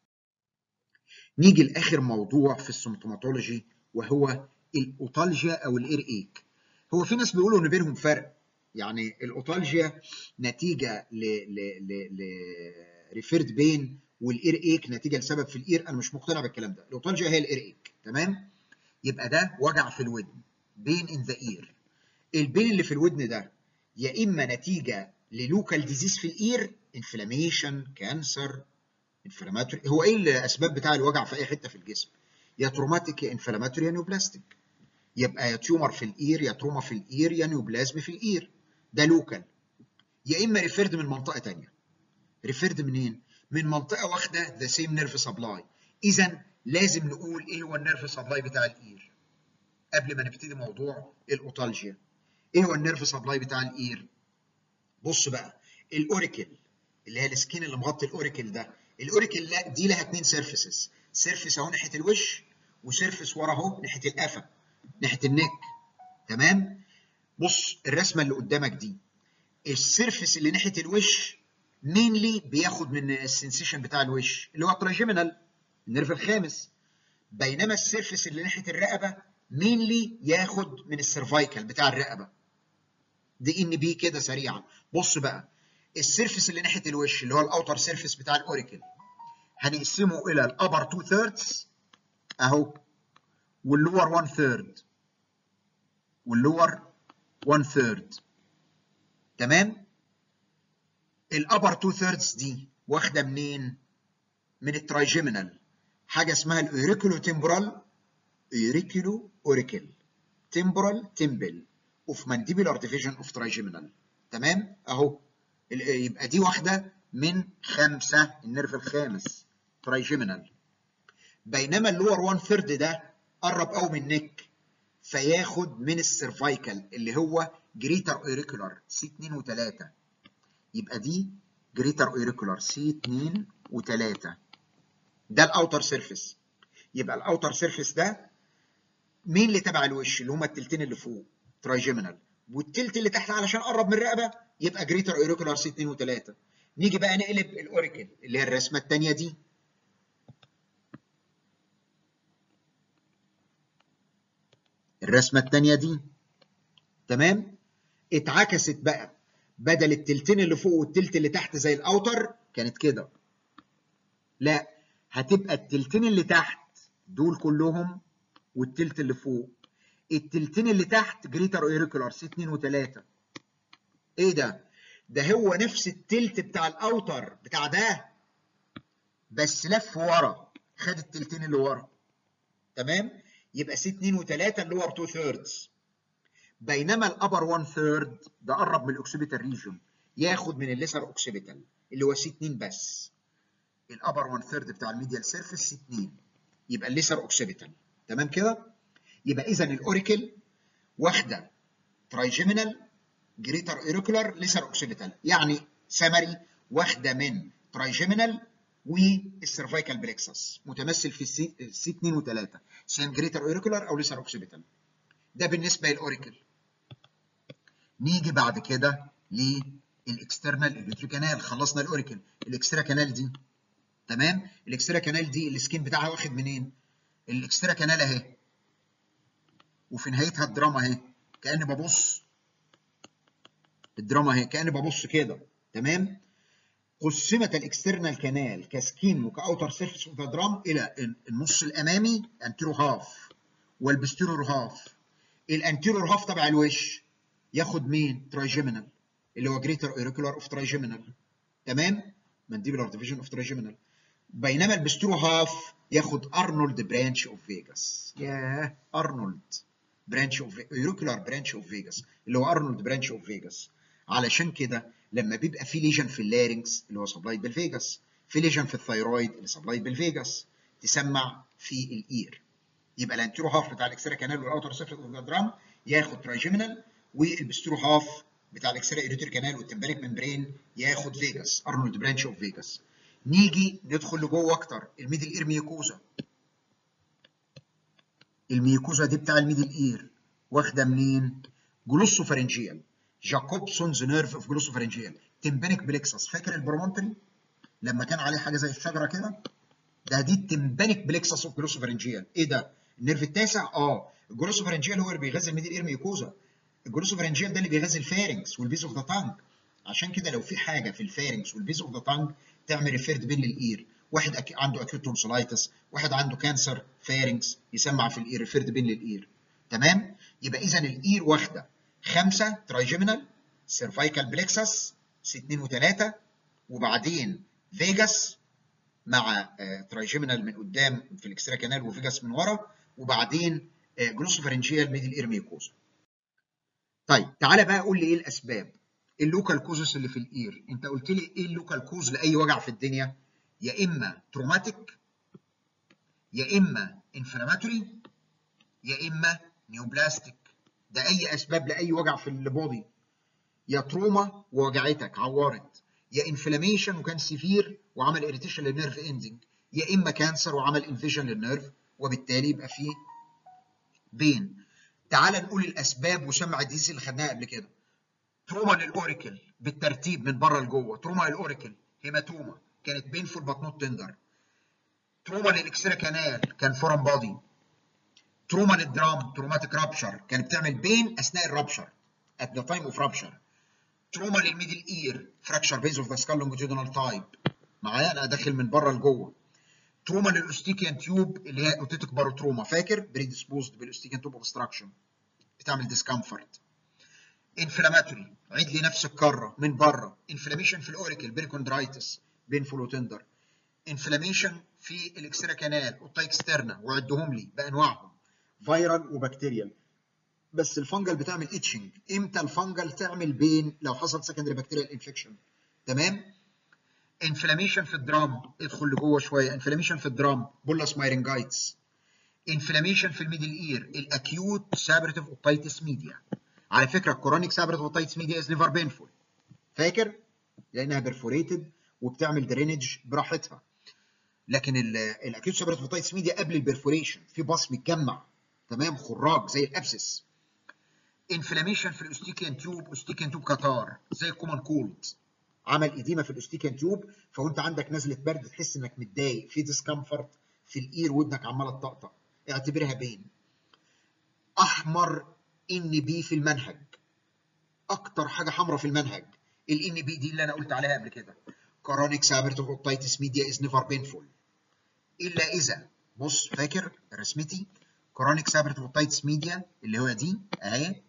نيجي لاخر موضوع في السيمتوماتولوجي وهو الاوتالجيا او الاير ايك هو في ناس بيقولوا ان بينهم فرق يعني الاوتالجيا نتيجه ل ل ل ل ريفيرد بين والاير ايك نتيجه لسبب في الاير انا مش مقتنع بالكلام ده الاوتالجيا هي الاير ايك تمام يبقى ده وجع في الودن بين ان ذا اير البين اللي في الودن ده يا اما نتيجه للوكال ديزيز في الاير انفلاميشن كانسر انفلاماتوري هو ايه الاسباب بتاع الوجع في اي حته في الجسم يا تروماتيك يا انفلاماتوري يا نيوبلاستيك يبقى يا تيومر في الاير يا تروما في الاير يا نيوبلازم في الاير ده لوكال يا اما ريفيرد من منطقه ثانيه ريفيرد منين من منطقه واخده ذا سيم نيرف سبلاي اذا لازم نقول ايه هو النيرف سبلاي بتاع الاير قبل ما نبتدي موضوع الاوتالجيا ايه هو النيرف سبلاي بتاع الاير بص بقى الاوريكل اللي هي السكين اللي مغطي الاوريكل ده الاوريكل لا دي لها اثنين سيرفيسز سيرفيس اهو ناحيه الوش وسيرفيس ورا اهو ناحيه القفا ناحيه النك تمام بص الرسمه اللي قدامك دي السيرفيس اللي ناحيه الوش مينلي بياخد من السنسيشن بتاع الوش اللي هو التراجيمينال النيرف الخامس بينما السيرفيس اللي ناحيه الرقبه مينلي ياخد من السيرفايكال بتاع الرقبه دي ان بي كده سريعا بص بقى السيرفيس اللي ناحيه الوش اللي هو الاوتر سيرفيس بتاع الاوريكل هنقسمه الى الابر 2 ثيردز اهو واللور 1 ثيرد واللور 1 ثيرد تمام الابر 2 ثيردز دي واخده منين من الترايجيمينال حاجه اسمها الاوريكولو تمبرال اوريكولو اوريكل تمبرال تمبل اوف مانديبولار ديفيجن اوف ترايجيمينال تمام اهو يبقى دي واحده من خمسه النيرف الخامس ترايجيمينال بينما اللور 1 ثيرد ده قرب قوي من النك فياخد من السيرفايكال اللي هو جريتر اوريكولار سي 2 و3 يبقى دي جريتر اوريكولار سي 2 و3 ده الاوتر سيرفيس يبقى الاوتر سيرفيس ده مين اللي تبع الوش اللي هما التلتين اللي فوق ترايجيمينال والتلت اللي تحت علشان قرب من الرقبه يبقى جريتر اوريكولار سي 2 و3 نيجي بقى نقلب الاوريكل اللي هي الرسمه الثانيه دي الرسمه الثانيه دي تمام اتعكست بقى بدل التلتين اللي فوق والتلت اللي تحت زي الاوتر كانت كده لا هتبقى التلتين اللي تحت دول كلهم والتلت اللي فوق التلتين اللي تحت جريتر اوريكولار سي 2 و3 ايه ده ده هو نفس التلت بتاع الاوتر بتاع ده بس لف ورا خد التلتين اللي ورا تمام يبقى سي 2 و3 اللي هو 2 ثيردز بينما الابر 1 ثيرد ده قرب من الاوكسيبيتال ريجون ياخد من الليسر اوكسيبيتال اللي هو سي 2 بس الابر 1 ثيرد بتاع الميديال سيرفيس سي 2 يبقى الليسر اوكسيبيتال تمام كده يبقى اذا الاوريكل واخده ترايجيمينال جريتر اوريكولار ليسر اوكسيبيتال يعني سمري واخده من ترايجيمينال والسيرفايكال بلكسس متمثل في السي سي 2 و3 سواء جريتر اوريكولار او ليسر اوكسيبيتال ده بالنسبه للاوريكل نيجي بعد كده للاكسترنال اليوتري كانال خلصنا الاوريكل الاكسترا كانال دي تمام الاكسترا كانال دي السكين بتاعها واخد منين الاكسترا كانال اهي وفي نهايتها الدراما اهي كاني ببص الدراما اهي كاني ببص كده تمام قسمت الاكسترنال كانال كسكين وكاوتر سيرفيس اوف ذا درام الى النص الامامي انتيرو هاف والبستيرور هاف الانتيريور هاف تبع الوش ياخد مين ترايجيمينال اللي هو جريتر اوريكولار اوف ترايجيمينال تمام مانديبولار ديفيجن اوف ترايجيمينال بينما البسترو هاف ياخد ارنولد برانش اوف فيجاس ياه ارنولد برانش اوف اوريكولار برانش اوف فيجاس اللي هو ارنولد برانش اوف فيجاس علشان كده لما بيبقى في ليجن في اللارynx اللي هو سبلايد بالفيجاس في ليجن في الثايرويد اللي سبلايد بالفيجاس تسمع في الاير يبقى الانتيرو هاف بتاع الاكسترا كانال والاوتر سيرفيس اوف ذا درام ياخد ترايجيمينال والبسترو هاف بتاع الاكسترا ايريتر كانال والتمبانيك ممبرين ياخد فيجاس ارنولد برانش اوف فيجاس نيجي ندخل لجوه اكتر الميدل اير ميوكوزا الميوكوزا دي بتاع الميدل اير واخده منين؟ جلوسوفارنجيال جاكوبسونز نيرف اوف جلوسوفارنجيال تمبانيك بليكسس فاكر البرومونتري لما كان عليه حاجه زي الشجره كده ده دي التمبانيك بليكسس اوف جلوسوفارنجيال ايه ده النيرف التاسع اه الجلوسوفارنجيال هو اللي بيغذي الميدل اير ميوكوزا الجلوسوفارنجيال ده اللي بيغذي الفارنكس والبيز اوف ذا تانج عشان كده لو في حاجه في الفارنكس والبيز اوف ذا تانج تعمل ريفيرد بين للاير واحد أكي عنده اكيوت تونسلايتس واحد عنده كانسر فارنكس يسمع في الاير ريفيرد بين للاير تمام يبقى اذا الاير واخده خمسه ترايجيمينال سيرفايكال بليكسس سي 2 و3 وبعدين فيجاس مع ترايجيمينال من قدام في الاكسترا كانال وفيجاس من ورا وبعدين جلوسوفارنجيال ميدل اير ميوكوزا طيب تعالى بقى قول لي ايه الاسباب اللوكال كوزس اللي في الاير انت قلت لي ايه اللوكال كوز لاي وجع في الدنيا يا اما تروماتيك يا اما انفلاماتوري يا اما نيوبلاستيك ده اي اسباب لاي وجع في البودي يا تروما ووجعتك عورت يا انفلاميشن وكان سيفير وعمل اريتيشن للنيرف اندنج يا اما كانسر وعمل انفيجن للنيرف وبالتالي يبقى فيه بين تعال نقول الاسباب وسمع الديزيز اللي خدناها قبل كده تروما للاوريكل بالترتيب من بره لجوه تروما للاوريكل هيماتوما كانت بينفول بات نوت تندر تروما للاكسترا كانال كان فورم بادي تروما للدرام تروماتيك رابشر كانت بتعمل بين اثناء الرابشر at the time of rupture تروما للميدل اير فراكشر بيز اوف ذا سكال لونجيتودينال تايب معايا انا داخل من بره لجوه تروما للاوستيكيان تيوب اللي هي اوتيتك باروتروما فاكر بريدسبوزد بالاوستيكيان تيوب اوبستراكشن بتعمل ديسكمفورت انفلاماتوري عيد لي نفس الكره من بره انفلاميشن في الاوريكل بيريكوندرايتس بينفول وتندر انفلاميشن في الاكسترا كانال اوتا اكسترنا وعدهم لي بانواعهم فيرال وبكتيريال بس الفنجل بتعمل اتشنج امتى الفنجل تعمل بين لو حصل سكندري بكتيريال انفكشن تمام انفلاميشن في الدرام ادخل لجوه شويه انفلاميشن في الدرام بولاس مايرنجايتس انفلاميشن في الميدل اير الاكيوت سابرتيف اوتايتس ميديا على فكره الكورونيك سابرتيف اوتايتس ميديا از نيفر بينفول فاكر لانها برفوريتد وبتعمل درينج براحتها لكن الاكيوت سابرتيف اوتايتس ميديا قبل البرفوريشن في بصم متجمع تمام خراج زي الابسس انفلاميشن في الاوستيكيان تيوب اوستيكيان تيوب كاتار زي الكومن كولد عمل اديمه في الاوستيكيان تيوب فوانت عندك نزله برد تحس انك متضايق في ديسكمفورت في الاير ودنك عماله تطقطق اعتبرها بين احمر ان بي في المنهج اكتر حاجه حمراء في المنهج الان بي دي اللي انا قلت عليها قبل كده كورونيك سابرتيف اوتايتس ميديا از نيفر بينفول الا اذا بص فاكر رسمتي كورونيك سابرتيف اوتايتس ميديا اللي هو دي اهي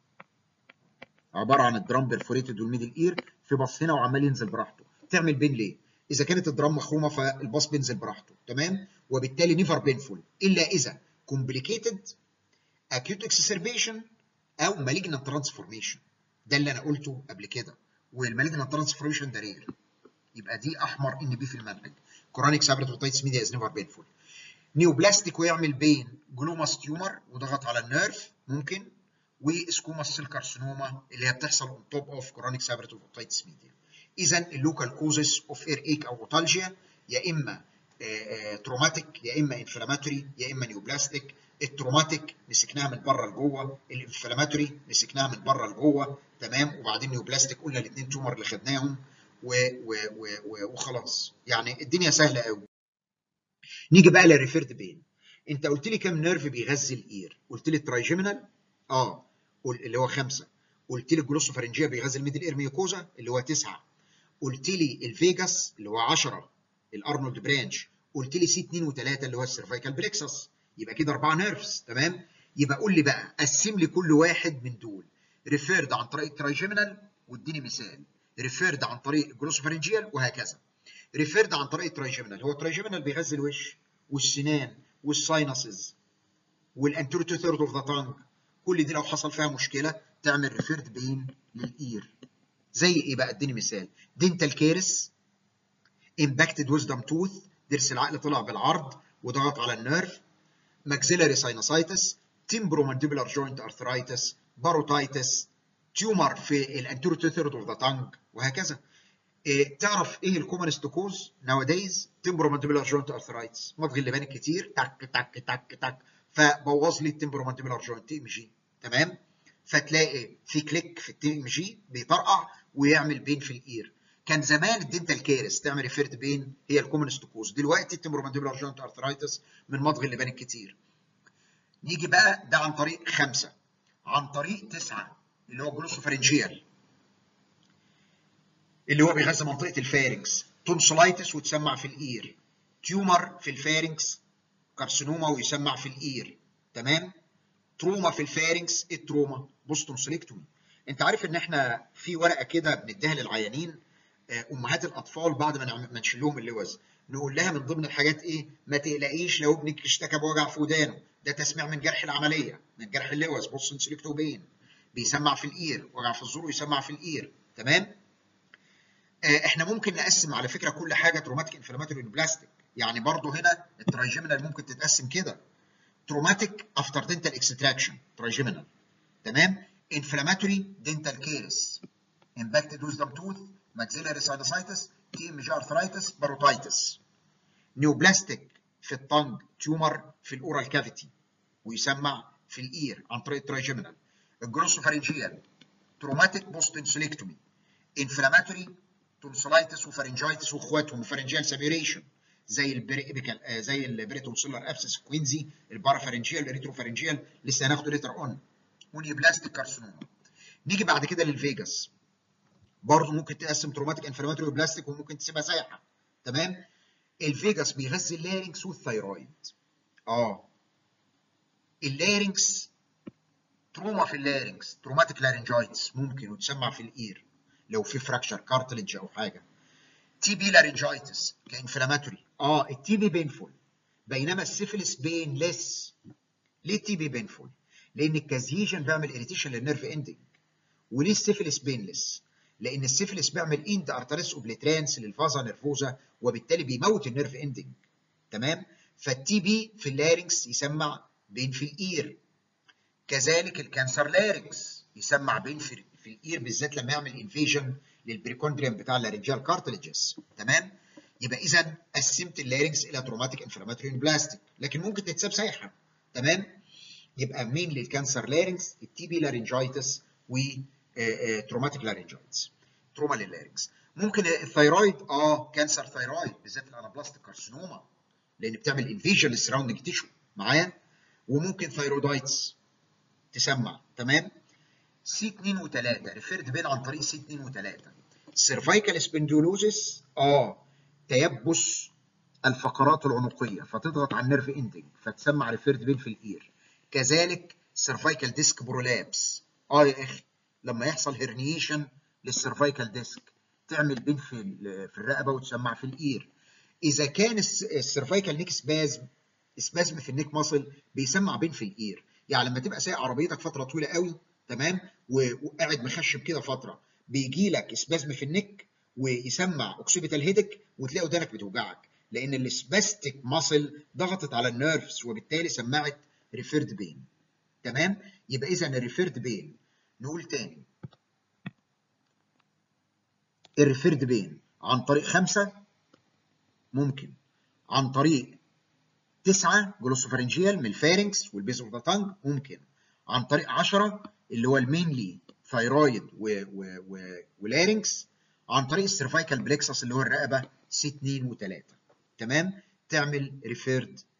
عباره عن الدرام بيرفوريتد والميدل اير في باص هنا وعمال ينزل براحته تعمل بين ليه اذا كانت الدرام مخرومه فالباص بينزل براحته تمام وبالتالي نيفر بينفول الا اذا كومبليكيتد اكيوت اكسسربيشن او مالجنت ترانسفورميشن ده اللي انا قلته قبل كده والمالجنت ترانسفورميشن ده رير يبقى دي احمر ان بي في المنهج كورونيك سابرت اوتايتس ميديا از نيفر بينفول نيوبلاستيك ويعمل بين جلوماس تيومر وضغط على النيرف ممكن وسكوماس سيل كارسينوما اللي هي بتحصل اون توب اوف كورونيك سابرت اوتايتس ميديا اذا اللوكال كوزز اوف اير ايك او اوتالجيا يا اما تروماتيك يا اما انفلاماتوري يا اما نيوبلاستيك التروماتيك مسكناها من بره لجوه الانفلاماتوري مسكناها من بره لجوه تمام وبعدين نيوبلاستيك قلنا الاثنين تومر اللي خدناهم و و و و وخلاص يعني الدنيا سهله قوي نيجي بقى للريفيرد بين انت قلت لي كام نيرف بيغذي الاير قلت لي الترايجيمينال اه اللي هو خمسه قلت لي الجلوسوفارنجيا بيغذي الميدل اير ميوكوزا اللي هو تسعه قلت لي الفيجاس اللي هو 10 الارنولد برانش قلت لي سي 2 و3 اللي هو السيرفايكال بريكسس يبقى كده اربعه نيرفز تمام يبقى قول لي بقى قسم لي كل واحد من دول ريفيرد عن طريق الترايجيمينال واديني مثال ريفيرد عن طريق الجلوسوفارنجيال وهكذا ريفيرد عن طريق الترايجيمينال هو الترايجيمينال بيغذي الوش والسنان والساينسز والانتيرو تو ثيرد اوف ذا تانج كل دي لو حصل فيها مشكله تعمل ريفيرد بين للاير زي ايه بقى اديني مثال دينتال كيرس امباكتد ويزدم توث ضرس العقل طلع بالعرض وضغط على النيرف ماكسيلاري ساينوسايتس تيمبرومانديبولار جوينت ارثرايتس باروتايتس تيومر في الانتيرو تو ثيرد اوف ذا تانج وهكذا إيه تعرف ايه الكومنست كوز ناودايز تمبرومانديبولار جوينت ارثرايتس مضغ اللبان الكتير تك تك تك تك فبوظ لي التمبرومانديبولار جوينت تي ام جي تمام فتلاقي في كليك في التي ام جي بيطرقع ويعمل بين في الاير كان زمان الدنتال كيرس تعمل ريفيرد بين هي الكومنست كوز دلوقتي التمبرومانديبولار جوينت ارثرايتس من مضغ اللبان الكتير نيجي بقى ده عن طريق خمسه عن طريق تسعه اللي هو جلوسوفارنجيال اللي هو بيغذي منطقه الفارنكس تونسولايتس وتسمع في الاير تيومر في الفارنكس كارسينوما ويسمع في الاير تمام تروما في الفارنكس ايه التروما بوستون سيلكتومي انت عارف ان احنا في ورقه كده بنديها للعيانين امهات الاطفال بعد ما نشيل لهم اللوز نقول لها من ضمن الحاجات ايه ما تقلقيش لو ابنك اشتكى بوجع في ودانه ده تسميع من جرح العمليه من جرح اللوز بوستون سيلكتوبين بيسمع في الاير وجع في الزور ويسمع في الاير تمام احنا ممكن نقسم على فكره كل حاجه تروماتيك انفلاماتوري بلاستيك يعني برضو هنا الترايجيمينال ممكن تتقسم كده تروماتيك افتر دنتال اكستراكشن ترايجيمينال تمام انفلاماتوري دنتال كيرس امباكتد ويزدم توث ماكسيلاري ساينوسايتس تي ام جي ارثرايتس باروتايتس نيوبلاستيك في الطنج تيومر في الاورال كافيتي ويسمع في الاير عن طريق الترايجيمينال الجروسوفارنجيال تروماتيك بوست انسوليكتومي انفلاماتوري تونسولايتس وفارنجايتس واخواتهم وفارنجيال سابيريشن زي البريبيكال آه زي البريتونسولار ابسس كوينزي البارافارنجيال الريتروفارنجيال لسه هناخده ليتر اون ونيوبلاستيك كارسينوما نيجي بعد كده للفيجاس برضه ممكن تقسم تروماتيك انفلاماتوري بلاستيك وممكن تسيبها سايحه تمام الفيجاس بيغذي اللارynx والثايرويد اه اللارynx تروما في اللارynx تروماتيك لارنجايتس ممكن وتسمع في الاير لو في فراكشر كارتلج او حاجه تي بي لارنجايتس كانفلاماتوري اه التي بي بينفول بينما السيفلس بين ليس ليه التي بي بينفول لان الكازيجن بيعمل اريتيشن للنيرف اندنج وليه السيفلس بينلس لان السيفلس بيعمل اند ارتريس اوبليترانس للفازا نيرفوزا وبالتالي بيموت النيرف اندنج تمام فالتي بي في اللارنكس يسمع بين في الاير كذلك الكانسر لارنكس يسمع بين في, في الاير بالذات لما يعمل انفيجن للبريكوندريم بتاع اللارنجال كارتلجز تمام يبقى اذا قسمت اللارنكس الى تروماتيك انفلاماتوري بلاستيك لكن ممكن تتساب سايحه تمام يبقى مين للكانسر لارنكس التي بي لارنجايتس و تروماتيك لارنجايتس تروما لللارنكس ممكن الثيرويد اه كانسر ثيرويد بالذات الانابلاستيك كارسينوما لان بتعمل انفيجن للسراوندنج تيشو معايا وممكن ثيرودايتس تسمع تمام سي 2 و3 ريفيرد بين عن طريق سي 2 و3 سيرفايكال سبندولوزيس اه تيبس الفقرات العنقيه فتضغط على النيرف اندنج فتسمع ريفيرد بين في الاير كذلك سيرفايكال ديسك برولابس اه يا اخي لما يحصل هرنيشن للسيرفايكال ديسك تعمل بين في في الرقبه وتسمع في الاير اذا كان السيرفايكال نيك سبازم سبازم في النيك ماسل بيسمع بين في الاير يعني لما تبقى سايق عربيتك فتره طويله قوي تمام وقاعد مخشب كده فتره بيجي لك سبازم في النك ويسمع اوكسيبيتال هيدك وتلاقي ودانك بتوجعك لان السباستيك ماسل ضغطت على النيرفز وبالتالي سمعت ريفيرد بين تمام يبقى اذا الريفيرد بين نقول تاني الريفيرد بين عن طريق خمسة ممكن عن طريق تسعة جلوسوفارنجيال من الفارنكس والبيز اوف ذا تانج ممكن عن طريق 10 اللي هو المينلي ثايرويد ولارنكس عن طريق السيرفايكال بليكسس اللي هو الرقبه سي 2 و3 تمام تعمل ريفيرد